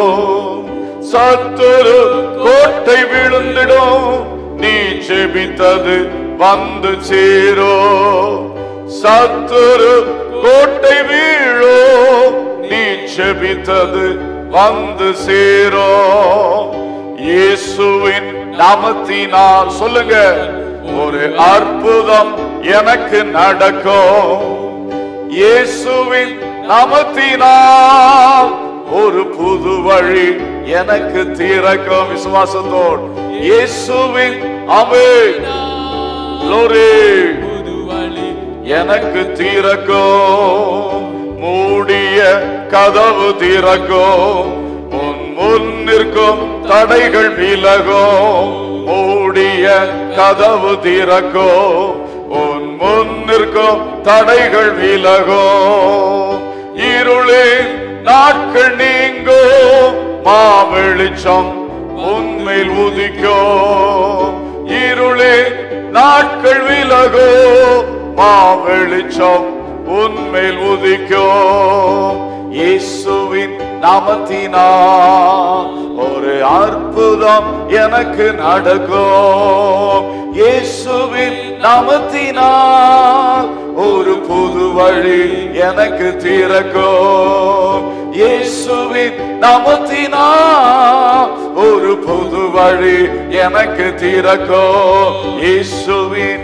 சத்துரு கோட்டை விழுந்திடும் நீ ஜெபித்தது வந்து சேரோ சத்துரு கோட்டை வீழோ நீ ஜெபித்தது வந்து சேரோ இயேசுவின் நாமத்தினால் சொல்லுங்க ஒரு அற்புதம் எனக்கு நடக்கும் இயேசுவின் நாமத்தினால் ஒரு புது வழி எனக்கு திறக்கும் விசுவாசத்தோடு இயேசுவின் அமே glory புது வழி எனக்கு திறக்கும் மூடிய கதவு திறக்கும் உன் முன்னிற்கும் தடைகள் விலகும் மூடிய கதவு திறக்கும் உன் முன்னிற்கும் தடைகள் விலகும் இருளின் நாட்கள் நீங்கும் மாவெளிச்சம் உன்மேல் உதிக்கும் இருளின் நாட்கள் விலகோ மாவெளிச்சம் உன்மேல் உதிக்கோ இயேசுவின் நாமத்தினால் ஒரு அற்புதம் எனக்கு நடக்கும் இயேசுவின் நாமத்தினால் ஒரு புது வழி எனக்கு திறக்கும் இயேசுவின் நாமத்தினால் ஒரு புது வழி எனக்கு திறக்கோ இயேசுவின்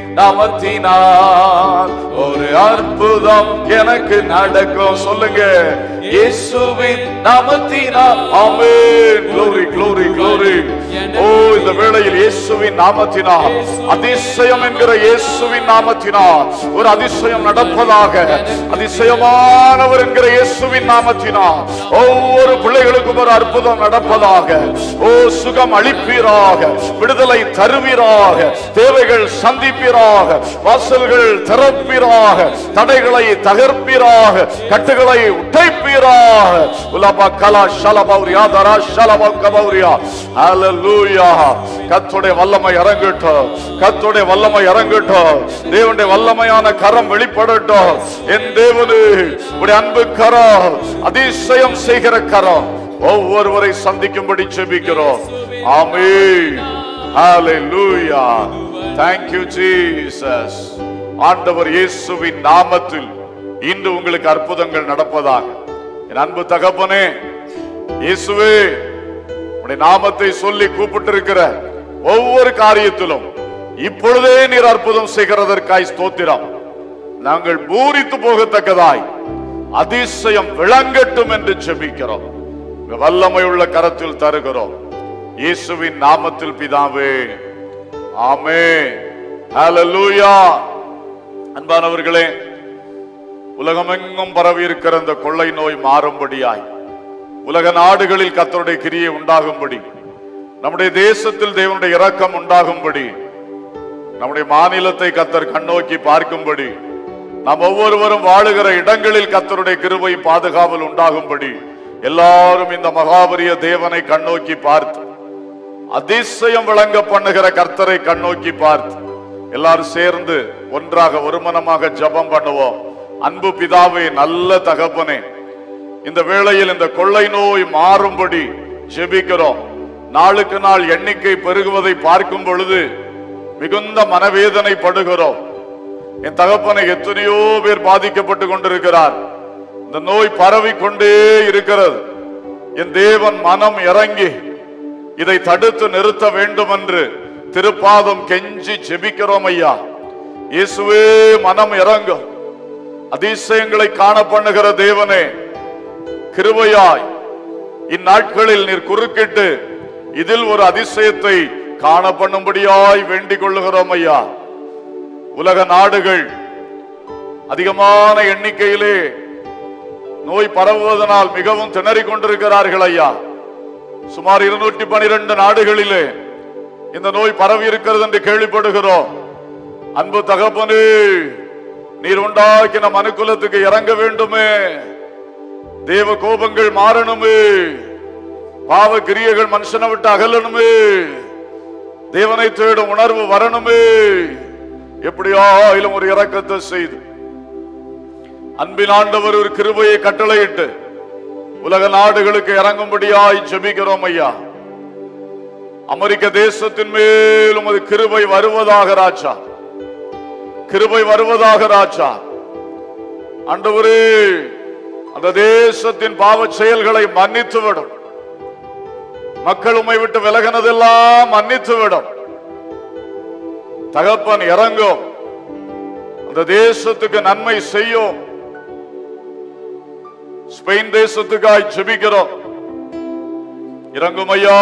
நாமத்தினால் ஒரு அற்புதம் எனக்கு நடக்கும் சொல்லுங்க இயேசுவின் நாமத்தினால் ஆமென் glory glory glory ஓ இந்த வேளையில் இயேசுவின் நாமத்தினால் அதிசயம் என்கிற இயேசுவின் நாமத்தினால் ஒரு அதிசயம் நடப்பதாக அதிசயமானவர் என்கிற இயேசுவின் நாமத்தினால் ஒவ்வொரு பிள்ளைகளுக்கும் ஒரு அற்புதம் நடப்பதாக ஓ சுகம் அளிப்பீராக விடுதலை தருவீராக தேவைகள் சந்திப்பீராக வாசல்கள் திறப்பீராக தடைகளை தகர்ப்பீராக கட்டுகளை உடைப்பீராக உலபா கலா ஷலபௌரியா தரா ஷலபௌ கபௌரியா ஹalleluya கர்த்தருடைய வல்லமை இறங்கட்டும் கர்த்தருடைய வல்லமை இறங்கட்டும் தேவனுடைய வல்லமையான கரம் வெளிப்படட்டும் என் தேவனு உடைய அன்பு கரம் அதிசயம் செய்கிற கரம் ஒவ்வொருவரை சந்திக்கும்படி செபிக்கிறோம் ஆமென் ஹalleluya thank you jesus ஆண்டவர் இயேசுவின் நாமத்தில் இன்று உங்களுக்கு அற்புதங்கள் நடப்பதாக என் அன்பு தகப்பனே இயேசுவே உடைய நாமத்தை சொல்லி கூப்பிட்டிருக்கிற ஒவ்வொரு காரியத்திலும் இப்பொழுதே நீர் அற்புதம் செய்கிறதற்காய் ஸ்தோத்திரம் நாங்கள் பூரித்து போகத்தக்கதாய் அதிசயம் விளங்கட்டும் என்று செபிக்கிறோம் உங்க வல்லமை உள்ள கரத்தில் தருகிறோம் இயேசுவின் நாமத்தில் பிதாவே ஆமே ஹalleluya அன்பானவர்களே உலகமெங்கும் பரவி இருக்கிற இந்த கொள்ளை நோய் மாறும்படியாய் உலக நாடுகளில் கர்த்தருடைய கிரியை உண்டாகும்படி நம்முடைய தேசத்தில் தேவனுடைய இரக்கம் உண்டாகும்படி நம்முடைய மாநிலத்தை கத்தர் கண்ணோக்கி பார்க்கும்படி நாம் ஒவ்வொருவரும் வாழுகிற இடங்களில் கத்தருடைய கிருபை பாதுகாவல் உண்டாகும்படி எல்லாரும் இந்த மகாபரிய தேவனை கண்ணோக்கி பார்த்து அதிசயம் விளங்க பண்ணுகிற கர்த்தரை கண்ணோக்கி பார்த்து எல்லாரும் சேர்ந்து ஒன்றாக ஒருமனமாக ஜெபம் பண்ணுவோம் அன்பு பிதாவே நல்ல தகப்பனே இந்த வேளையில் இந்த கொள்ளை நோய் மாறும்படி ஜெபிக்கிறோம் நாளுக்கு நாள் எண்ணிக்கை பெருகுவதை பார்க்கும் பொழுது மிகுந்த மனவேதனை படுகிறோம் என் தகப்பனை எத்தனையோ பேர் பாதிக்கப்பட்டு கொண்டிருக்கிறார் இந்த நோய் பரவி கொண்டே இருக்கிறது என் தேவன் மனம் இறங்கி இதை தடுத்து நிறுத்த வேண்டும் என்று திருப்பாதம் கெஞ்சி ஜெபிக்கிறோம் ஐயா இயேசுவே மனம் இறங்கும் அதிசயங்களை காண பண்ணுகிற தேவனே கிருபையாய் இந்நாட்களில் நீர் குறுக்கிட்டு இதில் ஒரு அதிசயத்தை காண பண்ணும்படியாய் வேண்டிக் கொள்ளுகிறோம் ஐயா உலக நாடுகள் அதிகமான எண்ணிக்கையிலே நோய் பரவுவதனால் மிகவும் திணறிக் கொண்டிருக்கிறார்கள் ஐயா சுமார் இருநூற்றி பனிரெண்டு நாடுகளிலே இந்த நோய் பரவி இருக்கிறது என்று கேள்விப்படுகிறோம் அன்பு தகப்பனே நீர் உண்டாக்கின மனுக்குலத்துக்கு இறங்க வேண்டுமே தேவ கோபங்கள் மாறணுமே பாவ கிரியைகள் மனுஷனை விட்டு அகலணுமே தேவனை தேடும் உணர்வு வரணுமே எப்படியாயிலும் ஒரு இரக்கத்தை செய்து அன்பின் ஆண்டவர் ஒரு கிருபையை கட்டளையிட்டு உலக நாடுகளுக்கு இறங்கும்படியாய் ஜெபிக்கிறோம் ஐயா அமெரிக்க தேசத்தின் மேலும் அது கிருபை வருவதாக ராஜா கிருபை வருவதாக ராஜா ஆண்டவரே அந்த தேசத்தின் பாவ செயல்களை மன்னித்து விடும் மக்கள் உம்மை விட்டு விலகினதெல்லாம் மன்னித்து விடும் தகப்பன் இறங்கும் அந்த தேசத்துக்கு நன்மை செய்யும் ஸ்பெயின் தேசத்துக்காய் ஜெபிக்கிறோம் இறங்கும் ஐயா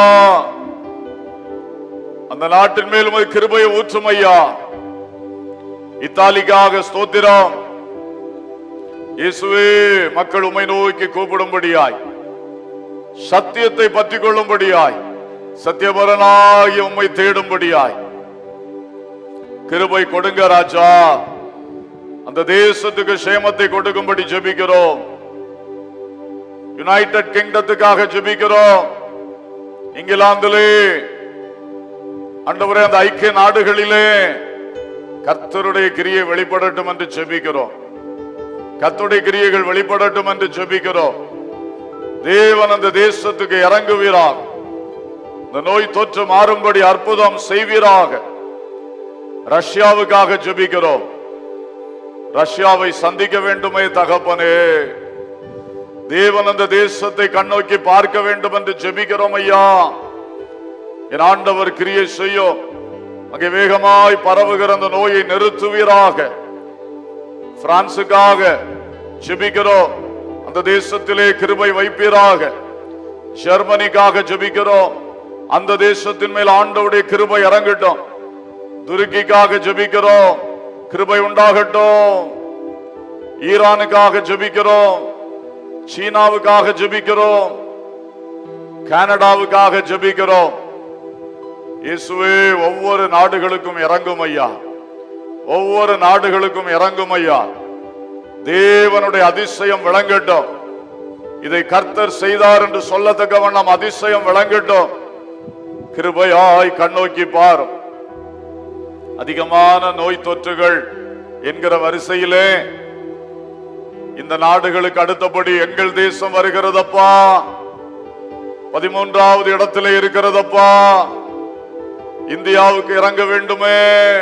அந்த நாட்டின் மேல் உமது கிருபையை ஊற்றும் ஐயா இத்தாலிக்காக ஸ்தோத்திரம் இயேசுவே மக்கள் உம்மை நோக்கி கூப்பிடும்படியாய் சத்தியத்தை பற்றி கொள்ளும்படியாய் சத்தியபரனாகி உம்மை தேடும்படியாய் கிருபை கொடுங்க ராஜா அந்த தேசத்துக்கு சேமத்தை கொடுக்கும்படி ஜெபிக்கிறோம் யுனைடெட் கிங்டத்துக்காக ஜெபிக்கிறோம் இங்கிலாந்திலே ஆண்டவரே அந்த ஐக்கிய நாடுகளிலே கர்த்தருடைய கிரியை வெளிப்படட்டும் என்று ஜெபிக்கிறோம் கர்த்தருடைய கிரியைகள் வெளிப்படட்டும் என்று ஜெபிக்கிறோம் தேவன் அந்த தேசத்துக்கு இறங்குவீராக இந்த நோய் தொற்று மாறும்படி அற்புதம் செய்வீராக ரஷ்யாவுக்காக ஜெபிக்கிறோம் ரஷ்யாவை சந்திக்க வேண்டுமே தகப்பனே தேவன் அந்த தேசத்தை கண்ணோக்கி பார்க்க வேண்டும் என்று ஜெபிக்கிறோம் ஐயா என் ஆண்டவர் கிரியை செய்யும் அங்கே வேகமாய் பரவுகிற அந்த நோயை நிறுத்துவீராக பிரான்சுக்காக ஜெபிக்கிறோம் அந்த தேசத்திலே கிருபை வைப்பீராக ஜெர்மனிக்காக ஜெபிக்கிறோம் அந்த தேசத்தின் மேல் ஆண்டவுடைய கிருபை இறங்கட்டும் துருக்கிக்காக ஜெபிக்கிறோம் கிருபை உண்டாகட்டும் ஈரானுக்காக ஜெபிக்கிறோம் சீனாவுக்காக ஜெபிக்கிறோம் கனடாவுக்காக ஜெபிக்கிறோம் இயேசுவே ஒவ்வொரு நாடுகளுக்கும் இறங்கும் ஐயா ஒவ்வொரு நாடுகளுக்கும் இறங்கும் ஐயா தேவனுடைய அதிசயம் விளங்கட்டும் இதை கர்த்தர் செய்தார் என்று சொல்லத்தக்க வண்ணம் அதிசயம் விளங்கட்டும் கிருபையாய் கண்ணோக்கி பாரும் அதிகமான நோய் தொற்றுகள் என்கிற வரிசையிலே இந்த நாடுகளுக்கு அடுத்தபடி எங்கள் தேசம் வருகிறதப்பா பதிமூன்றாவது இடத்திலே இருக்கிறதப்பா இந்தியாவுக்கு இறங்க வேண்டுமே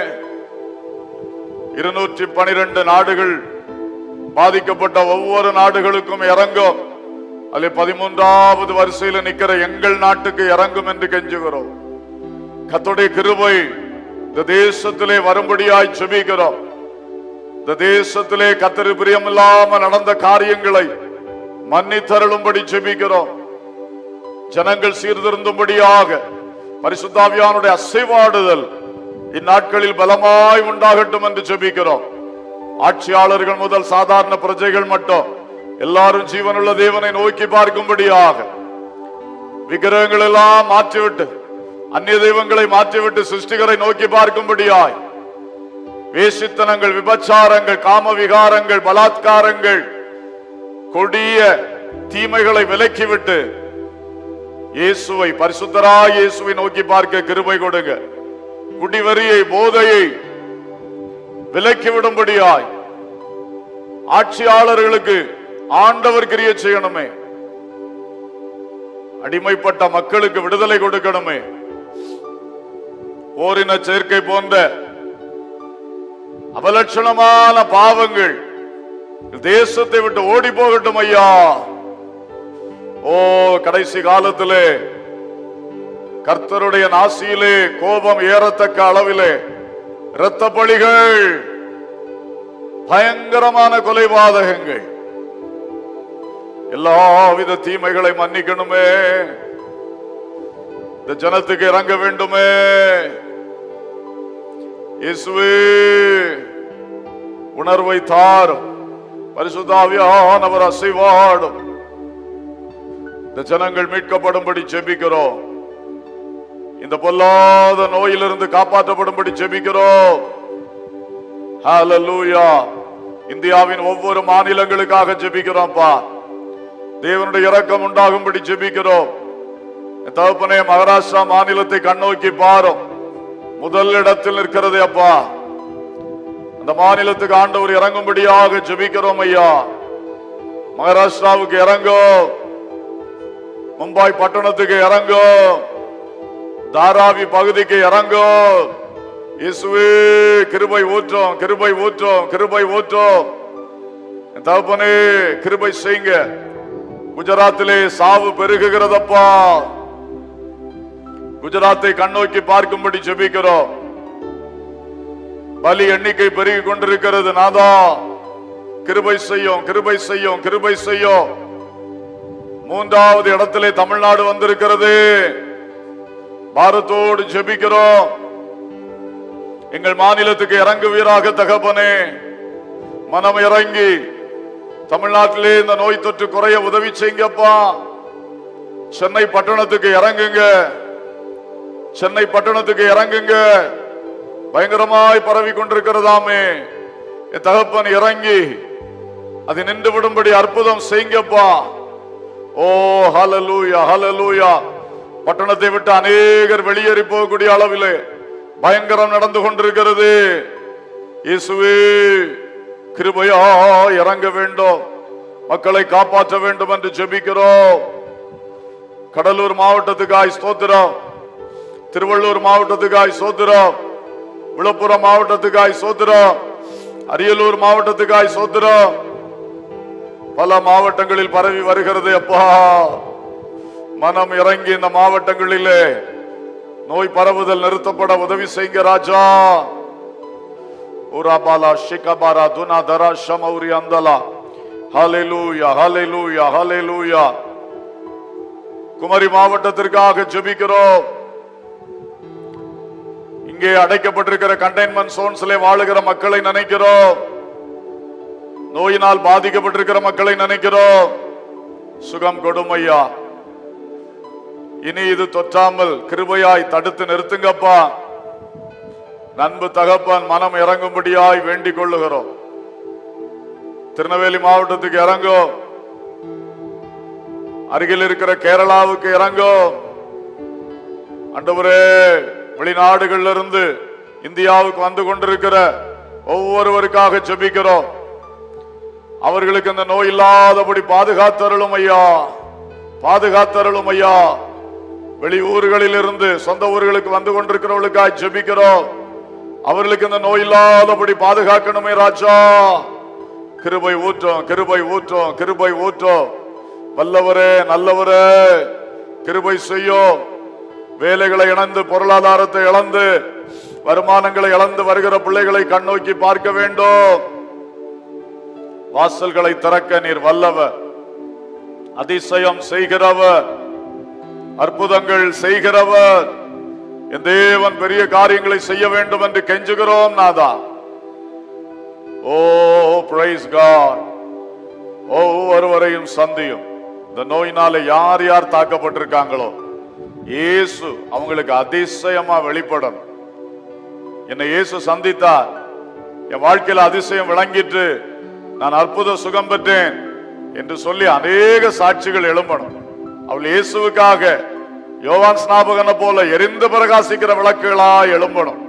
இருநூற்றி பனிரெண்டு நாடுகள் பாதிக்கப்பட்ட ஒவ்வொரு நாடுகளுக்கும் இறங்கும் அதில் பதிமூன்றாவது வரிசையில் நிக்கிற எங்கள் நாட்டுக்கு இறங்கும் என்று கெஞ்சுகிறோம் கத்துடைய கிருபை இந்த தேசத்திலே வரும்படியாய் செபிக்கிறோம் இந்த தேசத்திலே கத்தரு பிரியமில்லாம நடந்த காரியங்களை மன்னித்தருளும்படி செபிக்கிறோம் ஜனங்கள் சீர்திருந்தும்படியாக பரிசுத்தாவியானுடைய அசைவாடுதல் இந்நாட்களில் பலமாய் உண்டாகட்டும் என்று செபிக்கிறோம் ஆட்சியாளர்கள் முதல் சாதாரண பிரஜைகள் மட்டும் எல்லாரும் ஜீவனுள்ள தேவனை நோக்கி பார்க்கும்படியாக விக்கிரகங்கள் எல்லாம் மாற்றிவிட்டு அந்நிய தெய்வங்களை மாற்றிவிட்டு சிருஷ்டிகரை நோக்கி பார்க்கும்படியாய் வேசித்தனங்கள் விபச்சாரங்கள் காம விகாரங்கள் பலாத்காரங்கள் கொடிய தீமைகளை விலக்கிவிட்டு இயேசுவை பரிசுத்தராய் இயேசுவை நோக்கி பார்க்க கிருபை கொடுங்க குடிவரியை போதையை விலக்கி விடும்படியாய் ஆட்சியாளர்களுக்கு ஆண்டவர் கிரிய செய்யணுமே அடிமைப்பட்ட மக்களுக்கு விடுதலை கொடுக்கணுமே ஓரின சேர்க்கை போன்ற அபலட்சணமான பாவங்கள் தேசத்தை விட்டு ஓடி போகட்டும் ஐயா ஓ கடைசி காலத்திலே கர்த்தருடைய நாசியிலே கோபம் ஏறத்தக்க அளவிலே இரத்த பலிகள் பயங்கரமான கொலைபாதகங்கள் எல்லாவித தீமைகளை மன்னிக்கணுமே இந்த ஜனத்துக்கு இறங்க வேண்டுமே இயேசுவே உணர்வை தாரும் பரிசுத்தாவியானவர் அசைவாடும் இந்த ஜனங்கள் மீட்கப்படும்படி ஜெபிக்கிறோம் இந்த பொல்லாத நோயிலிருந்து காப்பாற்றப்படும்படி ஜெபிக்கிறோம் ஹalleluya இந்தியாவின் ஒவ்வொரு மாநிலங்களுக்காக ஜெபிக்கிறோம்ப்பா தேவனுடைய இரக்கம் உண்டாகும்படி ஜெபிக்கிறோம் என் தகப்பனே மகாராஷ்டிரா மாநிலத்தை கண்ணோக்கி பாரும் முதல் இடத்தில் நிற்கிறது அப்பா அந்த மாநிலத்துக்கு ஆண்டவர் இறங்கும்படியாக ஜெபிக்கிறோம் ஐயா மகாராஷ்டிராவுக்கு இறங்கும் மும்பாய் பட்டணத்துக்கு இறங்கும் தாராவி பகுதிக்கு இறங்கும் இயேசுவே கிருபை ஊற்றும் கிருபை ஊற்றும் கிருபை ஊற்றும் என் தகப்பனே கிருபை செய்யுங்க குஜராத்திலே சாவு பெருகுகிறதப்பா குஜராத்தை கண்ணோக்கி பார்க்கும்படி ஜெபிக்கிறோம் பலி எண்ணிக்கை பெருகி கொண்டிருக்கிறது நாதா கிருபை செய்யும் கிருபை செய்யும் கிருபை செய்யும் மூன்றாவது இடத்திலே தமிழ்நாடு வந்திருக்கிறது பாரத்தோடு ஜெபிக்கிறோம் எங்கள் மாநிலத்துக்கு இறங்குவீராக தகப்பனே மனம் இறங்கி தமிழ்நாட்டிலே இந்த நோய் தொற்று குறைய உதவி செய்யுங்கப்பா சென்னை பட்டணத்துக்கு இறங்குங்க சென்னை பட்டணத்துக்கு இறங்குங்க பயங்கரமாய் பரவி கொண்டிருக்கிறதாமே என் தகப்பன் இறங்கி அது நின்று விடும்படி அற்புதம் செய்யுங்கப்பா ஓ ஹalleluya ஹalleluya பட்டணத்தை விட்டு அநேகர் வெளியேறி போகக்கூடிய அளவிலே பயங்கரம் நடந்து கொண்டிருக்கிறது இயேசுவே கிருபையா இறங்க வேண்டும் மக்களை காப்பாற்ற வேண்டும் என்று ஜெபிக்கிறோம் கடலூர் மாவட்டத்துக்காய் ஸ்தோத்திரம் திருவள்ளூர் மாவட்டத்துக்காய் சோத்திரம் விழுப்புரம் மாவட்டத்துக்காய் சோத்திரம் அரியலூர் மாவட்டத்துக்காய் சோத்திரம் பல மாவட்டங்களில் பரவி வருகிறது அப்பா மனம் இறங்கி இந்த மாவட்டங்களிலே நோய் பரவுதல் நிறுத்தப்பட உதவி செய்யுங்க ராஜா உராபாலா ஷிகபாரா துனா தரா ஷமௌரி அந்தலா ஹalleluya ஹalleluya ஹalleluya குமரி மாவட்டத்திற்காக ஜெபிக்கிறோம் இங்கே அடைக்கப்பட்டிருக்கிற கண்டெய்ன்மெண்ட் சோன்ஸ்ல வாழுகிற மக்களை நினைக்கிறோம் நோயினால் பாதிக்கப்பட்டிருக்கிற மக்களை நினைக்கிறோம் சுகம் கொடுமையா இனி இது தொற்றாமல் கிருபையாய் தடுத்து நிறுத்துங்கப்பா நண்பு தகப்பன் மனம் இறங்கும்படியாய் வேண்டிக் கொள்ளுகிறோம் திருநெல்வேலி மாவட்டத்துக்கு இறங்கும் அருகில் இருக்கிற கேரளாவுக்கு இறங்கும் அண்டவரே வெளிநாடுகள்ல இருந்து இந்தியாவுக்கு வந்து கொண்டிருக்கிற ஒவ்வொருவருக்காக ஜெபிக்கிறோம் அவர்களுக்கு இந்த நோய் இல்லாதபடி பாதுகாத்தருளும் ஐயா பாதுகாத்தருளும் ஐயா வெளியூர்களில் இருந்து சொந்த ஊர்களுக்கு வந்து கொண்டிருக்கிறவர்களுக்காக ஜெபிக்கிறோம் அவர்களுக்கு இந்த நோய் இல்லாதபடி பாதுகாக்கணுமே ராஜா கிருபை ஊற்றும் கிருபை ஊற்றும் கிருபை ஊற்றும் வல்லவரே நல்லவரே கிருபை செய்யும் வேலைகளை இழந்து பொருளாதாரத்தை இழந்து வருமானங்களை இழந்து வருகிற பிள்ளைகளை கண்ணோக்கி பார்க்க வேண்டும் வாசல்களை திறக்க நீர் வல்லவர் அதிசயம் செய்கிறவர் அற்புதங்கள் செய்கிறவர் என் தேவன் பெரிய காரியங்களை செய்ய வேண்டும் என்று கெஞ்சுகிறோம் நாதா ஓ பிரைஸ் காட் ஒவ்வொருவரையும் சந்தியும் இந்த நோயினால யார் யார் தாக்கப்பட்டிருக்காங்களோ இயேசு அவங்களுக்கு அதிசயமா வெளிப்படணும் என்னை இயேசு சந்தித்தார் என் வாழ்க்கையில அதிசயம் விளங்கிட்டு நான் அற்புத சுகம் பெற்றேன் என்று சொல்லி அநேக சாட்சிகள் எழும்பணும் அவள் இயேசுவுக்காக யோவான் ஸ்நாபகனை போல எரிந்து பிரகாசிக்கிற விளக்குகளா எழும்பணும்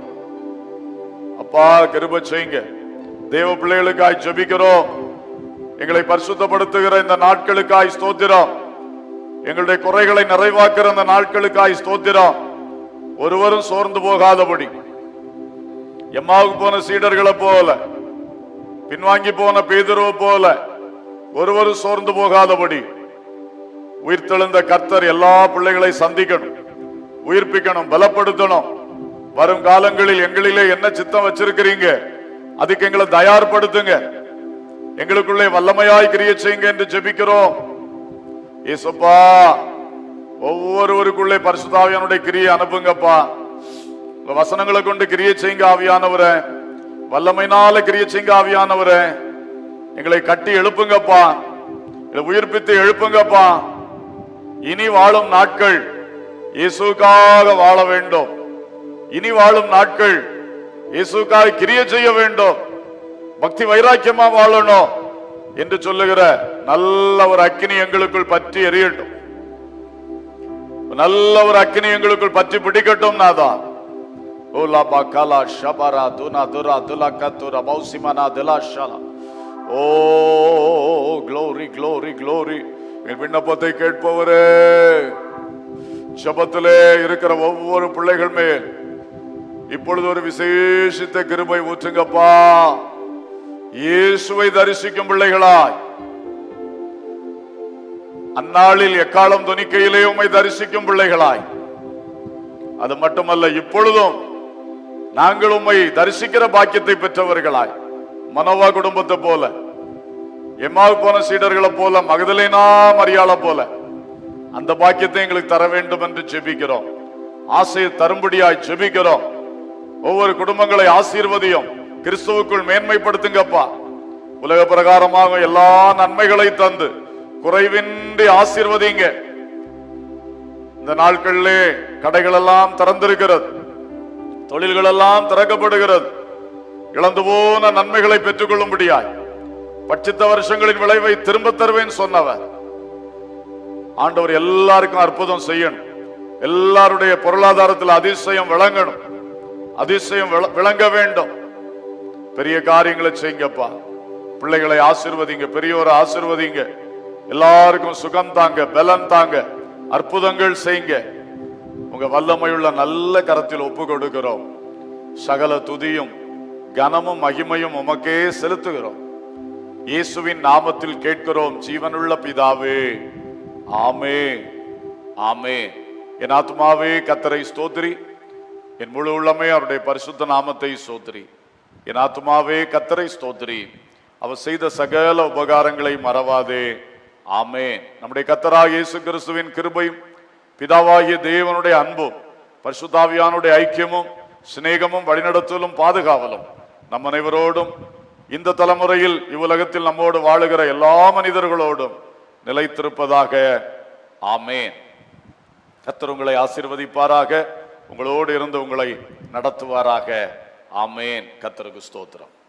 அப்பா கிருப செய்யுங்க தேவ பிள்ளைகளுக்காய் ஜெபிக்கிறோம் எங்களை பரிசுத்தப்படுத்துகிற இந்த நாட்களுக்காய் ஸ்தோத்திரம் எங்களுடைய குறைகளை நிறைவாக்குற இந்த நாட்களுக்காய் ஸ்தோத்திரம் ஒருவரும் சோர்ந்து போகாதபடி எம்மாவுக்கு போன சீடர்களை போல பின்வாங்கி போன பேதுருவை போல ஒருவரும் சோர்ந்து போகாதபடி உயிர்த்தெழுந்த கர்த்தர் எல்லா பிள்ளைகளை சந்திக்கணும் உயிர்ப்பிக்கணும் பலப்படுத்தணும் வரும் காலங்களில் எங்களிலே என்ன சித்தம் வச்சிருக்கிறீங்க அதுக்கு எங்களை தயார்படுத்துங்க எங்களுக்குள்ளே வல்லமையாய் கிரிய செய்யுங்க என்று ஜெபிக்கிறோம் ஏசப்பா ஒவ்வொருவருக்குள்ளே பரிசுத்தாவியானுடைய கிரியை அனுப்புங்கப்பா உங்க வசனங்களை கொண்டு கிரியை செய்யுங்க ஆவியானவரே வல்லமைனால கிரியை செய்யுங்க ஆவியானவரே எங்களை கட்டி எழுப்புங்கப்பா எங்களை உயிர்ப்பித்து எழுப்புங்கப்பா இனி வாழும் நாட்கள் இயேசுக்காக வாழ வேண்டும் இனி வாழும் நாட்கள் இயேசுக்காக கிரியை செய்ய வேண்டும் பக்தி வைராக்கியமா வாழணும் என்று சொல்லுகிற நல்ல ஒரு அக்கினி எங்களுக்குள் பற்றி எரியட்டும் நல்ல ஒரு அக்கினி எங்களுக்குள் பற்றி பிடிக்கட்டும் நாதா ஓலா பா காலா ஷபரா துனா துரா துலா கத்துரா பௌசிமனா துலா ஷலா ஓ க்ளோரி க்ளோரி க்ளோரி என் விண்ணப்பத்தை கேட்பவரே ஜபத்திலே இருக்கிற ஒவ்வொரு பிள்ளைகள் மேல் இப்பொழுது ஒரு விசேஷித்த கிருபை ஊற்றுங்கப்பா இயேசுவை தரிசிக்கும் பிள்ளைகளாய் அந்நாளில் எக்காலம் துணிக்கையிலே உம்மை தரிசிக்கும் பிள்ளைகளாய் அது மட்டுமல்ல இப்பொழுதும் நாங்கள் உம்மை தரிசிக்கிற பாக்கியத்தை பெற்றவர்களாய் மனோவா குடும்பத்தை போல எம்மாவுக்கு போன சீடர்களை போல மகதலேனா மரியாள போல அந்த பாக்கியத்தை எங்களுக்கு தர வேண்டும் என்று ஜெபிக்கிறோம் ஆசையை தரும்படியாய் ஜெபிக்கிறோம் ஒவ்வொரு குடும்பங்களை ஆசீர்வதியும் கிறிஸ்துவுக்குள் மேன்மைப்படுத்துங்கப்பா உலக பிரகாரமாக எல்லா நன்மைகளை தந்து குறைவின்றி ஆசீர்வதிங்க இந்த நாட்களிலே கடைகள் எல்லாம் திறந்திருக்கிறது தொழில்கள் எல்லாம் திறக்கப்படுகிறது இழந்து போன நன்மைகளை பெற்றுக் கொள்ளும்படியாய் பட்சித்த வருஷங்களின் விளைவை திரும்ப தருவேன் சொன்னவர் ஆண்டவர் எல்லாருக்கும் அற்புதம் செய்யணும் எல்லாருடைய பொருளாதாரத்தில் அதிசயம் விளங்கணும் அதிசயம் விள- விளங்க வேண்டும் பெரிய காரியங்களை செய்யுங்கப்பா பிள்ளைகளை ஆசீர்வதிங்க பெரியோரை ஆசீர்வதிங்க எல்லாருக்கும் சுகம் தாங்க பலன் தாங்க அற்புதங்கள் செய்யுங்க உங்க வல்லமையுள்ள நல்ல கரத்தில் ஒப்பு கொடுக்கிறோம் சகல துதியும் கனமும் மகிமையும் உமக்கே செலுத்துகிறோம் இயேசுவின் நாமத்தில் கேட்கிறோம் ஜீவனுள்ள பிதாவே ஆமே ஆமே என் ஆத்மாவே கத்தரை ஸ்தோத்திரி என் முழு உள்ளமே அவருடைய பரிசுத்த நாமத்தை ஸ்தோத்திரி என் ஆத்துமாவே கத்தரை ஸ்தோத்திரி அவர் செய்த சகல உபகாரங்களை மறவாதே ஆமென் நம்முடைய கத்தராக இயேசு கிறிஸ்துவின் கிருபையும் பிதாவாகிய தேவனுடைய அன்பும் பரிசுத்தாவியானுடைய ஐக்கியமும் சிநேகமும் வழிநடத்தலும் பாதுகாவலும் நம் அனைவரோடும் இந்த தலைமுறையில் இவ்வுலகத்தில் நம்மோடு வாழுகிற எல்லா மனிதர்களோடும் நிலைத்திருப்பதாக ஆமேன் கர்த்தர் உங்களை ஆசீர்வதிப்பாராக உங்களோடு இருந்து உங்களை நடத்துவாராக ஆமேன் கர்த்தருக்கு ஸ்தோத்திரம்